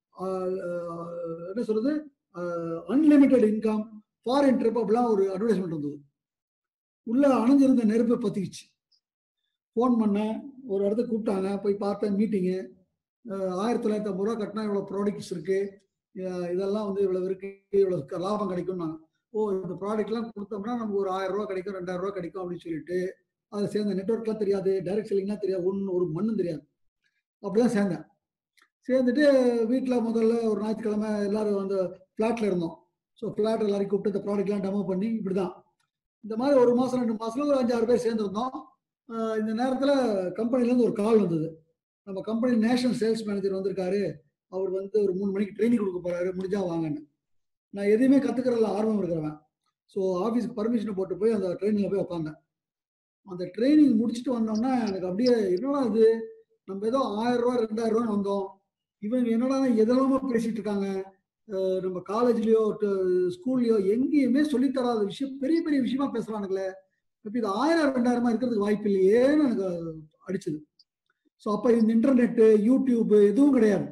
என்ன சொல்றது அன்லிமிட்டெட் இன்கம் ஃபாரின் ட்ரிப் அப்படிலாம் ஒரு அட்வர்டைஸ்மெண்ட் இருந்தது உள்ள அணைஞ்சிருந்த நெருப்பை பத்திக்கிச்சு ஃபோன் பண்ணேன் ஒரு இடத்துக்கு கூப்பிட்டாங்க போய் பார்த்தேன் மீட்டிங்கு ஆயிரத்தி தொள்ளாயிரத்தி ஐம்பது ரூபா கட்டினா இவ்வளோ ப்ராடக்ட்ஸ் இருக்கு அஹ் இதெல்லாம் வந்து இவ்வளவு இருக்கு இவ்வளவு லாபம் கிடைக்கும்னாங்க ஓ இந்த ப்ராடக்ட்லாம் கொடுத்தோம்னா நமக்கு ஒரு ஆயிரம் ரூபா கிடைக்கும் ரெண்டாயிரம் ரூபா கிடைக்கும் அப்படின்னு சொல்லிட்டு அதை சேர்ந்த நெட்ஒர்க்லாம் தெரியாது டைரக்ட் செல்லிங்லாம் தெரியாது ஒன்று ஒரு மண்ணும் தெரியாது அப்படிதான் சேர்ந்தேன் சேர்ந்துட்டு வீட்டில் முதல்ல ஒரு ஞாயிற்றுக்கிழமை எல்லாரும் அந்த ஃப்ளாட்டில் இருந்தோம் ஸோ ஃப்ளாட் எல்லாரையும் கூப்பிட்டு இந்த ப்ராடக்ட்லாம் டெமோ பண்ணி இப்படிதான் இந்த மாதிரி ஒரு மாதம் ரெண்டு மாதத்துல ஒரு அஞ்சாறு பேர் சேர்ந்துருந்தோம் ஆஹ் இந்த நேரத்தில் கம்பெனிலேருந்து ஒரு கால் வந்தது நம்ம கம்பெனி நேஷனல் சேல்ஸ் மேனேஜர் வந்திருக்காரு அவர் வந்து ஒரு மூணு மணிக்கு ட்ரைனிங் கொடுக்க போறாரு முடிஞ்சா வாங்கன்னு நான் எதையுமே கத்துக்கிறதுல ஆர்வம் இருக்கிறவன் ஸோ ஆஃபீஸ்க்கு பர்மிஷனை போட்டு போய் அந்த ட்ரைனிங்ல போய் உட்காந்தேன் அந்த ட்ரைனிங் முடிச்சுட்டு வந்தோம்னா எனக்கு அப்படியே என்னடா இது நம்ம ஏதோ ஆயிரம் ரூபா ரெண்டாயிரம் ரூபான்னு வந்தோம் இவங்க என்னடா எதெல்லாமோ பேசிட்டு இருக்காங்க அஹ் நம்ம காலேஜ்லயோ ஸ்கூல்லயோ எங்கேயுமே சொல்லித் தராத விஷயம் பெரிய பெரிய விஷயமா பேசுறானுங்களே இப்ப இது ஆயிரம் ரெண்டாயிரமா இருக்கிறதுக்கு வாய்ப்பு இல்லையேன்னு எனக்கு அடிச்சது ஸோ அப்ப இந்த இன்டர்நெட் யூடியூப் எதுவும் கிடையாது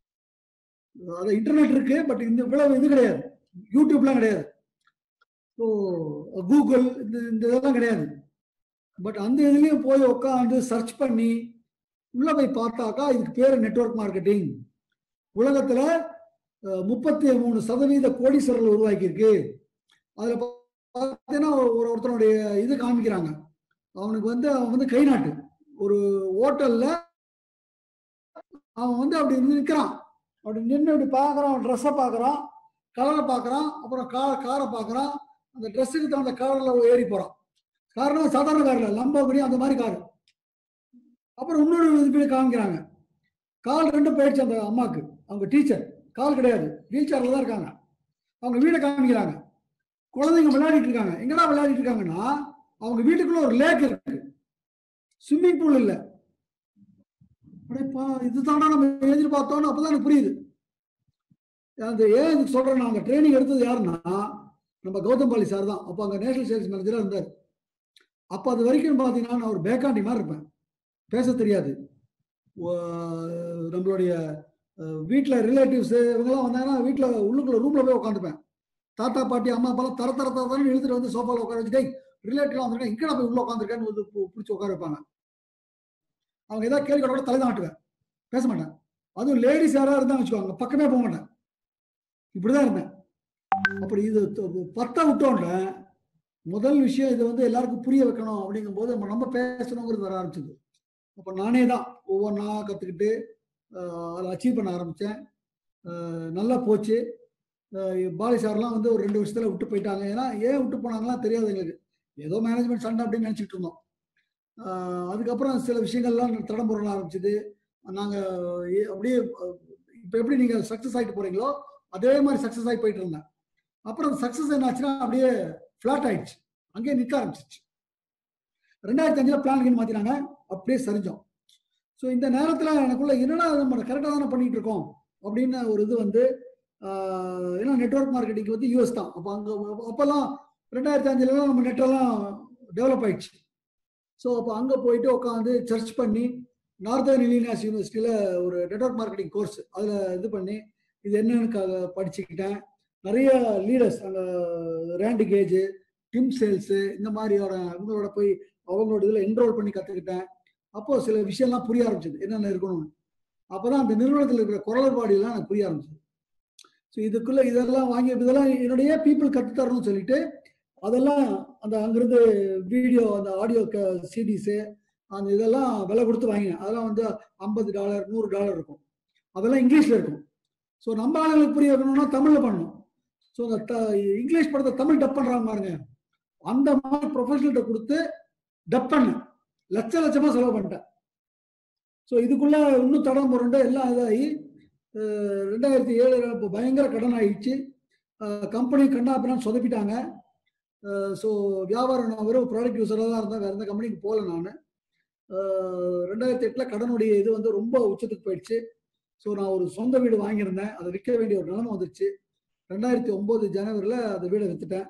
அது இன்டர்நெட் இருக்கு பட் இந்த இவ்வளவு இது கிடையாது யூடியூப்லாம் கிடையாது ஸோ கூகுள் இந்த இந்த இதெல்லாம் கிடையாது பட் அந்த இதுலயும் போய் உட்காந்து சர்ச் பண்ணி உள்ள போய் பார்த்தாக்கா இதுக்கு பேரு நெட்வொர்க் மார்க்கெட்டிங் உலகத்துல முப்பத்தி மூணு சதவீத கோடீஸ்வரர்கள் உருவாக்கியிருக்கு அதுல பார்த்தீங்கன்னா ஒரு ஒருத்தனுடைய இது காமிக்கிறாங்க அவனுக்கு வந்து அவன் வந்து கை நாட்டு ஒரு ஹோட்டல்ல அவன் வந்து அப்படி இருந்து நிற்கிறான் அப்படி நின்று இப்படி பார்க்குறோம் ட்ரெஸ்ஸை பார்க்குறோம் கலரை பார்க்குறோம் அப்புறம் கா காரை பார்க்குறோம் அந்த ட்ரெஸ்ஸுக்கு தகுந்த காரில் ஏறி போகிறோம் காரணம் சாதாரண காரில் லம்போகினி அந்த மாதிரி கார் அப்புறம் இன்னொரு இது போய் காமிக்கிறாங்க கால் ரெண்டும் போயிடுச்சு அந்த அம்மாவுக்கு அவங்க டீச்சர் கால் கிடையாது வீல் சேரில் தான் இருக்காங்க அவங்க வீடை காமிக்கிறாங்க குழந்தைங்க விளையாடிட்டு இருக்காங்க எங்கடா விளையாடிட்டு இருக்காங்கன்னா அவங்க வீட்டுக்குள்ள ஒரு லேக் இருக்கு ஸ்விம்மிங் பூல் இல்லை அடேப்பா இதுதானா நம்ம எதிர்பார்த்தோம்னு அப்பதான் எனக்கு புரியுது அந்த ஏன் இதுக்கு சொல்றேன் நான் அந்த ட்ரைனிங் எடுத்தது யாருன்னா நம்ம கௌதம் பாலி சார் தான் அப்போ அங்கே நேஷனல் சேல்ஸ் மேனேஜராக இருந்தார் அப்போ அது வரைக்கும் பார்த்தீங்கன்னா நான் ஒரு பேக்காண்டி மாதிரி இருப்பேன் பேச தெரியாது ஓ- நம்மளுடைய வீட்டில் ரிலேட்டிவ்ஸ் இவங்கெல்லாம் வந்தாங்கன்னா வீட்டில் உள்ளுக்குள்ள ரூமில் போய் உட்காந்துப்பேன் தாத்தா பாட்டி அம்மா அப்பாலாம் தர தர தரன்னு இழுத்துட்டு வந்து சோஃபாவில் உட்கார வச்சுட்டு ரிலேட்டிவ்லாம் வந்திருக்கேன் இங்கே போய் உள்ள உட்காந்துருக்கேன்னு வந்து பு- பிடிச்சி உட்கார வைப்பாங்க அவங்க ஏதாவது கேள்வி கூட தலை தான் ஆட்டுவேன் பேச மாட்டேன் அதுவும் லேடிஸ் யாராவது இருந்தா வச்சுக்கோங்க பக்கமே போக மாட்டேன் இப்படிதான் இருந்தேன் அப்படி இது த- பத்த விட்டோன்ல முதல் விஷயம் இது வந்து எல்லாருக்கும் புரிய வைக்கணும் அப்படிங்கும்போது நம்ம நம்ம பேசணுங்கிறது வர ஆரம்பிச்சது அப்போ நானே தான் ஒவ்வொன்றா கற்றுக்கிட்டு அதை அச்சீவ் பண்ண ஆரம்பித்தேன் நல்லா போச்சு அஹ் பாலி சார்லாம் வந்து ஒரு ரெண்டு வருஷத்துல விட்டு போயிட்டாங்க ஏன்னா ஏன் விட்டு போனாங்கலாம் தெரியாது எங்களுக்கு ஏதோ மேனேஜ்மெண்ட் சண்டை அப்படின்னு நினச்சிட்டு இருந்தோம் அஹ் அதுக்கப்புறம் சில விஷயங்கள்லாம் தடம் புரள ஆரம்பிச்சது நாங்கள் அப்படியே இப்போ எப்படி நீங்கள் சக்ஸஸ் ஆகிட்டு போறீங்களோ அதே மாதிரி சக்ஸஸ் ஆகி போயிட்டு இருந்தேன் அப்புறம் சக்ஸஸ் என்னாச்சுன்னா அப்படியே ஃப்ளாட் ஆயிடுச்சு அங்கேயே நிற்க ஆரம்பிச்சிச்சு ரெண்டாயிரத்தி அஞ்சுல பிளான் மாத்தினாங்க அப்படியே சரிஞ்சோம் ஸோ இந்த நேரத்தில் எனக்குள்ள என்னடா நம்ம கரெக்டாக தானே பண்ணிட்டு இருக்கோம் அப்படின்னு ஒரு இது வந்து ஆஹ், ஏன்னா நெட்வொர்க் மார்க்கெட்டிங் வந்து யூஎஸ் தான் அப்போ அங்கே அப்போல்லாம் ரெண்டாயிரத்தி அஞ்சுலலாம் நம்ம நெட்டெல்லாம் டெவலப் ஆயிடுச்சு ஸோ அப்போ அங்கே போயிட்டு உட்காந்து சர்ச் பண்ணி நார்தர்ன் இலினாஸ் யூனிவர்சிட்டியில் ஒரு நெட்வொர்க் மார்க்கெட்டிங் கோர்ஸ் அதில் இது பண்ணி இது என்னன்னு க- படிச்சுக்கிட்டேன் நிறைய லீடர்ஸ் அங்கே ரேண்டு கேஜ் டிம் சேல்ஸு இந்த மாதிரியோட இவங்களோட போய் அவங்களோட இதில் என்ரோல் பண்ணி கற்றுக்கிட்டேன் அப்போ சில விஷயம்லாம் புரிய ஆரம்பிச்சது என்னென்ன இருக்கணும்னு அப்பதான் அந்த நிறுவனத்தில் இருக்கிற குரல்பாடியெல்லாம் எனக்கு புரிய ஆரம்பிச்சது ஸோ இதுக்குள்ள இதெல்லாம் வாங்கி இதெல்லாம் என்னுடைய பீப்புள் கற்றுத்தரணும்னு சொல்லிட்டு அதெல்லாம் அந்த அங்கிருந்து வீடியோ அந்த ஆடியோ சிடிஸு அந்த இதெல்லாம் விலை கொடுத்து வாங்கினேன் அதெல்லாம் வந்து ஐம்பது டாலர் நூறு டாலர் இருக்கும் அதெல்லாம் இங்கிலீஷில் இருக்கும் ஸோ நம்ம ஆளுங்களுக்கு புரிய வைக்கணும்னா தமிழில் பண்ணணும் ஸோ அந்த த- இங்கிலீஷ் படத்தை தமிழ் டப் பண்ணுறாங்க பாருங்க அந்த மாதிரி ப்ரொஃபஷனல்கிட்ட கொடுத்து டப் பண்ணேன் லட்ச லட்சமா செலவு பண்ணிட்டேன் ஸோ இதுக்குள்ள இன்னும் தடம் புரண்டு எல்லாம் இதாகி அஹ், ரெண்டாயிரத்தி ஏழு இப்போ பயங்கர கடன் ஆயிடுச்சு கம்பெனி கண்ணாப்பினான்னு சொதப்பிட்டாங்க ஸோ வியாபாரம் நான் வெறும் ப்ராடக்ட் யூஸராக தான் இருந்தேன் வேற எந்த கம்பெனிக்கு போகல நான் ரெண்டாயிரத்தி எட்டில் கடனுடைய இது வந்து ரொம்ப உச்சத்துக்கு போயிடுச்சு ஸோ நான் ஒரு சொந்த வீடு வாங்கியிருந்தேன் அதை விற்க வேண்டிய ஒரு நிலைமை வந்துருச்சு ரெண்டாயிரத்தி ஒம்பது ஜனவரியில் அந்த வீடை விற்றுட்டேன்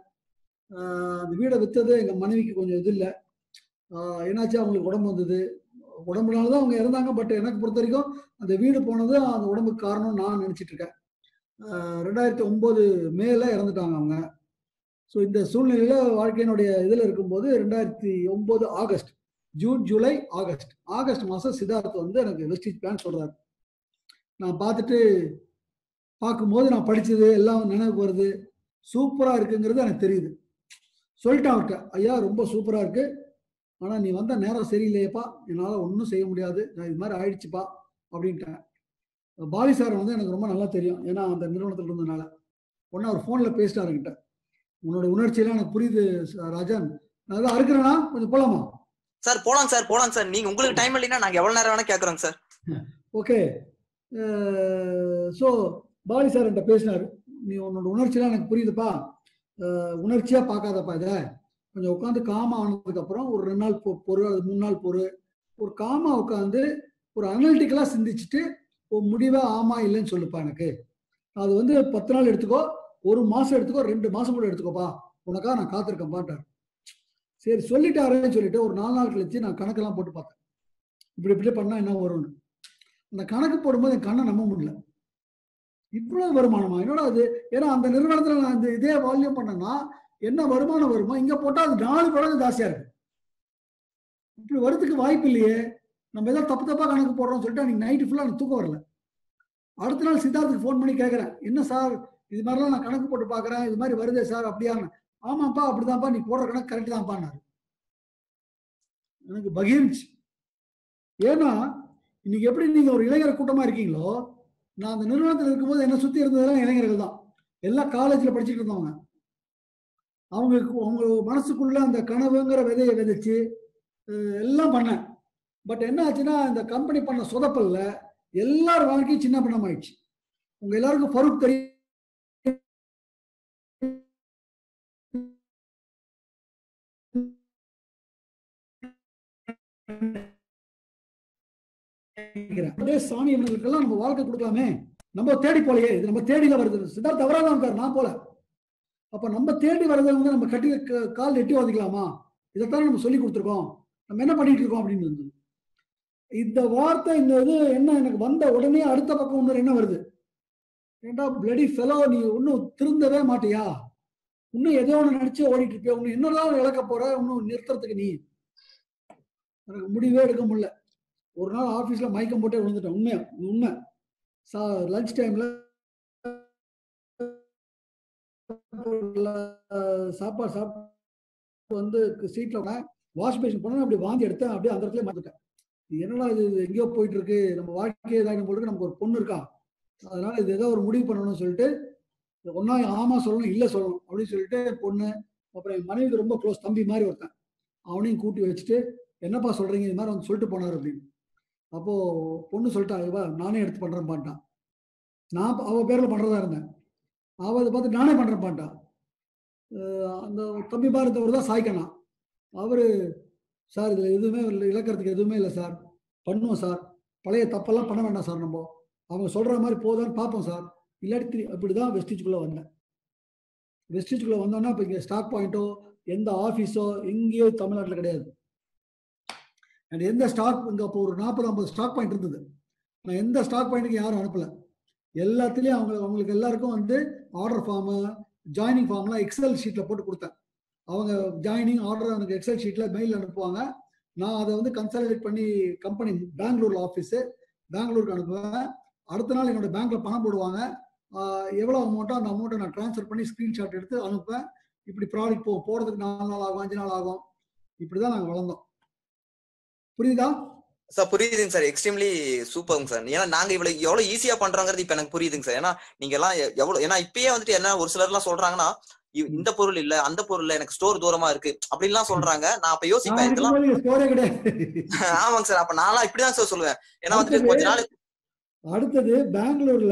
அந்த வீடை விற்றது எங்கள் மனைவிக்கு கொஞ்சம் இது இல்லை ஆஹ் என்னாச்சு அவங்களுக்கு உடம்பு வந்தது உடம்புனால தான் அவங்க இறந்தாங்க பட் எனக்கு பொறுத்த வரைக்கும் அந்த வீடு போனது அந்த உடம்புக்கு காரணம் நான் நினைச்சிட்டு இருக்கேன் ஆஹ் ரெண்டாயிரத்தி ஒன்பது மேல இறந்துட்டாங்க அவங்க ஸோ இந்த சூழ்நிலையில வாழ்க்கையினுடைய இதில் இருக்கும்போது ரெண்டாயிரத்தி ஒன்பது August June July August August மாதம் சித்தார்த் வந்து எனக்கு வெஸ்டீஜ் பிளான் சொல்றாரு நான் பார்த்துட்டு பார்க்கும்போது நான் படிச்சது எல்லாம் நினைவுக்கு வருது சூப்பரா இருக்குங்கிறது எனக்கு தெரியுது சொல்லிட்டேன் அவர்கிட்ட ஐயா ரொம்ப சூப்பரா இருக்கு ஆனா நீ வந்த நேரம் சரியில்லையேப்பா என்னால ஒன்றும் செய்ய முடியாது நான் இது மாதிரி ஆயிடுச்சுப்பா அப்படின்ட்டேன் பாலி சார் வந்து எனக்கு ரொம்ப நல்லா தெரியும் ஏன்னா அந்த நிறுவனத்தில் இருந்ததுனால ஒன்று அவர் ஃபோனில் பேசிட்டாரு என்கிட்ட உன்னோட உணர்ச்சியெல்லாம் எனக்கு புரியுது ச- ராஜன் நான் எதாவது அறுக்கிறேன்னா கொஞ்சம் போலாமா சார் போலாம் சார் போலாம் சார் நீங்க உங்களுக்கு டைம் இல்லைன்னா நாங்க எவ்வளவு நேரம் வேணா கேக்குறோங்க sir okay so Bali sir என்கிட்ட பேசினாரு நீ உன்னோட உணர்ச்சியெல்லாம் எனக்கு புரியுதுப்பா அஹ், உணர்ச்சியா பார்க்காதப்பா இதை கொஞ்சம் உட்காந்து காமா ஆனதுக்கு அப்புறம் ஒரு ரெண்டு நாள் பொ- பொறு அது மூணு நாள் பொறு ஒரு காமா உட்காந்து ஒரு அனலிட்டிக்கலா சிந்திச்சுட்டு உன் முடிவை ஆமா இல்லைன்னு சொல்லுப்பா எனக்கு அது வந்து பத்து நாள் எடுத்துக்கோ ஒரு மாசம் எடுத்துக்கோ ரெண்டு மாசம் கூட எடுத்துக்கோப்பா உனக்காக நான் காத்திருக்கேன் பாட்டார் சரி சொல்லிட்டாருன்னு சொல்லிட்டு ஒரு நாலு நாள் கழிச்சு நான் கணக்கெல்லாம் போட்டு பார்த்தேன் இப்படி இப்படி பண்ணா என்ன வரும்னு அந்த கணக்கு போடும்போது என் கண்ணை நம்ப முடியல இவ்வளவு வருமானமா என்னடா அது ஏன்னா அந்த நிறுவனத்துல நான் இந்த இதே வால்யூம் பண்ணேன்னா என்ன வருமானம் வருமோ இங்க போட்டா அது நாலு மடங்கு ஜாஸ்தியா இருக்கு இப்படி வரதுக்கு வாய்ப்பு இல்லையே நம்ம ஏதோ தப்பு தப்பா கணக்கு போடுறோம்னு சொல்லிட்டு அன்னைக்கு நைட்டு ஃபுல்லா எனக்கு தூக்கம் வரல அடுத்த நாள் சித்தார்த்துக்கு ஃபோன் பண்ணி கேட்கறேன் என்ன சார் இது மாதிரிலாம் நான் கணக்கு போட்டு பார்க்கறேன் இது மாதிரி வருதே சார் அப்படியான்னு ஆமாப்பா அப்படிதான்ப்பா நீ போடுற கணக்கு கரெக்ட் தான்ப்பான்னாரு எனக்கு பகிர்ந்துச்சு ஏன்னா இன்னைக்கு எப்படி நீங்க ஒரு இளைஞர் கூட்டமா இருக்கீங்களோ நான் அந்த நிறுவனத்தில் இருக்கும்போது என்னை சுத்தி இருந்ததெல்லாம் இளைஞர்கள் தான் எல்லாம் காலேஜ்ல படிச்சுட்டு இருந்தவங்க அவங்களுக்கு அவங்க மனசுக்குள்ள அந்த கனவுங்கிற விதையை விதைச்சு அஹ், எல்லாம் பண்ணேன் பட் என்ன ஆச்சுன்னா இந்த கம்பெனி பண்ண சொதப்பல்ல எல்லார் வாழ்க்கையும் சின்ன பண்ணம் ஆயிடுச்சு உங்க எல்லாருக்கும் ஃபருக் தெரியும் நினைக்கிறேன். அப்படியே சாமி இவங்களுக்கெல்லாம் நம்ம வாழ்க்கை கொடுக்கலாமே நம்ம தேடி போலையே இது நம்ம தேடில வருது சித்தார்த்த அவராக இருக்கார் நான் போல அப்ப நம்ம தேடி வரதை வந்து நம்ம கட்டி க- கால் எட்டி வாதிக்கலாமா இதைத்தானே நம்ம சொல்லி கொடுத்துருக்கோம் நம்ம என்ன பண்ணிட்டு இருக்கோம் அப்படின்னு இருந்தது இந்த வார்த்தை இந்த இது என்ன எனக்கு வந்த உடனே அடுத்த பக்கம் இன்னொரு என்ன வருது ஏண்டா பிளடி ஃபெலோ நீ இன்னும் திருந்தவே மாட்டியா இன்னும் ஏதோ ஒன்று நினைச்சு ஓடிட்டு இருப்பியா இன்னும் என்னதான் இழக்க போற இன்னும் நிறுத்துறதுக்கு நீ எனக்கு முடிவே எடுக்க முடியல ஒரு நாள் ஆபீஸ்ல மயக்கம் போட்டே விழுந்துட்டேன் உண்மையா இது உண்மை சா லஞ்ச் டைம்ல சாப்பாடு சாப்பிட்டு வந்து சீட்ல வாஷ் பேஷன் போனா அப்படி வாந்தி எடுத்தேன் அப்படியே அந்த இடத்துல மாத்திட்டேன் இது என்னடா இது இது எங்கேயோ போயிட்டு இருக்கு நம்ம வாழ்க்கையை இதாகும் போட்டு நமக்கு ஒரு பொண்ணு இருக்கா அதனால இது ஏதோ ஒரு முடிவு பண்ணணும்னு சொல்லிட்டு ஒன்னா ஆமா சொல்லணும் இல்ல சொல்லணும் அப்படின்னு சொல்லிட்டு என் பொண்ணு அப்புறம் என் மனைவிக்கு ரொம்ப க்ளோஸ் தம்பி மாதிரி ஒருத்தன் அவனையும் கூட்டி வச்சுட்டு என்னப்பா சொல்றீங்க இது மாதிரி வந்து சொல்லிட்டு போனார் அப்படின்னு அப்போ பொண்ணு சொல்லிட்டா இவா நானே எடுத்து பண்றேன் பாட்டான் நான் ப- அவ பேர்ல பண்றதா இருந்தேன் அவ அதை பார்த்து நானே பண்றேன் பாட்டா அந்த தம்பி மாதிரி இருந்தவர் தான் சாய்க்கண்ணா அவரு சார் இதுல எதுவுமே இல்லை இழக்கிறதுக்கு எதுவுமே இல்லை சார் பண்ணுவோம் சார் பழைய தப்பெல்லாம் பண்ண வேண்டாம் சார் நம்ம அவங்க சொல்ற மாதிரி போதான்னு பார்ப்போம் சார் இல்லாட்டி திரி- அப்படிதான் வெஸ்டேஜுக்குள்ள வந்தேன் வெஸ்டேஜுக்குள்ள வந்தோன்னா இப்போ இங்கே ஸ்டாக் பாயிண்ட்டோ எந்த ஆஃபீஸோ எங்கேயோ தமிழ்நாட்டில் கிடையாது அண்ட் எந்த ஸ்டாக் இங்கே அப்போ ஒரு நாற்பது ஐம்பது ஸ்டாக் பாயிண்ட் இருந்தது நான் எந்த ஸ்டாக் பாயிண்ட்டுக்கு யாரும் அனுப்பல எல்லாத்துலேயும் அவங்க அவங்களுக்கு எல்லாருக்கும் வந்து ஆர்டர் ஃபார்மு ஜாயினிங் ஃபார்ம்லாம் எக்ஸல் ஷீட்டில் போட்டு கொடுத்தேன் அவங்க ஜாயினிங் ஆர்டர் எனக்கு எக்ஸல் ஷீட்டில் மெயில் அனுப்புவாங்க நான் அதை வந்து கன்சாலிடேட் பண்ணி கம்பெனி பெங்களூர்ல ஆஃபீஸு பெங்களூருக்கு அனுப்புவேன் அடுத்த நாள் என்னோட பேங்க்ல பணம் போடுவாங்க ஆஹ் எவ்வளவு அமௌண்ட்டோ அந்த அமௌண்ட்டை நான் ட்ரான்ஸ்ஃபர் பண்ணி ஸ்க்ரீன்ஷாட் எடுத்து அனுப்புவேன் இப்படி ப்ராடக்ட் போ போறதுக்கு நாலு நாள் ஆகும் அஞ்சு நாள் ஆகும் இப்படிதான் நாங்கள் வளர்ந்தோம் புரியுதா சார் புரியுதுங்க சார் எக்ஸ்ட்ரீம்லி சூப்பர்ங்க சார் ஏன்னா நாங்க இவ்வளவு எவ்வளவு ஈஸியா பண்றோங்கிறது இப்ப எனக்கு புரியுதுங்க சார் ஏன்னா நீங்க எல்லாம் எ- எவ்வளவு ஏன்னா இப்பயே வந்துட்டு என்ன ஒரு சிலர் எல்லாம் சொல்றாங்கன்னா இ- இந்த பொருள் இல்ல அந்த பொருள் இல்ல எனக்கு ஸ்டோர் தூரமா இருக்கு அப்படின்லாம் சொல்றாங்க நான் அப்ப யோசிப்பேன் இதெல்லாம் ஸ்டோரே கிடையாது ஆமாங்க சார் அப்ப நான்லாம் இப்படிதான் சார் சொல்லுவேன் ஏன்னா வந்துட்டு கொஞ்ச நாள் அடுத்தது பெங்களூர்ல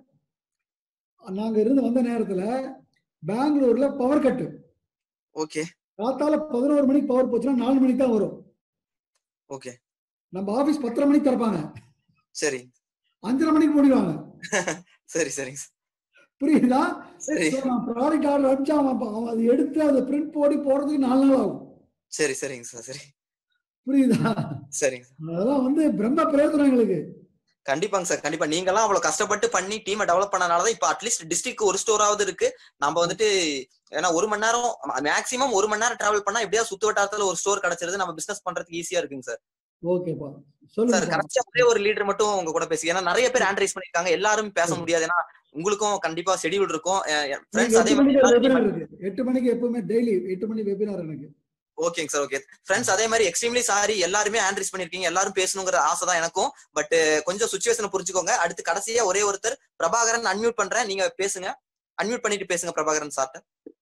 நாங்க இருந்து வந்த நேரத்துல பெங்களூர்ல பவர் கட்டு ஓகே காத்தால பதினோரு மணிக்கு பவர் போச்சுன்னா நாலு மணிக்கு தான் வரும் ஓகே நம்ம ஆபீஸ் பத்தரை மணிக்கு திறப்பாங்க சரி அஞ்சரை மணிக்கு மூடிடுவாங்க சரி சரிங்க சார் புரியுதா சரி So, நான் ப்ராடக்ட் ஆர்டர் அனுப்பிச்சா அவன் ப- அவன் அதை எடுத்து அதை பிரிண்ட் போடி போடுறதுக்கு நாலு நாள் ஆகும் சரி சரிங்க சார் சரி புரியுதா சரிங்க சார் அதெல்லாம் வந்து பிரம்ம பிரயோஜனம் எங்களுக்கு கண்டிப்பாங்க சார் கண்டிப்பா நீங்க எல்லாம் அவ்வளவு கஷ்டப்பட்டு பண்ணி டீமை டெவலப் பண்ணனாலதான் இப்ப அட்லீஸ்ட் டிஸ்ட்ரிக்ட் ஒரு ஸ்டோராவது இருக்கு நம்ம வந்துட்டு ஏன்னா ஒரு மணி நேரம் மேக்ஸிமம் ஒரு மணி நேரம் டிராவல் பண்ணா எப்படியா சுத்து வட்டாரத்துல ஒரு ஸ்டோர் கிடைச்சிருது நம்ம பிசினஸ் பண்றதுக்கு ஈஸியா இருக்குங்க சார் ஓகேப்பா சார் சொல்லுங்க கடைசியா ஒரே ஒரு லீடர் மட்டும் உங்க கூட பேசி ஏன்னா நிறைய பேர் ஹேண்ட் ரைஸ் பண்ணிருக்காங்க எல்லாரும் பேச முடியாது ஏன்னா உங்களுக்கும் கண்டிப்பா ஷெடியூல் இருக்கும் ஃப்ரெண்ட்ஸ் அதே எட்டு மாதிரி மணிக்கு எல்லாருமே வெபினார் இருக்கு எட்டு மணிக்கு எப்பவுமே டெய்லி எட்டு மணி வெபினார் எனக்கு ஓகேங்க சார் ஓகே ஃப்ரெண்ட்ஸ் அதே மாதிரி எக்ஸ்ட்ரீம்லி சாரி எல்லாருமே ஹேண்ட் ரைஸ் பண்ணிருக்கீங்க எல்லாரும் பேசணுங்கிற ஆசை தான் எனக்கும் பட் கொஞ்சம் சுச்சுவேஷனை புரிஞ்சுக்கோங்க அடுத்து கடைசியா ஒரே ஒருத்தர் பிரபாகரன் அன்மியூட் பண்றேன் நீங்க பேசுங்க அன்மியூட் பண்ணிட்டு பேசுங்க பிரபாகரன் சார்ட்ட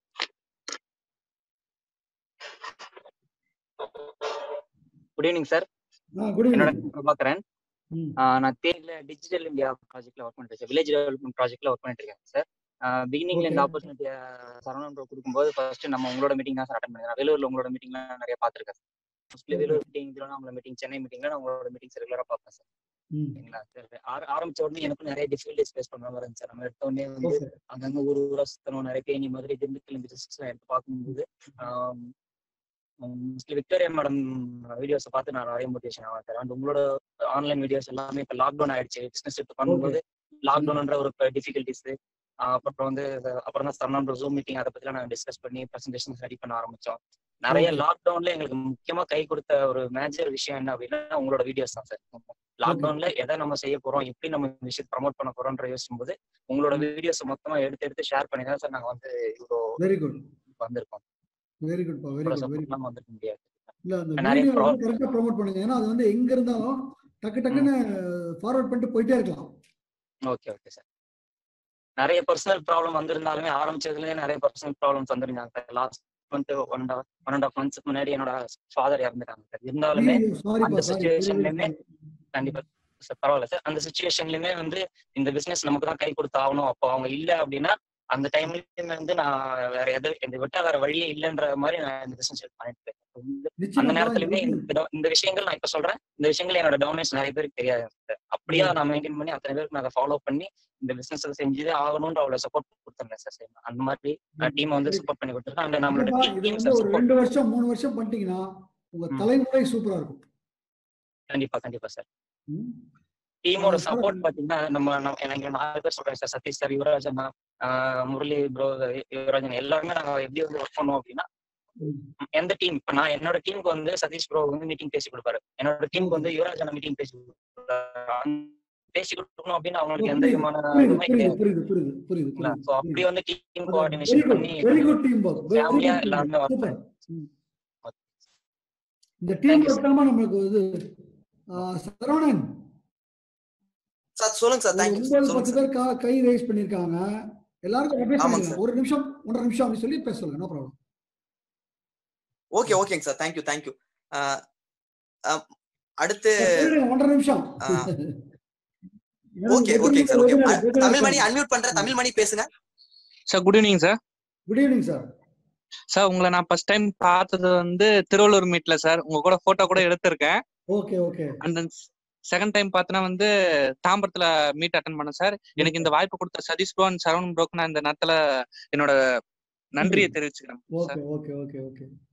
குட் ஈவினிங் சார் குட் என்னோட ஈவினிங் பேர் பிரபாகரன் ம். ஆஹ் நான் தேனியில டிஜிட்டல் இந்தியா ப்ராஜெக்ட்ல ஒர்க் பண்ணிட்டு இருக்கேன் வில்லேஜ் டெவலப்மெண்ட் ப்ராஜெக்ட்ல ஒர்க் பண்ணிட்டு இருக்கேன் சார் பிகினிங்ல இந்த Okay. ஆப்பர்ச்சுனிட்டி சரவணன் ப்ரோ கொடுக்கும்போது ஃபர்ஸ்ட் நம்ம உங்களோட மீட்டிங் தான் சார் அட்டன் பண்ணிருக்கேன் வேலூர்ல உங்களோட மீட்டிங்லாம் நிறைய பார்த்திருக்கேன் மோஸ்ட்லி வேலூர் மீட்டிங் நம்மள மீட்டிங் சென்னை மீட்டிங்ல நான் உங்களோட மீட்டிங்ஸ் ரெகுலரா பார்ப்பேன் சார் ம். சரிங்களா சார் ஆர- ஆரம்பிச்ச உடனே எனக்கும் நிறைய டிஃபிகல்டிஸ் ஃபேஸ் பண்ண மாதிரி இருந்துச்சு சார் நம்ம எடுத்த உடனே வந்து Okay. அங்கங்க ஊர் ஊரா சுத்தணும் நிறைய தேனி மாதிரி திண்டுக்கல் இந்த districts எல்லாம் எடுத்து பார்க்கும்போது மோஸ்ட்லி விக்டோரியா மேடம் வீடியோஸை பார்த்து நான் நிறைய மோட்டிவேஷன் ஆகிறேன் சார் அண்ட் உங்களோட ஆன்லைன் வீடியோஸ் எல்லாமே இப்போ லாக்டவுன் ஆயிடுச்சு பிசினஸ் எடுத்து பண்ணும்போது லாக்டவுன்ன்ற ஒரு டிஃபிகல்டிஸ் அப்புறம் வந்து இது- அப்புறம் தான் சரணம் ஜூம் மீட்டிங் அதை பத்திலாம் நாங்கள் டிஸ்கஸ் பண்ணி ப்ரெசன்டேஷன் ரெடி பண்ண ஆரம்பிச்சோம் நிறைய Okay. லாக்டவுன்ல எங்களுக்கு முக்கியமா கை கொடுத்த ஒரு மேஜர் விஷயம் என்ன அப்படின்னா உங்களோட வீடியோஸ் தான் சார் லாக்டவுன்ல எதை நம்ம செய்ய போறோம் எப்படி நம்ம இந்த விஷயத்தை ப்ரமோட் பண்ண போறோம்ன்ற யோசிக்கும் போது உங்களோட வீடியோஸ் மொத்தமா எடுத்து எடுத்து ஷேர் பண்ணி தான் சார் நாங்க வந்து இவ்வளோ வெரி குட் வந்திருக்கோம் வெரி குட்பா வெரி இவ்வளோ குட் வெரி சப்போர்ட் இல்லாம வந்திருக்க முடியாது இல்ல அந்த நிறைய வீடியோ pro- கரெக்டா ப்ரோமோட் பண்ணுங்க ஏன்னா அது வந்து எங்க இருந்தாலும் டக்கு டக்குன்னு ஃபார்வர்ட் பண்ணிட்டு போயிட்டே இருக்கலாம் ஓகே ஓகே சார் நிறைய பர்சனல் ப்ராப்ளம் வந்திருந்தாலுமே ஆரம்பிச்சதுலயே நிறைய பர்சனல் ப்ராப்ளம்ஸ் வந்திருந்தாங்க last month one one and half மந்த்ஸ்க்கு முன்னாடி என்னோட ஃபாதர் இறந்துட்டாங்க சார் இருந்தாலுமே சாரிப்பா அந்த சாரி சுச்சுவேஷன்லயுமே கண்டிப்பா சார் பரவாயில்ல சார் அந்த சுச்சுவேஷன்லயுமே வந்து இந்த பிசினஸ் நமக்கு தான் கை கொடுத்து ஆகணும் அப்போ அவங்க இல்ல அப்படின்னா அந்த டைம்லயுமே வந்து நான் வேற எது இந்த விட்டா வேற வழியே இல்லைன்ற மாதிரி நான் இந்த பிசினஸ் பண்ணிட்டு இருக்கேன் வந்து அந்த நிச்சயமா நேரத்திலுமே இந்த do- இந்த விஷயங்கள் நான் இப்ப சொல்றேன் இந்த விஷயங்கள் என்னோட டவுனேஷன் நிறைய பேருக்கு தெரியாது சார் அப்படியே நான் மெயின்டைன் பண்ணி அத்தனை பேருக்கு நான் அதை ஃபாலோ பண்ணி இந்த பிசினஸ் செஞ்சுதே ஆகணும்ன்ற அவ்வளவு சப்போர்ட் கொடுத்துருந்தேன் சார் அந்த மாதிரி டீம் வந்து சப்போர்ட் பண்ணி கொடுத்துருக்கேன் அண்ட் நம்மளோட கண்டிப்பா இது டீம் வந்து சார் ஒரு சப்போர்ட் ரெண்டு வருஷம் மூணு வருஷம் பண்ணிட்டீங்கன்னா உங்க ம். தலைமுறை சூப்பரா இருக்கும் கண்டிப்பா கண்டிப்பா சார் ம். டீமோட ஆ, சப்போர்ட் பாத்தீங்கன்னா நம்ம நம்ம- எனக்கு நாலு பேர் சொல்றேன் சார் சதீஷ் சார் யுவராஜ் அண்ணா ஆஹ் முரளி ப்ரோ யுவராஜன் எல்லாருமே நாங்க எப்படி வந்து ஒர்க் பண்ணுவோம் அப்படின்னா ம். எந்த டீம் இப்ப நான் என்னோட டீமுக்கு வந்து சதீஷ் ப்ரோ வந்து மீட்டிங் பேசி கொடுப்பாரு என்னோட டீமுக்கு வந்து யுவராஜ் அண்ணா மீட்டிங் பேசி கொடுப்பாரு அந்த பேசி கொடுக்கணும் அப்படின்னு அவங்களுக்கு எந்த புரியுது விதமான புரியுது இதுவுமே புரியுது கிடையாது புரியுது புரியுது புரியுது சோ புரியுது அப்படி வந்து டீம் வெரி கோஆர்டினேஷன் குட் பண்ணி very good team work very ஃபேமிலியா குட் டீம் எல்லாருமே ஒர்க் ஒர்க் சூப்பர் இந்த டீம் தேங்க்யூ ஒர்க் தான் நமக்கு இது ஆ, சரவணன் சார் சொல்லுங்க சார் ஒரு தேங்க்யூ ஒன்பது சொல்லுங்க பத்து சார் பேர் கா- கை ரேஸ் பண்ணிருக்காங்க எல்லாருக்கும் அட்வைஸ் ஆமாங்க பண்ணுங்க சார் ஒரு நிமிஷம் ஒன்றரை நிமிஷம் அப்படி சொல்லி பேச சொல்லுங்க நோ ப்ராப்ளம் ஓகே ஓகேங்க சார் தேங்க்யூ தேங்க்யூ அடுத்து சொல்லிடுங்க ஒன்றரை நிமிஷம் ஓகே ஓகேங்க sir okay Tamil Mani unmute பண்ற தமிழ் மணி பேசுங்க sir good evening sir good evening sir sir உங்களை நான் ஃபர்ஸ்ட் டைம் பார்த்தது வந்து திருவள்ளூர் மீட்ல சார் உங்க கூட போட்டோ கூட எடுத்திருக்கேன் okay okay and then second time பார்த்தனா வந்து தாம்பரத்துல மீட் அட்டன் பண்ணேன் சார் எனக்கு இந்த வாய்ப்பு கொடுத்த சதீஷ் ப்ரோ அண்ட் சரவணன் ப்ரோக்கு நான் இந்த நேரத்துல என்னோட நன்றியை தெரிவிச்சுக்கிறேன் okay sir okay okay okay